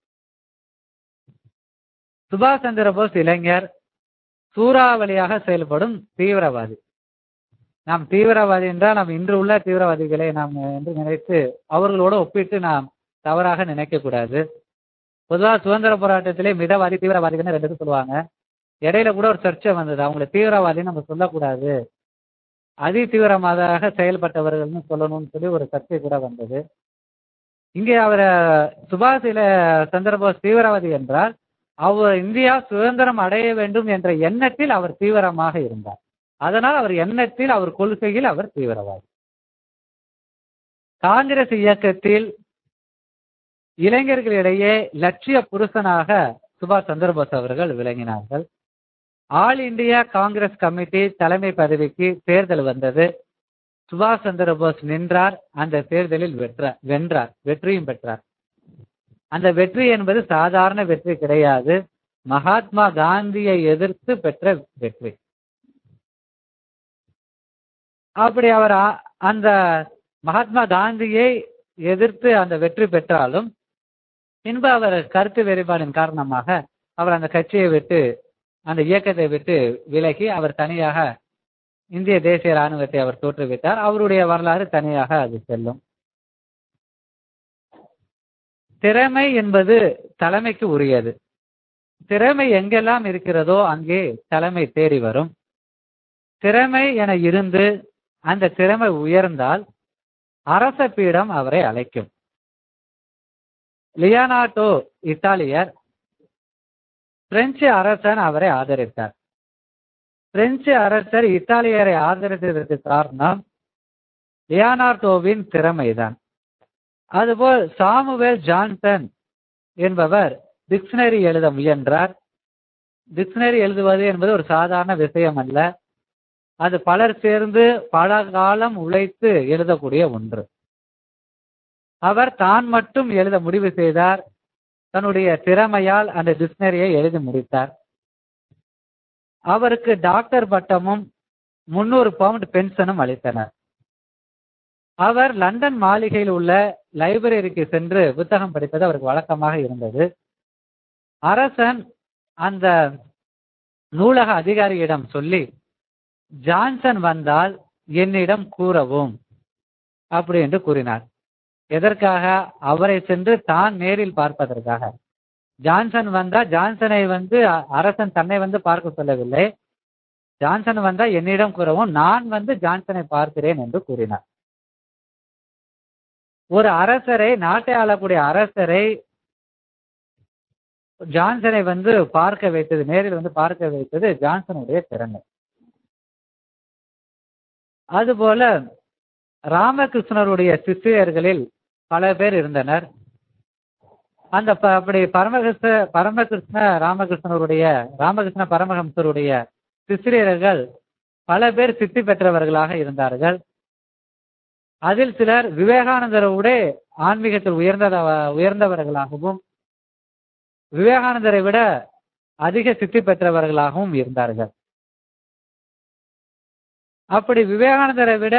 B: சுபாஷ் சந்திர போஸ் இளைஞர் சூறாவளியாக செயல்படும் தீவிரவாதி நாம் தீவிரவாதி என்றால் நாம் இன்று உள்ள தீவிரவாதிகளை நாம் என்று நினைத்து அவர்களோடு ஒப்பிட்டு நாம் தவறாக நினைக்க கூடாது பொதுவாக சுதந்திர போராட்டத்திலே மிதவாதி தீவிரவாதிகள்னு ரெண்டு பேர் சொல்லுவாங்க இடையில கூட ஒரு சர்ச்சை வந்தது அவங்களை தீவிரவாதின்னு நம்ம சொல்லக்கூடாது அதி தீவிரமாக செயல்பட்டவர்கள்னு சொல்லணும்னு சொல்லி ஒரு சர்ச்சை கூட வந்தது இங்கே அவர் சுபாஷ் சந்திரபோஸ் தீவிரவாதி என்றால் அவர் இந்தியா சுதந்திரம் அடைய வேண்டும் என்ற எண்ணத்தில் அவர் தீவிரமாக இருந்தார் அதனால் அவர் எண்ணத்தில் அவர் கொள்கையில் அவர் தீவிரவாதி காங்கிரஸ் இயக்கத்தில் இளைஞர்களிடையே லட்சிய புருஷனாக சுபாஷ் சந்திரபோஸ் அவர்கள் விளங்கினார்கள் ஆல் இந்தியா காங்கிரஸ் கமிட்டி தலைமை பதவிக்கு தேர்தல் வந்தது சுபாஷ் சந்திரபோஸ் நின்றார் அந்த தேர்தலில் வெற்றார் வென்றார் வெற்றியும் பெற்றார் அந்த வெற்றி என்பது சாதாரண வெற்றி கிடையாது மகாத்மா காந்தியை எதிர்த்து பெற்ற வெற்றி அப்படி அவர் அந்த மகாத்மா காந்தியை எதிர்த்து அந்த வெற்றி பெற்றாலும் பின்பு அவர் கருத்து வேறுபாடின் காரணமாக அவர் அந்த கட்சியை விட்டு அந்த இயக்கத்தை விட்டு விலகி அவர் தனியாக இந்திய தேசிய ராணுவத்தை அவர் தோற்றுவித்தார் அவருடைய வரலாறு தனியாக அது செல்லும் திறமை என்பது தலைமைக்கு உரியது திறமை எங்கெல்லாம் இருக்கிறதோ அங்கே தலைமை தேடி வரும் திறமை என இருந்து அந்த திறமை உயர்ந்தால் அரச பீடம் அவரை அழைக்கும் லியானாட்டோ இத்தாலியர் பிரெஞ்சு அரசன் அவரை ஆதரித்தார் பிரெஞ்சு அரசர் இத்தாலியரை ஆதரித்ததற்கு காரணம் லியானார்டோவின் திறமைதான் அதுபோல் சாமுவேல் ஜான்சன் என்பவர் டிக்ஷனரி எழுத முயன்றார் டிக்ஷனரி எழுதுவது என்பது ஒரு சாதாரண விஷயம் அல்ல அது பலர் சேர்ந்து பல காலம் உழைத்து எழுதக்கூடிய ஒன்று அவர் தான் மட்டும் எழுத முடிவு செய்தார் தன்னுடைய திறமையால் அந்த டிக்ஷனரியை எழுதி முடித்தார் அவருக்கு டாக்டர் பட்டமும் முன்னூறு பவுண்ட் பென்ஷனும் அளித்தனர் அவர் லண்டன் மாளிகையில் உள்ள லைப்ரரிக்கு சென்று புத்தகம் படிப்பது அவருக்கு வழக்கமாக இருந்தது அரசன் அந்த நூலக அதிகாரியிடம் சொல்லி ஜான்சன் வந்தால் என்னிடம் கூறவும் அப்படி என்று கூறினார் எதற்காக அவரை சென்று தான் நேரில் பார்ப்பதற்காக ஜான்சன் வந்தா ஜான்சனை வந்து அ- அரசன் தன்னை வந்து பார்க்க சொல்லவில்லை ஜான்சன் வந்தா என்னிடம் கூறவும் நான் வந்து ஜான்சனை பார்க்கிறேன் என்று கூறினார் ஒரு அரசரை நாட்டை ஆளக்கூடிய அரசரை ஜான்சனை வந்து பார்க்க வைத்தது நேரில் வந்து பார்க்க வைத்தது ஜான்சனுடைய திறமை அதுபோல ராமகிருஷ்ணருடைய சிஷ்யர்களில் பல பேர் இருந்தனர் அந்த ப- அப்படி பரமகிருஷ்ண பரமகிருஷ்ண ராமகிருஷ்ணருடைய ராமகிருஷ்ண பரமஹம்சருடைய சிஷ்யர்கள் பல பேர் சித்தி பெற்றவர்களாக இருந்தார்கள் அதில் சிலர் விவேகானந்தரோட ஆன்மீகத்தில் உயர்ந்த உயர்ந்தவர்களாகவும் விவேகானந்தரை விட அதிக சித்தி பெற்றவர்களாகவும் இருந்தார்கள் அப்படி விவேகானந்தரை விட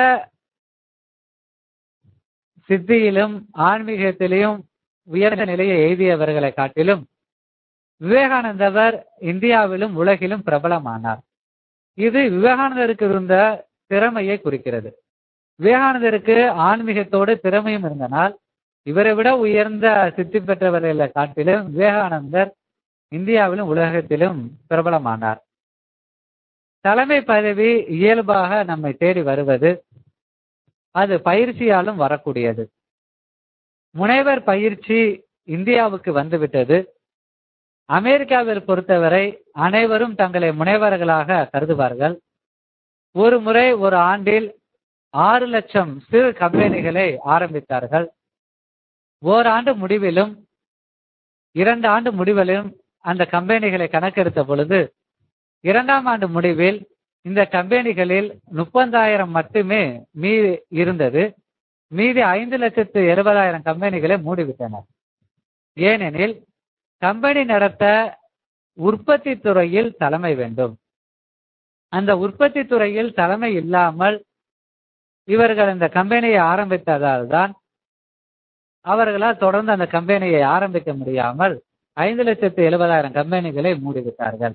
B: சித்தியிலும் ஆன்மீகத்திலும் உயர்ந்த நிலையை எய்தியவர்களை காட்டிலும் விவேகானந்தவர் இந்தியாவிலும் உலகிலும் பிரபலமானார் இது விவேகானந்தருக்கு இருந்த திறமையை குறிக்கிறது விவேகானந்தருக்கு ஆன்மீகத்தோடு திறமையும் இருந்தனால் இவரை விட உயர்ந்த சித்தி பெற்றவர்களை காட்டிலும் விவேகானந்தர் இந்தியாவிலும் உலகத்திலும் பிரபலமானார் தலைமை பதவி இயல்பாக நம்மை தேடி வருவது அது பயிற்சியாலும் வரக்கூடியது முனைவர் பயிற்சி இந்தியாவுக்கு வந்துவிட்டது அமெரிக்காவில் பொறுத்தவரை அனைவரும் தங்களை முனைவர்களாக கருதுவார்கள் ஒரு முறை ஒரு ஆண்டில் ஆறு லட்சம் சிறு கம்பெனிகளை ஆரம்பித்தார்கள் ஓராண்டு முடிவிலும் இரண்டு ஆண்டு முடிவிலும் அந்த கம்பெனிகளை கணக்கெடுத்த பொழுது இரண்டாம் ஆண்டு முடிவில் இந்த கம்பெனிகளில் முப்பதாயிரம் மட்டுமே மீதி இருந்தது மீதி ஐந்து லட்சத்து எழுபதாயிரம் கம்பெனிகளை மூடிவிட்டனர் ஏனெனில் கம்பெனி நடத்த உற்பத்தி துறையில் தலைமை வேண்டும் அந்த உற்பத்தி துறையில் தலைமை இல்லாமல் இவர்கள் இந்த கம்பெனியை ஆரம்பித்ததால் தான் அவர்களால் தொடர்ந்து அந்த கம்பெனியை ஆரம்பிக்க முடியாமல் ஐந்து லட்சத்து எழுபதாயிரம் கம்பெனிகளை மூடிவிட்டார்கள்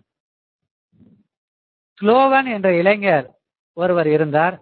B: ஸ்லோவன் என்ற இளைஞர் ஒருவர் இருந்தார்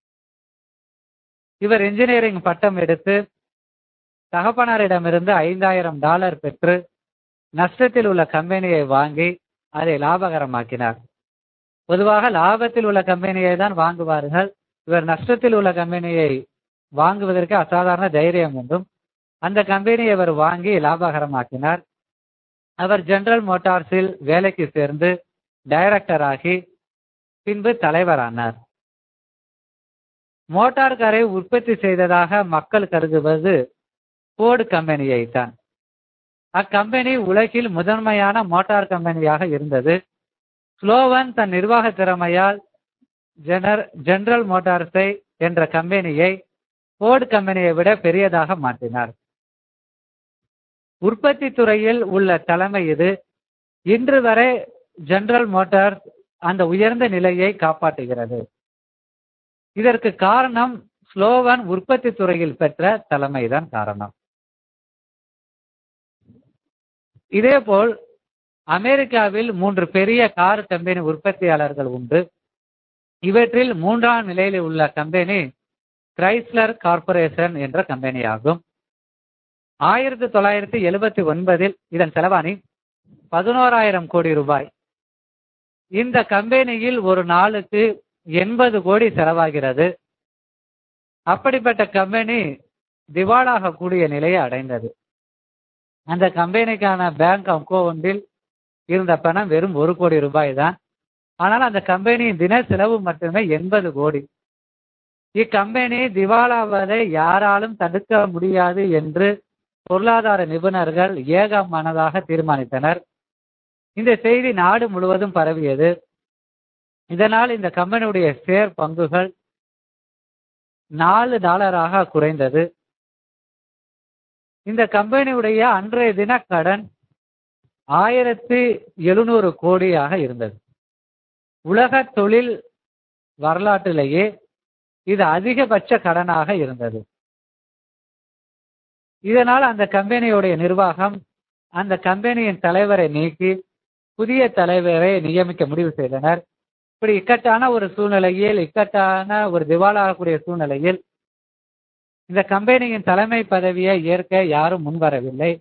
B: இவர் இன்ஜினியரிங் பட்டம் எடுத்து தகப்பனாரிடமிருந்து ஐந்தாயிரம் டாலர் பெற்று நஷ்டத்தில் உள்ள கம்பெனியை வாங்கி அதை லாபகரமாக்கினார் பொதுவாக லாபத்தில் உள்ள கம்பெனியை தான் வாங்குவார்கள் இவர் நஷ்டத்தில் உள்ள கம்பெனியை வாங்குவதற்கு அசாதாரண தைரியம் என்றும் அந்த கம்பெனியை அவர் வாங்கி லாபகரமாக்கினார் அவர் ஜெனரல் மோட்டார்ஸில் வேலைக்கு சேர்ந்து டைரக்டர் ஆகி பின்பு தலைவரானார் மோட்டார் காரை உற்பத்தி செய்ததாக மக்கள் கருதுவது போர்டு கம்பெனியை தான் அக்கம்பெனி உலகில் முதன்மையான மோட்டார் கம்பெனியாக இருந்தது ஸ்லோவன் தன் நிர்வாக திறமையால் ஜெனர் ஜெனரல் மோட்டார்ஸை என்ற கம்பெனியை போர்டு கம்பெனியை விட பெரியதாக மாற்றினார் உற்பத்தி துறையில் உள்ள தலைமை இது இன்று வரை ஜெனரல் மோட்டார்ஸ் அந்த உயர்ந்த நிலையை காப்பாற்றுகிறது இதற்கு காரணம் ஸ்லோவன் உற்பத்தி துறையில் பெற்ற தலைமைதான் காரணம் இதேபோல் அமெரிக்காவில் மூன்று பெரிய கார் கம்பெனி உற்பத்தியாளர்கள் உண்டு இவற்றில் மூன்றாம் நிலையில் உள்ள கம்பெனி கிரைஸ்லர் கார்பரேஷன் என்ற கம்பெனி ஆகும் ஆயிரத்தி தொள்ளாயிரத்தி எழுபத்தி ஒன்பதில் இதன் செலவாணி பதினோராயிரம் கோடி ரூபாய் இந்த கம்பெனியில் ஒரு நாளுக்கு எண்பது கோடி செலவாகிறது அப்படிப்பட்ட கம்பெனி திவாலாக கூடிய நிலையை அடைந்தது அந்த கம்பெனிக்கான பேங்க் அக்கௌண்டில் இருந்த பணம் வெறும் ஒரு கோடி ரூபாய் தான் ஆனால் அந்த கம்பெனியின் தின செலவு மட்டுமே எண்பது கோடி இக்கம்பெனி திவாலாவதை யாராலும் தடுக்க முடியாது என்று பொருளாதார நிபுணர்கள் ஏக மனதாக தீர்மானித்தனர் இந்த செய்தி நாடு முழுவதும் பரவியது இதனால் இந்த கம்பெனியுடைய ஷேர் பங்குகள் நாலு டாலராக குறைந்தது இந்த கம்பெனியுடைய அன்றைய தின கடன் ஆயிரத்தி எழுநூறு கோடியாக இருந்தது உலக தொழில் வரலாற்றிலேயே இது அதிகபட்ச கடனாக இருந்தது இதனால் அந்த கம்பெனியுடைய நிர்வாகம் அந்த கம்பெனியின் தலைவரை நீக்கி புதிய தலைவரை நியமிக்க முடிவு செய்தனர் இப்படி இக்கட்டான ஒரு சூழ்நிலையில் இக்கட்டான ஒரு திவாலாகக்கூடிய சூழ்நிலையில் இந்த கம்பெனியின் தலைமை பதவியை ஏற்க யாரும் முன்வரவில்லை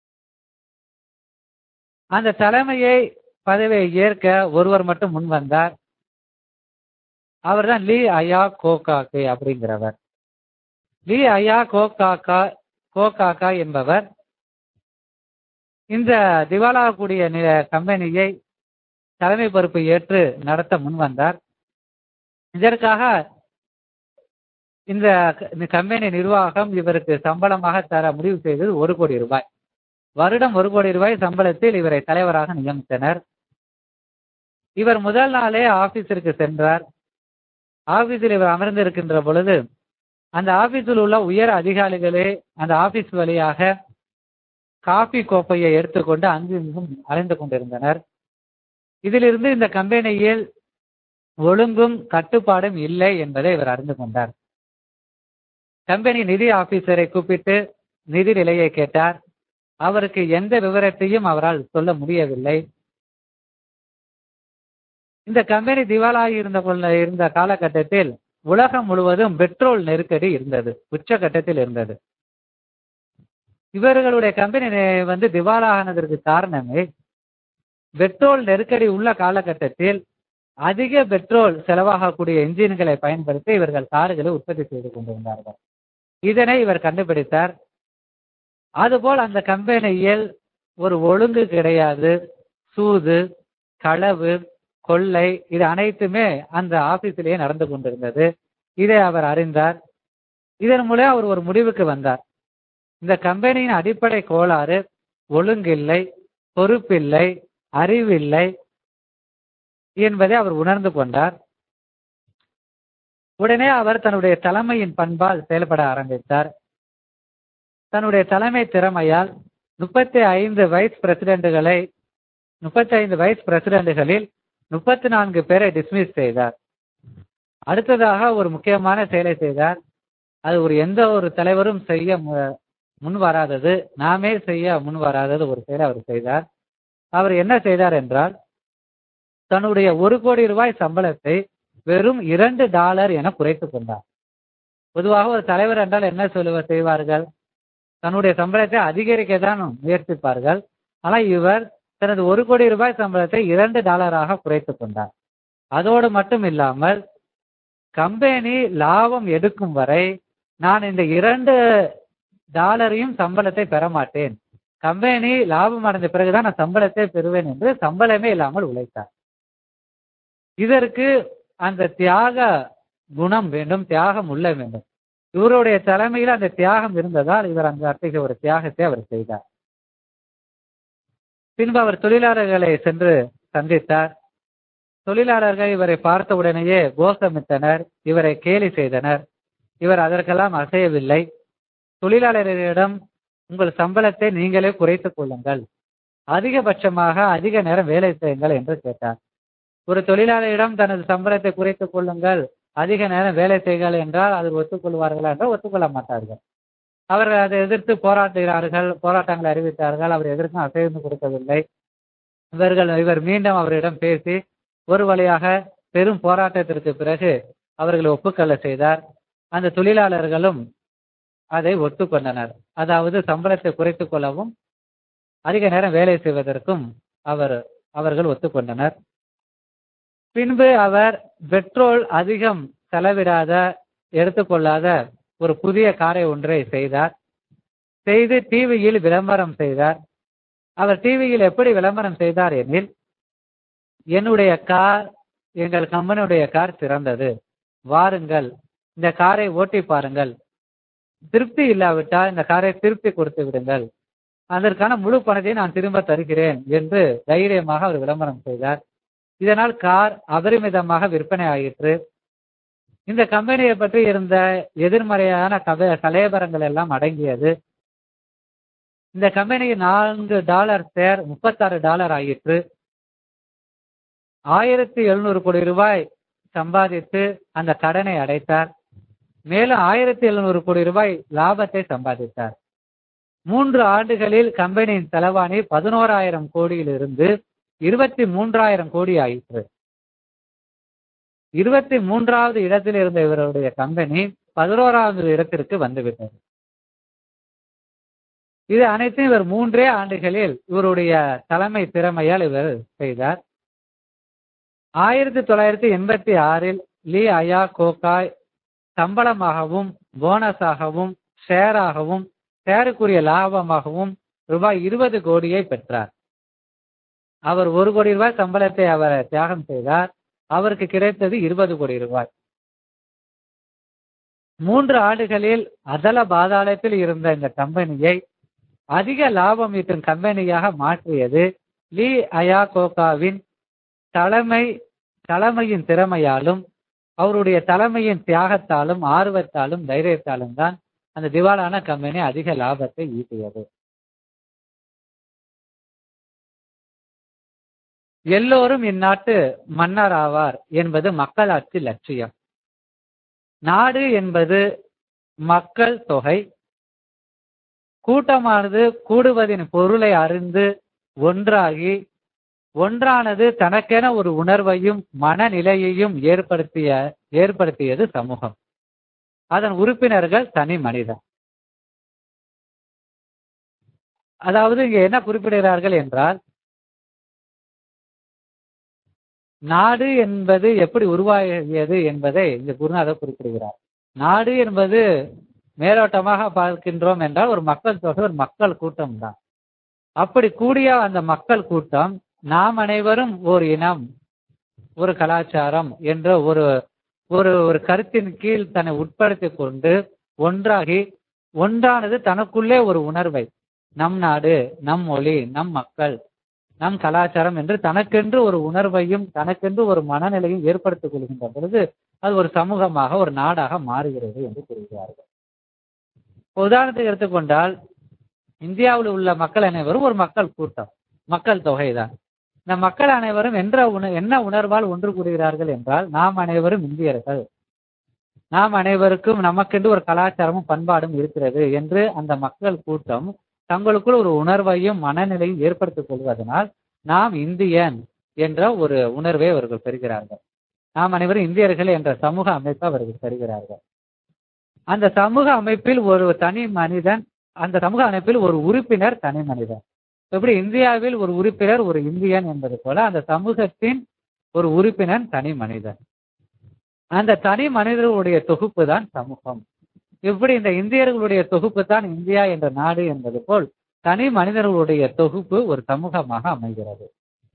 B: அந்த தலைமையை பதவியை ஏற்க ஒருவர் மட்டும் முன் வந்தார் அவர்தான் லீ அயா கோகாக்கே அப்படிங்கிறவர் லீ அயா கோகாக்கா கோகாக்கா என்பவர் இந்த திவாலாகக்கூடிய கம்பெனியை தலைமை பொறுப்பு ஏற்று நடத்த முன் வந்தார் இதற்காக இந்த கம்பெனி நிர்வாகம் இவருக்கு சம்பளமாக தர முடிவு செய்தது ஒரு கோடி ரூபாய் வருடம் ஒரு கோடி ரூபாய் சம்பளத்தில் இவரை தலைவராக நியமித்தனர் இவர் முதல் நாளே ஆபீஸிற்கு சென்றார் ஆபீஸில் இவர் அமர்ந்திருக்கின்ற பொழுது அந்த ஆபீஸில் உள்ள உயர் அதிகாரிகளே அந்த ஆபீஸ் வழியாக காபி கோப்பையை எடுத்துக்கொண்டு அங்கு இங்கும் அலைந்து கொண்டிருந்தனர் இதிலிருந்து இந்த கம்பெனியில் ஒழுங்கும் கட்டுப்பாடும் இல்லை என்பதை இவர் அறிந்து கொண்டார் கம்பெனி நிதி ஆபீசரை கூப்பிட்டு நிதி நிலையை கேட்டார் அவருக்கு எந்த விவரத்தையும் அவரால் சொல்ல முடியவில்லை இந்த கம்பெனி திவாலாகி இருந்த இருந்த காலகட்டத்தில் உலகம் முழுவதும் பெட்ரோல் நெருக்கடி இருந்தது உச்சகட்டத்தில் இருந்தது இவர்களுடைய கம்பெனி வந்து திவாலானதற்கு காரணமே பெட்ரோல் நெருக்கடி உள்ள காலகட்டத்தில் அதிக பெட்ரோல் செலவாகக்கூடிய என்ஜின்களை பயன்படுத்தி இவர்கள் கார்களை உற்பத்தி செய்து கொண்டிருந்தார்கள் இதனை இவர் கண்டுபிடித்தார் அதுபோல் அந்த கம்பெனியில் ஒரு ஒழுங்கு கிடையாது சூது களவு கொள்ளை இது அனைத்துமே அந்த ஆபீஸிலேயே நடந்து கொண்டிருந்தது இதை அவர் அறிந்தார் இதன் மூலம் அவர் ஒரு முடிவுக்கு வந்தார் இந்த கம்பெனியின் அடிப்படை கோளாறு ஒழுங்கில்லை பொறுப்பில்லை அறிவில்லை என்பதை அவர் உணர்ந்து கொண்டார் உடனே அவர் தன்னுடைய தலைமையின் பண்பால் செயல்பட ஆரம்பித்தார் தன்னுடைய தலைமை திறமையால் முப்பத்தி ஐந்து வைஸ் பிரசிடென்ட்களை முப்பத்தி ஐந்து வைஸ் பிரசிடென்ட்களில் முப்பத்தி நான்கு பேரை டிஸ்மிஸ் செய்தார் அடுத்ததாக ஒரு முக்கியமான செயலை செய்தார் அது ஒரு எந்த ஒரு தலைவரும் செய்ய முன் வராதது நாமே செய்ய முன் வராதது ஒரு செயலை அவர் செய்தார் அவர் என்ன செய்தார் என்றால் தன்னுடைய ஒரு கோடி ரூபாய் சம்பளத்தை வெறும் இரண்டு டாலர் என குறைத்துக் கொண்டார் பொதுவாக ஒரு தலைவர் என்றால் என்ன சொல்லுவ செய்வார்கள் தன்னுடைய சம்பளத்தை அதிகரிக்க தான் முயற்சிப்பார்கள் ஆனால் இவர் தனது ஒரு கோடி ரூபாய் சம்பளத்தை இரண்டு டாலராக குறைத்துக் கொண்டார் அதோடு மட்டும் இல்லாமல் கம்பெனி லாபம் எடுக்கும் வரை நான் இந்த இரண்டு டாலரையும் சம்பளத்தை பெற மாட்டேன் கம்பெனி லாபம் அடைந்த பிறகுதான் நான் சம்பளத்தை பெறுவேன் என்று சம்பளமே இல்லாமல் உழைத்தார் இதற்கு அந்த தியாக குணம் வேண்டும் தியாகம் உள்ள வேண்டும் இவருடைய தலைமையில் அந்த தியாகம் இருந்ததால் இவர் அந்த அத்தகைய ஒரு தியாகத்தை அவர் செய்தார் பின்பு அவர் தொழிலாளர்களை சென்று சந்தித்தார் தொழிலாளர்கள் இவரை பார்த்த உடனேயே கோஷமிட்டனர் இவரை கேலி செய்தனர் இவர் அதற்கெல்லாம் அசையவில்லை தொழிலாளர்களிடம் உங்கள் சம்பளத்தை நீங்களே குறைத்துக் கொள்ளுங்கள் அதிகபட்சமாக அதிக நேரம் வேலை செய்யுங்கள் என்று கேட்டார் ஒரு தொழிலாளரிடம் தனது சம்பளத்தை குறைத்துக் கொள்ளுங்கள் அதிக நேரம் வேலை செய்யுங்கள் என்றால் அதில் ஒத்துக்கொள்வார்களா என்றால் ஒத்துக்கொள்ள மாட்டார்கள் அவர்கள் அதை எதிர்த்து போராடுகிறார்கள் போராட்டங்களை அறிவித்தார்கள் அவர் எதற்கும் அசைந்து கொடுக்கவில்லை இவர்கள் இவர் மீண்டும் அவரிடம் பேசி ஒரு வழியாக பெரும் போராட்டத்திற்கு பிறகு அவர்களை ஒப்புக்கொள்ள செய்தார் அந்த தொழிலாளர்களும் அதை ஒத்துக்கொண்டனர் அதாவது சம்பளத்தை குறைத்துக் கொள்ளவும் அதிக நேரம் வேலை செய்வதற்கும் அவர் அவர்கள் ஒத்துக்கொண்டனர் பின்பு அவர் பெட்ரோல் அதிகம் செலவிடாத எடுத்துக்கொள்ளாத ஒரு புதிய காரை ஒன்றை செய்தார் செய்து டிவியில் விளம்பரம் செய்தார் அவர் டிவியில் எப்படி விளம்பரம் செய்தார் எனில் என்னுடைய கார் எங்கள் கம்பெனியுடைய கார் சிறந்தது வாருங்கள் இந்த காரை ஓட்டி பாருங்கள் திருப்தி இல்லாவிட்டால் இந்த காரை திருப்பி கொடுத்து விடுங்கள் அதற்கான முழு பணத்தை நான் திரும்ப தருகிறேன் என்று தைரியமாக அவர் விளம்பரம் செய்தார் இதனால் கார் அபரிமிதமாக விற்பனை ஆயிற்று இந்த கம்பெனியை பற்றி இருந்த எதிர்மறையான கத கலையபரங்கள் எல்லாம் அடங்கியது இந்த கம்பெனி நான்கு டாலர் சேர் முப்பத்தாறு டாலர் ஆயிற்று ஆயிரத்தி எழுநூறு கோடி ரூபாய் சம்பாதித்து அந்த கடனை அடைத்தார் மேலும் ஆயிரத்தி எழுநூறு கோடி ரூபாய் லாபத்தை சம்பாதித்தார் மூன்று ஆண்டுகளில் கம்பெனியின் செலவாணி பதினோராயிரம் கோடியிலிருந்து இருபத்தி மூன்றாயிரம் கோடி ஆயிற்று இருபத்தி மூன்றாவது இடத்தில் இருந்த இவருடைய கம்பெனி பதினோராவது இடத்திற்கு வந்துவிட்டது இது அனைத்தும் இவர் மூன்றே ஆண்டுகளில் இவருடைய தலைமை திறமையால் இவர் செய்தார் ஆயிரத்தி தொள்ளாயிரத்தி எண்பத்தி ஆறில் லீ அயா கோகாய் சம்பளமாகவும் போனஸாகவும் ஷேராகவும் ஷேருக்குரிய லாபமாகவும் ரூபாய் இருபது கோடியை பெற்றார் அவர் ஒரு கோடி ரூபாய் சம்பளத்தை அவர் தியாகம் செய்தார் அவருக்கு கிடைத்தது இருபது கோடி ரூபாய் மூன்று ஆண்டுகளில் அதல பாதாளத்தில் இருந்த இந்த கம்பெனியை அதிக லாபம் ஈட்டும் கம்பெனியாக மாற்றியது லீ அயா கோகாவின் தலைமை தலைமையின் திறமையாலும் அவருடைய தலைமையின் தியாகத்தாலும் ஆர்வத்தாலும் தைரியத்தாலும் தான் அந்த திவாலான கம்பெனி அதிக லாபத்தை ஈட்டியது எல்லோரும் இந்நாட்டு மன்னர் ஆவார் என்பது மக்களாட்சி லட்சியம் நாடு என்பது மக்கள் தொகை கூட்டமானது கூடுவதின் பொருளை அறிந்து ஒன்றாகி ஒன்றானது தனக்கென ஒரு உணர்வையும் மனநிலையையும் ஏற்படுத்திய ஏற்படுத்தியது சமூகம் அதன் உறுப்பினர்கள் தனி மனிதன் அதாவது இங்க என்ன குறிப்பிடுகிறார்கள் என்றால் நாடு என்பது எப்படி உருவாகியது என்பதை இந்த குருநாதர் குறிப்பிடுகிறார் நாடு என்பது மேலோட்டமாக பார்க்கின்றோம் என்றால் ஒரு மக்கள் தொகை ஒரு மக்கள் கூட்டம் தான் அப்படி கூடிய அந்த மக்கள் கூட்டம் நாம் அனைவரும் ஒரு இனம் ஒரு கலாச்சாரம் என்ற ஒரு ஒரு ஒரு கருத்தின் கீழ் தன்னை உட்படுத்தி கொண்டு ஒன்றாகி ஒன்றானது தனக்குள்ளே ஒரு உணர்வை நம் நாடு நம் மொழி நம் மக்கள் நம் கலாச்சாரம் என்று தனக்கென்று ஒரு உணர்வையும் தனக்கென்று ஒரு மனநிலையும் ஏற்படுத்திக் கொள்கின்ற பொழுது அது ஒரு சமூகமாக ஒரு நாடாக மாறுகிறது என்று கூறுகிறார்கள் உதாரணத்துக்கு எடுத்துக்கொண்டால் இந்தியாவில் உள்ள மக்கள் அனைவரும் ஒரு மக்கள் கூட்டம் மக்கள் தொகைதான் இந்த மக்கள் அனைவரும் என்ற உண என்ன உணர்வால் ஒன்று கூடுகிறார்கள் என்றால் நாம் அனைவரும் இந்தியர்கள் நாம் அனைவருக்கும் நமக்கென்று ஒரு கலாச்சாரமும் பண்பாடும் இருக்கிறது என்று அந்த மக்கள் கூட்டம் தங்களுக்குள் ஒரு உணர்வையும் மனநிலையும் ஏற்படுத்திக் கொள்வதனால் நாம் இந்தியன் என்ற ஒரு உணர்வை அவர்கள் பெறுகிறார்கள் நாம் அனைவரும் இந்தியர்கள் என்ற சமூக அமைப்பை அவர்கள் பெறுகிறார்கள் அந்த சமூக அமைப்பில் ஒரு தனி மனிதன் அந்த சமூக அமைப்பில் ஒரு உறுப்பினர் தனி மனிதன் எப்படி இந்தியாவில் ஒரு உறுப்பினர் ஒரு இந்தியன் என்பது போல அந்த சமூகத்தின் ஒரு உறுப்பினர் தனி மனிதன் அந்த தனி மனிதர்களுடைய தொகுப்பு தான் சமூகம் இப்படி இந்த இந்தியர்களுடைய தொகுப்பு தான் இந்தியா என்ற நாடு என்பது போல் தனி மனிதர்களுடைய தொகுப்பு ஒரு சமூகமாக அமைகிறது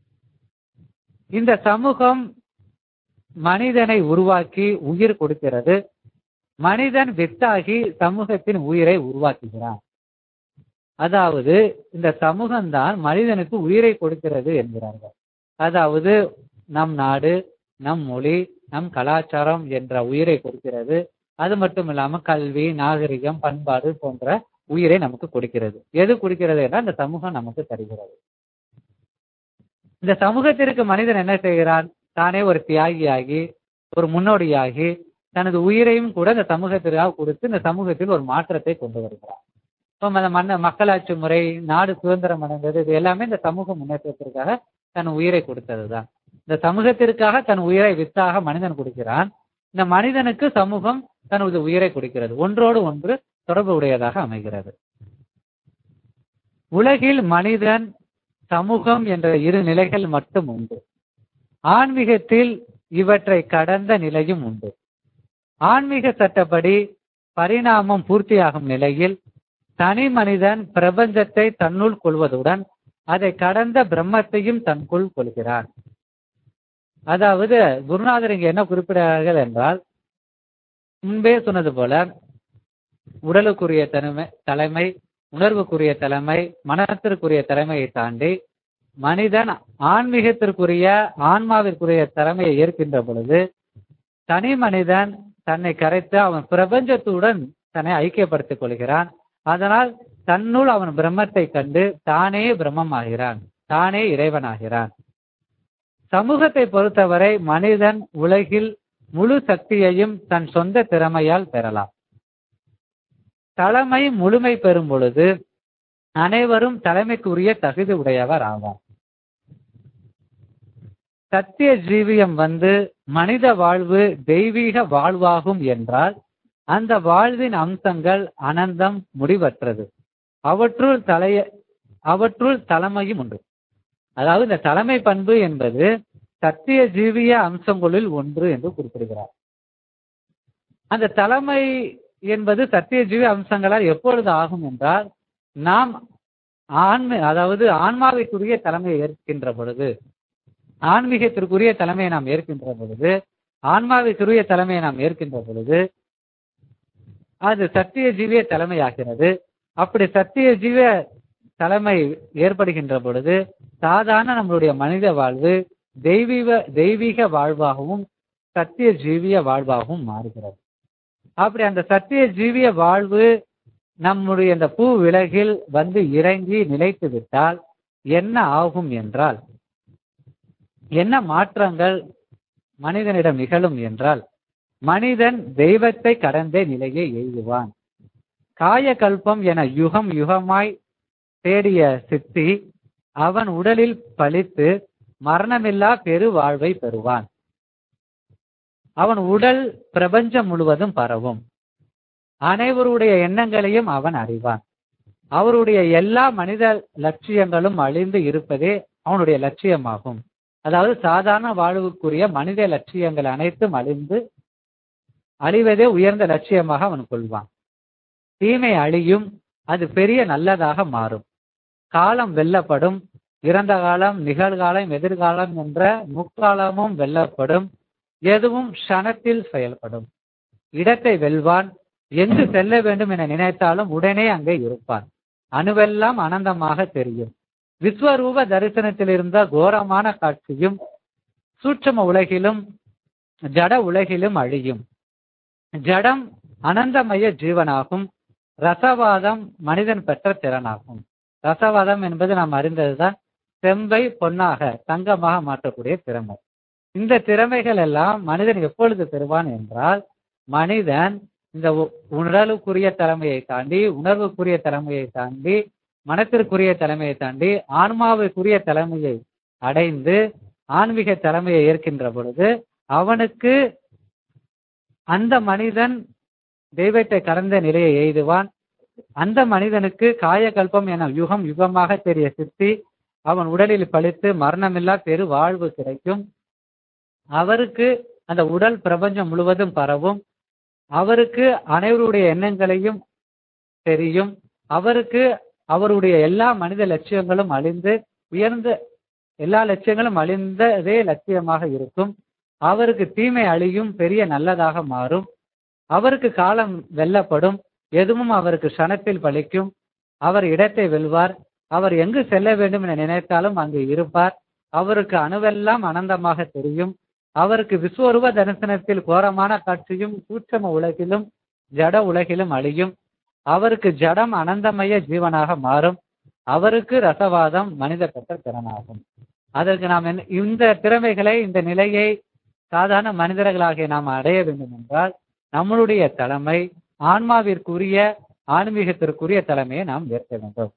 B: இந்த சமூகம் மனிதனை உருவாக்கி உயிர் கொடுக்கிறது மனிதன் வித்தாகி சமூகத்தின் உயிரை உருவாக்குகிறான் அதாவது இந்த சமூகம்தான் மனிதனுக்கு உயிரை கொடுக்கிறது என்கிறார்கள் அதாவது நம் நாடு நம் மொழி நம் கலாச்சாரம் என்ற உயிரை கொடுக்கிறது அது மட்டும் இல்லாம கல்வி நாகரிகம் பண்பாடு போன்ற உயிரை நமக்கு கொடுக்கிறது எது கொடுக்கிறது என்றால் இந்த சமூகம் நமக்கு தருகிறது இந்த சமூகத்திற்கு மனிதன் என்ன செய்கிறான் தானே ஒரு தியாகியாகி ஒரு முன்னோடியாகி தனது உயிரையும் கூட இந்த சமூகத்திற்காக கொடுத்து இந்த சமூகத்தில் ஒரு மாற்றத்தை கொண்டு வருகிறார் இப்போ அந்த மன்ன மக்களாட்சி முறை நாடு சுதந்திரம் அடைந்தது இது எல்லாமே இந்த சமூக முன்னேற்றத்திற்காக தன் உயிரை கொடுத்ததுதான் இந்த சமூகத்திற்காக தன் உயிரை வித்தாக மனிதன் கொடுக்கிறான் இந்த மனிதனுக்கு சமூகம் தனது உயிரை கொடுக்கிறது ஒன்றோடு ஒன்று தொடர்பு உடையதாக அமைகிறது உலகில் மனிதன் சமூகம் என்ற இரு நிலைகள் மட்டும் உண்டு ஆன்மீகத்தில் இவற்றை கடந்த நிலையும் உண்டு ஆன்மீக சட்டப்படி பரிணாமம் பூர்த்தியாகும் நிலையில் தனி மனிதன் பிரபஞ்சத்தை தன்னுள் கொள்வதுடன் அதை கடந்த பிரம்மத்தையும் தன்குள் கொள்கிறான் அதாவது குருநாதர் இங்க என்ன குறிப்பிடுகிறார்கள் என்றால் முன்பே சொன்னது போல உடலுக்குரிய தலைமை தலைமை உணர்வுக்குரிய தலைமை மனத்திற்குரிய தலைமையை தாண்டி மனிதன் ஆன்மீகத்திற்குரிய ஆன்மாவிற்குரிய தலைமையை ஏற்கின்ற பொழுது தனி மனிதன் தன்னை கரைத்து அவன் பிரபஞ்சத்துடன் தன்னை ஐக்கியப்படுத்திக் கொள்கிறான் அதனால் தன்னுள் அவன் பிரம்மத்தை கண்டு தானே பிரம்மமாகிறான் தானே இறைவனாகிறான் சமூகத்தை பொறுத்தவரை மனிதன் உலகில் முழு சக்தியையும் தன் சொந்த திறமையால் பெறலாம் தலைமை முழுமை பெறும் பொழுது அனைவரும் தலைமைக்குரிய தகுதி உடையவர் ஆவார் சத்திய ஜீவியம் வந்து மனித வாழ்வு தெய்வீக வாழ்வாகும் என்றால் அந்த வாழ்வின் அம்சங்கள் அனந்தம் முடிவற்றது அவற்றுள் தலைய அவற்றுள் தலைமையும் உண்டு அதாவது இந்த தலைமை பண்பு என்பது சத்திய ஜீவிய அம்சங்களில் ஒன்று என்று குறிப்பிடுகிறார் அந்த தலைமை என்பது சத்திய ஜீவ அம்சங்களால் எப்பொழுது ஆகும் என்றால் நாம் ஆன்ம அதாவது ஆன்மாவிற்குரிய தலைமையை ஏற்கின்ற பொழுது ஆன்மீகத்திற்குரிய தலைமையை நாம் ஏற்கின்ற பொழுது ஆன்மாவிற்குரிய தலைமையை நாம் ஏற்கின்ற பொழுது அது சத்திய ஜீவிய தலைமையாகிறது அப்படி சத்திய ஜீவ தலைமை ஏற்படுகின்ற பொழுது சாதாரண நம்மளுடைய மனித வாழ்வு தெய்வீக தெய்வீக வாழ்வாகவும் சத்திய ஜீவிய வாழ்வாகவும் மாறுகிறது அப்படி அந்த சத்திய ஜீவிய வாழ்வு நம்முடைய இந்த பூ விலகில் வந்து இறங்கி நிலைத்து விட்டால் என்ன ஆகும் என்றால் என்ன மாற்றங்கள் மனிதனிடம் நிகழும் என்றால் மனிதன் தெய்வத்தை கடந்த நிலையை எய்துவான் காயகல்பம் என யுகம் யுகமாய் தேடிய சித்தி அவன் உடலில் பழித்து மரணமில்லா பெரு வாழ்வை பெறுவான் அவன் உடல் பிரபஞ்சம் முழுவதும் பரவும் அனைவருடைய எண்ணங்களையும் அவன் அறிவான் அவருடைய எல்லா மனித லட்சியங்களும் அழிந்து இருப்பதே அவனுடைய லட்சியமாகும் அதாவது சாதாரண வாழ்வுக்குரிய மனித லட்சியங்கள் அனைத்தும் அழிந்து அழிவதே உயர்ந்த லட்சியமாக அவன் கொள்வான் தீமை அழியும் அது பெரிய நல்லதாக மாறும் காலம் வெல்லப்படும் இறந்த காலம் நிகழ்காலம் எதிர்காலம் என்ற முக்காலமும் வெல்லப்படும் எதுவும் க்ஷணத்தில் செயல்படும் இடத்தை வெல்வான் எங்கு செல்ல வேண்டும் என நினைத்தாலும் உடனே அங்கே இருப்பான் அணுவெல்லாம் அனந்தமாக தெரியும் விஸ்வரூப தரிசனத்தில் இருந்த கோரமான காட்சியும் சூட்சம உலகிலும் ஜட உலகிலும் அழியும் ஜடம் அனந்தமய ஜீவனாகும் ரசவாதம் மனிதன் பெற்ற திறனாகும் ரசவாதம் என்பது நாம் அறிந்ததுதான் செம்பை பொன்னாக தங்கமாக மாற்றக்கூடிய திறமை இந்த திறமைகள் எல்லாம் மனிதன் எப்பொழுது பெறுவான் என்றால் மனிதன் இந்த உடலுக்குரிய தலைமையை தாண்டி உணர்வுக்குரிய தலைமையை தாண்டி மனத்திற்குரிய தலைமையை தாண்டி ஆன்மாவுக்குரிய தலைமையை அடைந்து ஆன்மீக தலைமையை ஏற்கின்ற பொழுது அவனுக்கு அந்த மனிதன் தெய்வத்தை கடந்த நிலையை எய்துவான் அந்த மனிதனுக்கு காயகல்பம் என யுகம் யுகமாக தெரிய சித்தி அவன் உடலில் பழித்து மரணமில்லா பெரு வாழ்வு கிடைக்கும் அவருக்கு அந்த உடல் பிரபஞ்சம் முழுவதும் பரவும் அவருக்கு அனைவருடைய எண்ணங்களையும் தெரியும் அவருக்கு அவருடைய எல்லா மனித லட்சியங்களும் அழிந்து உயர்ந்த எல்லா லட்சியங்களும் அழிந்ததே லட்சியமாக இருக்கும் அவருக்கு தீமை அழியும் பெரிய நல்லதாக மாறும் அவருக்கு காலம் வெல்லப்படும் எதுவும் அவருக்கு க்ஷணத்தில் பலிக்கும் அவர் இடத்தை வெல்வார் அவர் எங்கு செல்ல வேண்டும் என நினைத்தாலும் அங்கு இருப்பார் அவருக்கு அணுவெல்லாம் அனந்தமாக தெரியும் அவருக்கு விஸ்வரூப தரிசனத்தில் கோரமான காட்சியும் சூட்சம உலகிலும் ஜட உலகிலும் அழியும் அவருக்கு ஜடம் அனந்தமய ஜீவனாக மாறும் அவருக்கு ரசவாதம் மனித பெற்ற திறனாகும் அதற்கு நாம் இந்த திறமைகளை இந்த நிலையை சாதாரண மனிதர்களாகிய நாம் அடைய வேண்டும் என்றால் நம்மளுடைய தலைமை ஆன்மாவிற்குரிய ஆன்மீகத்திற்குரிய தலைமையை நாம் ஏற்க வேண்டும்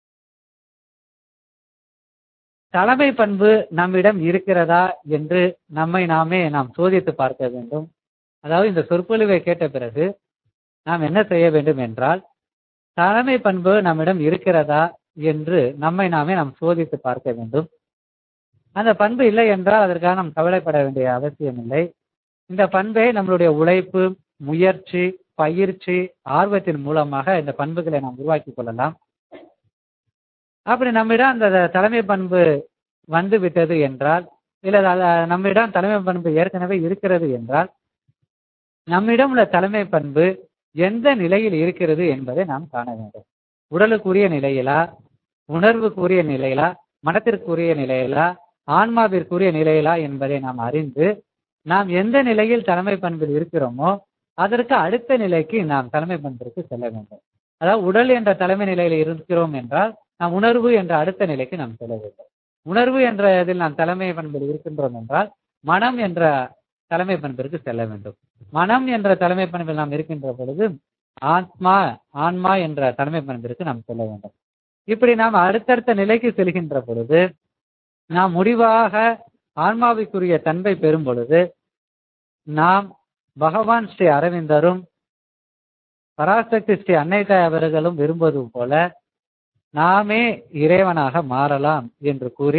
B: தலைமை பண்பு நம்மிடம் இருக்கிறதா என்று நம்மை நாமே நாம் சோதித்து பார்க்க வேண்டும் அதாவது இந்த சொற்பொழிவை கேட்ட பிறகு நாம் என்ன செய்ய வேண்டும் என்றால் தலைமை பண்பு நம்மிடம் இருக்கிறதா என்று நம்மை நாமே நாம் சோதித்து பார்க்க வேண்டும் அந்த பண்பு இல்லை என்றால் அதற்காக நாம் கவலைப்பட வேண்டிய அவசியம் இல்லை இந்த பண்பை நம்மளுடைய உழைப்பு முயற்சி பயிற்சி ஆர்வத்தின் மூலமாக இந்த பண்புகளை நாம் உருவாக்கி கொள்ளலாம் அப்படி நம்மிடம் அந்த தலைமை பண்பு வந்து விட்டது என்றால் இல்ல நம்மிடம் தலைமை பண்பு ஏற்கனவே இருக்கிறது என்றால் நம்மிடம் உள்ள தலைமை பண்பு எந்த நிலையில் இருக்கிறது என்பதை நாம் காண வேண்டும் உடலுக்குரிய நிலையிலா உணர்வுக்குரிய நிலையிலா மனத்திற்குரிய நிலையிலா ஆன்மாவிற்குரிய நிலையிலா என்பதை நாம் அறிந்து நாம் எந்த நிலையில் தலைமை பண்பில் இருக்கிறோமோ அதற்கு அடுத்த நிலைக்கு நாம் தலைமை பண்பிற்கு செல்ல வேண்டும் அதாவது உடல் என்ற தலைமை நிலையில் இருக்கிறோம் என்றால் நாம் உணர்வு என்ற அடுத்த நிலைக்கு நாம் செல்ல வேண்டும் உணர்வு என்ற இதில் நாம் தலைமை பண்பில் இருக்கின்றோம் என்றால் மனம் என்ற தலைமை பண்பிற்கு செல்ல வேண்டும் மனம் என்ற தலைமை பண்பில் நாம் இருக்கின்ற பொழுது ஆத்மா ஆன்மா என்ற தலைமை பண்பிற்கு நாம் செல்ல வேண்டும் இப்படி நாம் அடுத்தடுத்த நிலைக்கு செல்கின்ற பொழுது நாம் முடிவாக ஆன்மாவிற்குரிய தன்மை பெறும் பொழுது நாம் பகவான் ஸ்ரீ அரவிந்தரும் பராசக்தி ஸ்ரீ அன்னை தாய் அவர்களும் விரும்புவது போல நாமே இறைவனாக மாறலாம் என்று கூறி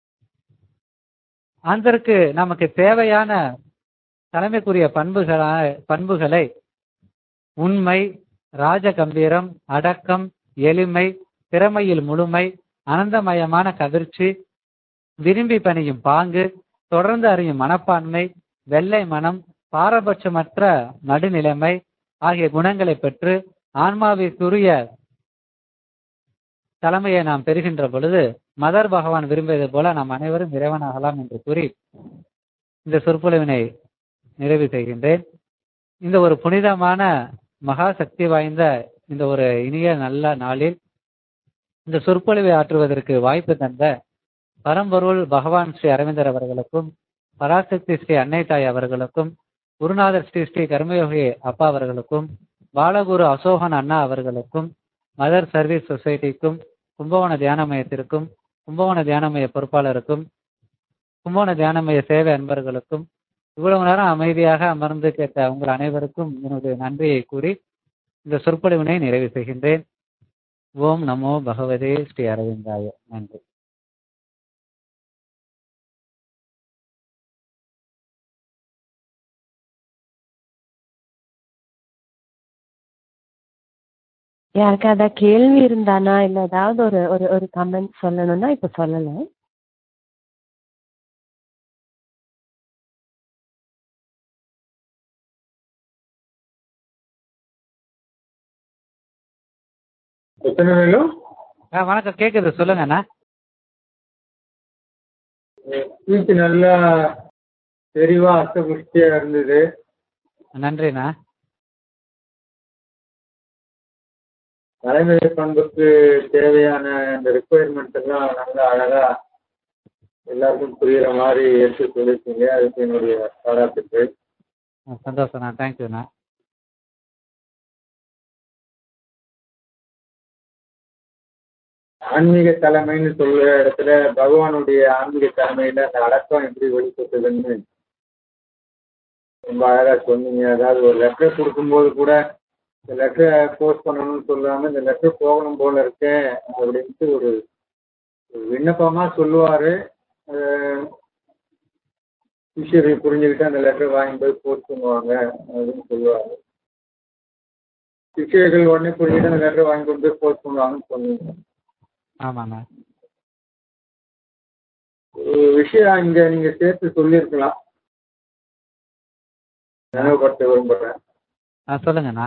B: அதற்கு நமக்கு தேவையான தலைமைக்குரிய பண்புகளா பண்புகளை உண்மை ராஜகம்பீரம் அடக்கம் எளிமை திறமையில் முழுமை அனந்தமயமான கதிர்ச்சி விரும்பி பணியும் பாங்கு தொடர்ந்து அறியும் மனப்பான்மை வெள்ளை மனம் பாரபட்சமற்ற நடுநிலைமை ஆகிய குணங்களை பெற்று ஆன்மாவிற்குரிய தலைமையை நாம் பெறுகின்ற பொழுது மதர் பகவான் விரும்பியது போல நாம் அனைவரும் இறைவனாகலாம் என்று கூறி இந்த சொற்பொழிவினை நிறைவு செய்கின்றேன் இந்த ஒரு புனிதமான மகா சக்தி வாய்ந்த இந்த ஒரு இனிய நல்ல நாளில் இந்த சொற்பொழிவை ஆற்றுவதற்கு வாய்ப்பு தந்த பரம்பொருள் பகவான் ஸ்ரீ அரவிந்தர் அவர்களுக்கும் பராசக்தி ஸ்ரீ அன்னை தாய் அவர்களுக்கும் குருநாதர் ஸ்ரீ ஸ்ரீ கர்மயோகி அப்பா அவர்களுக்கும் பாலகுரு அசோகன் அண்ணா அவர்களுக்கும் மதர் சர்வீஸ் சொசைட்டிக்கும் கும்பகோண தியான மையத்திற்கும் கும்பகோண தியான மைய பொறுப்பாளருக்கும் கும்பகோண தியான மைய சேவை அன்பர்களுக்கும் இவ்வளவு நேரம் அமைதியாக அமர்ந்து கேட்ட உங்கள் அனைவருக்கும் என்னுடைய நன்றியை கூறி இந்த சொற்பொழிவினை நிறைவு செய்கின்றேன் ஓம் நமோ பகவதே ஸ்ரீ அரவிந்தாய நன்றி
A: யாருக்காவது கேள்வி இருந்தானா இல்ல ஏதாவது ஒரு ஒரு ஒரு கமெண்ட் சொல்லணும்னா இப்ப சொல்லலாம்
C: எத்தனை வேணும்
B: ஆ, வணக்கம் கேக்குது சொல்லுங்க அண்ணா
C: ஸ்பீச் நல்லா தெளிவா அர்த்தபுஷ்டியா இருந்தது
B: நன்றிண்ணா
C: தலைமை பண்புக்கு தேவையான இந்த ரிக்குவயர்மெண்ட் எல்லாம் நல்லா அழகா எல்லாருக்கும் புரியுற மாதிரி எடுத்து சொல்லியிருக்கீங்க அதுக்கு என்னுடைய பாராட்டுக்கள்
B: சந்தோஷம்ண்ணா தேங்க்யூண்ணா
C: ஆன்மீக தலைமைன்னு சொல்ற இடத்துல பகவானுடைய ஆன்மீக தலைமையில அந்த அடக்கம் எப்படி வெளிப்பட்டதுன்னு ரொம்ப அழகா சொன்னீங்க அதாவது ஒரு லெட்டர் கொடுக்கும்போது கூட இந்த லெட்டரை போஸ்ட் பண்ணணும்னு சொல்லாம இந்த லெட்டர் போகணும் போல இருக்கேன் அப்படின்ட்டு ஒரு ஒரு விண்ணப்பமா சொல்லுவாரு அஹ் சிஷ்யர்கள் புரிஞ்சுக்கிட்டு அந்த லெட்டர் வாங்கி போய் போஸ்ட் பண்ணுவாங்க அப்படின்னு சொல்லுவாங்க சிஷ்யர்கள் உடனே புரிஞ்சுக்கிட்டு அந்த லெட்டர் வாங்கி கொண்டு போய் போஸ்ட் பண்ணுவாங்கன்னு சொன்னீங்க
B: ஆமாண்ணா
C: ஒரு விஷயம் இங்க நீங்க சேர்த்து சொல்லியிருக்கலாம் நினைவுபடுத்த விரும்புறேன்
B: ஆ சொல்லுங்கண்ணா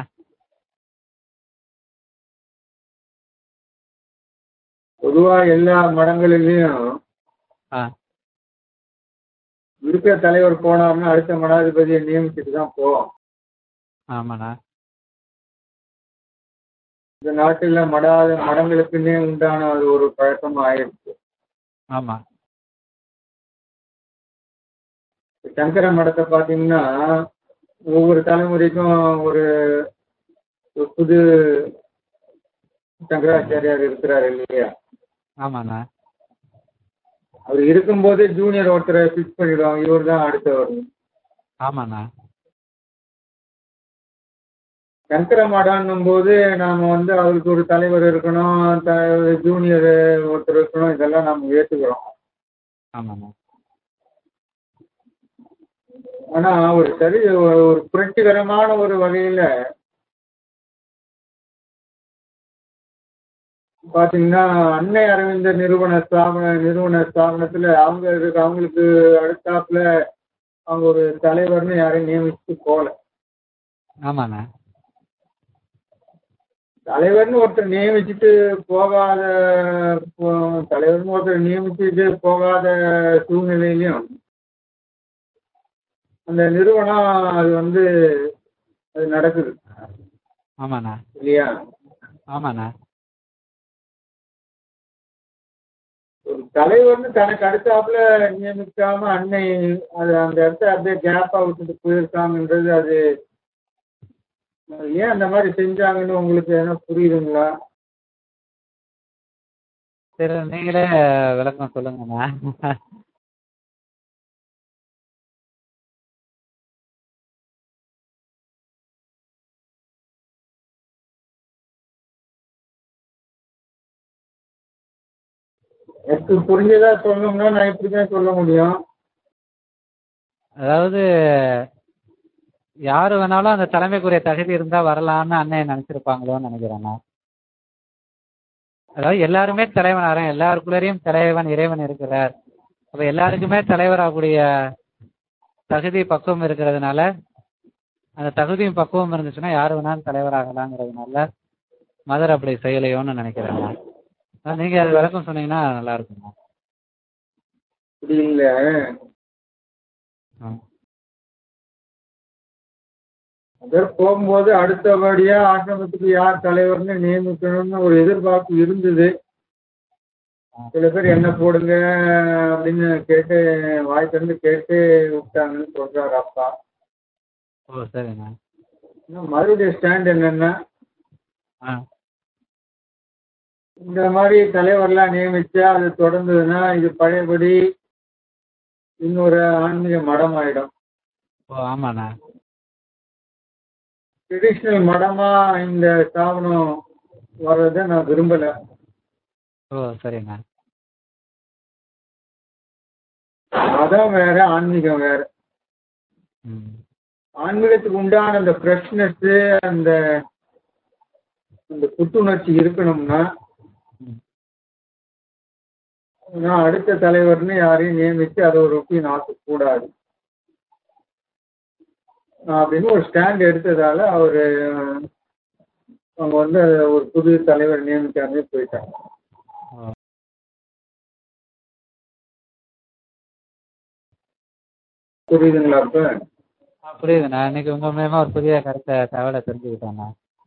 C: பொதுவா எல்லா மடங்களிலையும்
B: ஆ
C: இருக்கிற தலைவர் போனாருன்னா அடுத்த மடாதிபதியை நியமிச்சுட்டு தான் போவோம்
B: ஆமாண்ணா
C: இந்த நாட்டில் மடாத மடங்களுக்குன்னே உண்டான அது ஒரு பழக்கம் ஆயிடுச்சு
B: ஆமா
C: சங்கர மடத்தை பார்த்தீங்கன்னா ஒவ்வொரு தலைமுறைக்கும் ஒரு ஒரு புது சங்கராச்சாரியார் இருக்கிறார் இல்லையா
B: ஆமாண்ணா
C: அவர் இருக்கும்போதே ஜூனியர் ஒருத்தரை ஃபிக்ஸ் பண்ணிடுவாங்க இவர் தான் அடுத்தவர்
B: ஆமாண்ணா
C: சங்கர மடான்னும் போது நாம வந்து அவருக்கு ஒரு தலைவர் இருக்கணும் த- ஜூனியர் ஒருத்தர் இருக்கணும் இதெல்லாம் நம்ம ஏத்துக்கிறோம்
B: ஆமாண்ணா
C: ஆனா ஒரு சரி ஒரு ஒரு புரட்சிகரமான ஒரு வகையில பாத்தீங்கன்னா அன்னை அரவிந்தர் நிறுவன ஸ்தாபன நிறுவன ஸ்தாபனத்துல அவங்க இருக்கு அவங்களுக்கு அடுத்தாப்புல அவங்க ஒரு தலைவர்னு யாரையும் நியமிச்சு போல
B: ஆமாண்ணா
C: தலைவர்னு ஒருத்தர் நியமிச்சுட்டு போகாத போ- தலைவர்னு ஒருத்தர் நியமிச்சுட்டு போகாத சூழ்நிலையிலையும் அந்த நிறுவனம் அது வந்து அது நடக்குது
B: ஆமாண்ணா
C: இல்லையா
B: ஆமாண்ணா
C: ஒரு தலைவர்னு தனக்கு அடுத்தாப்புல நியமிக்காம அன்னை அது அந்த இடத்த அப்படியே கேப்பா விட்டுட்டு போயிருக்காங்கன்றது அது அது ஏன் அந்த மாதிரி செஞ்சாங்கன்னு உங்களுக்கு என்ன புரியுதுங்களா
B: சரி நீங்களே விளக்கம் சொல்லுங்கண்ணா
C: எனக்கு புரிஞ்சதா சொல்லணும்னா நான் இப்படி தான் சொல்ல முடியும்
B: அதாவது யாரு வேணாலும் அந்த தலைமைக்குரிய தகுதி இருந்தா வரலாம்னு அண்ணன் நினைச்சிருப்பாங்களோன்னு நினைக்கிறேன் நான் அதாவது எல்லாருமே தலைவனாரன் எல்லாருக்குள்ளேயும் தலைவன் இறைவன் இருக்கிறார் அப்ப எல்லாருக்குமே தலைவராகக்கூடிய தகுதி பக்குவம் இருக்கிறதுனால அந்த தகுதியும் பக்குவம் இருந்துச்சுன்னா யாரு வேணாலும் தலைவராகலாங்கிறதுனால மதர் அப்படி செய்யலையோன்னு நினைக்கிறேன் நான். அதான் நீங்க அது விளக்கம் சொன்னீங்கன்னா நல்லா இருக்கும்
C: இப்படி இல்லை அதர் போகும்போது அடுத்தபடியா ஆசிரமத்துக்கு யார் தலைவர்னு நியமிக்கணும்னு ஒரு எதிர்பார்ப்பு இருந்தது சில பேர் என்ன போடுங்க அப்படின்னு கேட்டு வாய் திறந்து கேட்டு விட்டாங்கன்னு சொல்றாரு அப்பா
B: ஓ சரிண்ணா
C: இன்னும் மறுபடியும் ஸ்டாண்ட் என்னன்னா
B: ஆ
C: இந்த மாதிரி தலைவர்லாம் நியமிச்சா அது தொடர்ந்ததுன்னா இது பழையபடி இன்னொரு ஆன்மீக மடம் ஆயிடும்
B: ஓ ஆமாண்ணா
C: ட்ரெடிஷ்னல் மடமா இந்த ஸ்தாபனம் வர்றதை நான் விரும்பல
B: ஓ சரிண்ணா
C: மதம் வேற ஆன்மீகம் வேற
B: ம்
C: ஆன்மீகத்துக்கு உண்டான அந்த ஃப்ரெஷ்னஸ் அந்த அந்த புத்துணர்ச்சி இருக்கணும்னா
B: ம்.
C: நான் அடுத்த தலைவர்னு யாரையும் நியமித்து அதை ஒரு ரொட்டீன் ஆக்கக்கூடாது அப்படின்னு ஒரு ஸ்டாண்ட் எடுத்ததால அவரு அவங்க வந்து ஒரு புது தலைவர் நியமிக்காமலே போயிட்டாங்க
B: ஓ
C: புரியுதுங்களா இப்ப
B: ஆ, புரியுதுண்ணா இன்னைக்கு உங்க மூலியமா ஒரு புதிய கருத்தை தகவலை தெரிஞ்சுக்கிட்டேண்ணா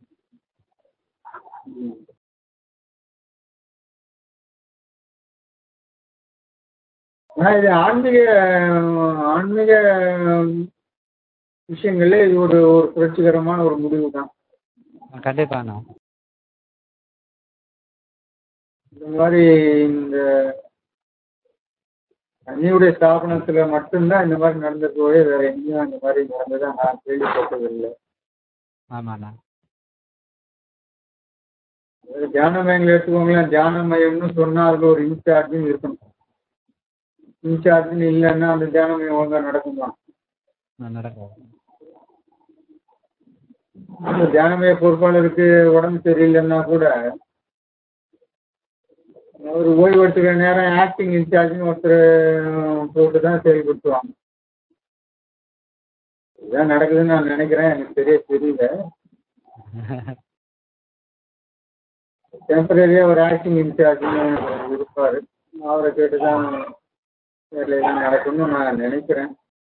C: ஆனா இது ஆன்மீக ஆன்மீக விஷயங்கள்ல இது ஒரு ஒரு புரட்சிகரமான ஒரு முடிவு தான்
B: ஆ, கண்டிப்பாண்ணா
C: இந்த மாதிரி இந்த அன்னியுடைய ஸ்தாபனத்துல மட்டும்தான் இந்த மாதிரி நடந்தது வேற எங்கேயும் இந்த மாதிரி நடந்ததா நான் கேள்விப்பட்டதில்லை
B: ஆமாண்ணா
C: ஒரு தியான மையங்கள் எடுத்துக்கோங்களேன் தியான மையம்னு சொன்னா அதுல ஒரு இன்சார்ஜும் இருக்கணும் இன்சார்ஜ்னு இல்லைன்னா அந்த தியான மையம் ஒழுங்கா நடக்குமா
B: நான் நடக்கும்
C: அந்த தியான மைய பொறுப்பாளருக்கு உடம்பு சரியில்லைன்னா கூட ஒரு ஓய்வு எடுத்துக்கிற நேரம் ஆக்டிங் இன்சார்ஜ்னு ஒருத்தர் போட்டு தான் செயல்படுத்துவாங்க இதுதான் நடக்குதுன்னு நான் நினைக்கிறேன் எனக்கு சரியா தெரியல டெம்பரரியா ஒரு ஆக்டிங் இன்சார்ஜ்னு இருப்பாரு அவரை கேட்டு தான் வேலை எல்லாம் நடக்கும்னு நான் நினைக்கிறேன்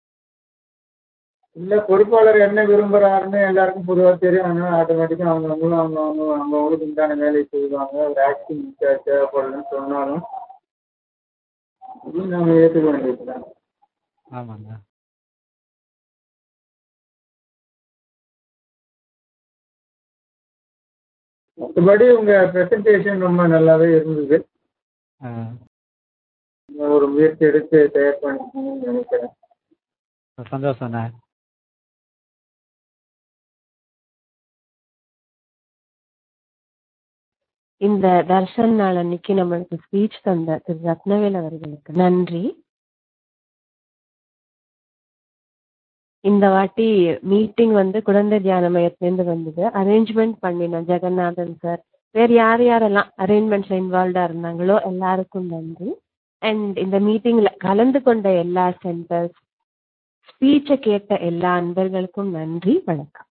C: இல்ல பொறுப்பாளர் என்ன விரும்புறாருன்னு எல்லாருக்கும் பொதுவா தெரியும் அதனால ஆட்டோமேட்டிக்கா அவங்கவுங்களும் அவங்க அவங்க அவங்கவுங்களுக்கு உண்டான வேலையை செய்வாங்க ஒரு ஆக்டிங் இன்சார்ஜ் தேவைப்படுதுன்னு சொன்னாலும் இது நாம ஏற்றுக்க வேண்டியதுதான்
B: ஆமாண்ணா
C: மற்றபடி உங்க ப்ரெசன்டேஷன் ரொம்ப நல்லாவே இருந்தது
B: ஆ
C: ஒரு முயற்சி எடுத்து தயார் பண்ணிக்கணும்னு நினைக்கிறேன்
B: சந்தோஷண்ணா
A: இந்த தர்ஷன் நாள் அன்னைக்கு நம்மளுக்கு ஸ்பீச் தந்த திரு ரத்னவேல் அவர்களுக்கு நன்றி இந்த வாட்டி மீட்டிங் வந்து குழந்தை தியான மையத்திலேருந்து வந்தது அரேஞ்ச்மெண்ட் பண்ணினோம் ஜெகநாதன் சார் வேற யார் யாரெல்லாம் அரேஞ்ச்மெண்ட்ஸ்ல இன்வால்வ்டா இருந்தாங்களோ எல்லாருக்கும் நன்றி அண்ட் இந்த மீட்டிங்ல கலந்து கொண்ட எல்லா சென்டர்ஸ் ஸ்பீச்சை கேட்ட எல்லா அன்பர்களுக்கும் நன்றி வணக்கம்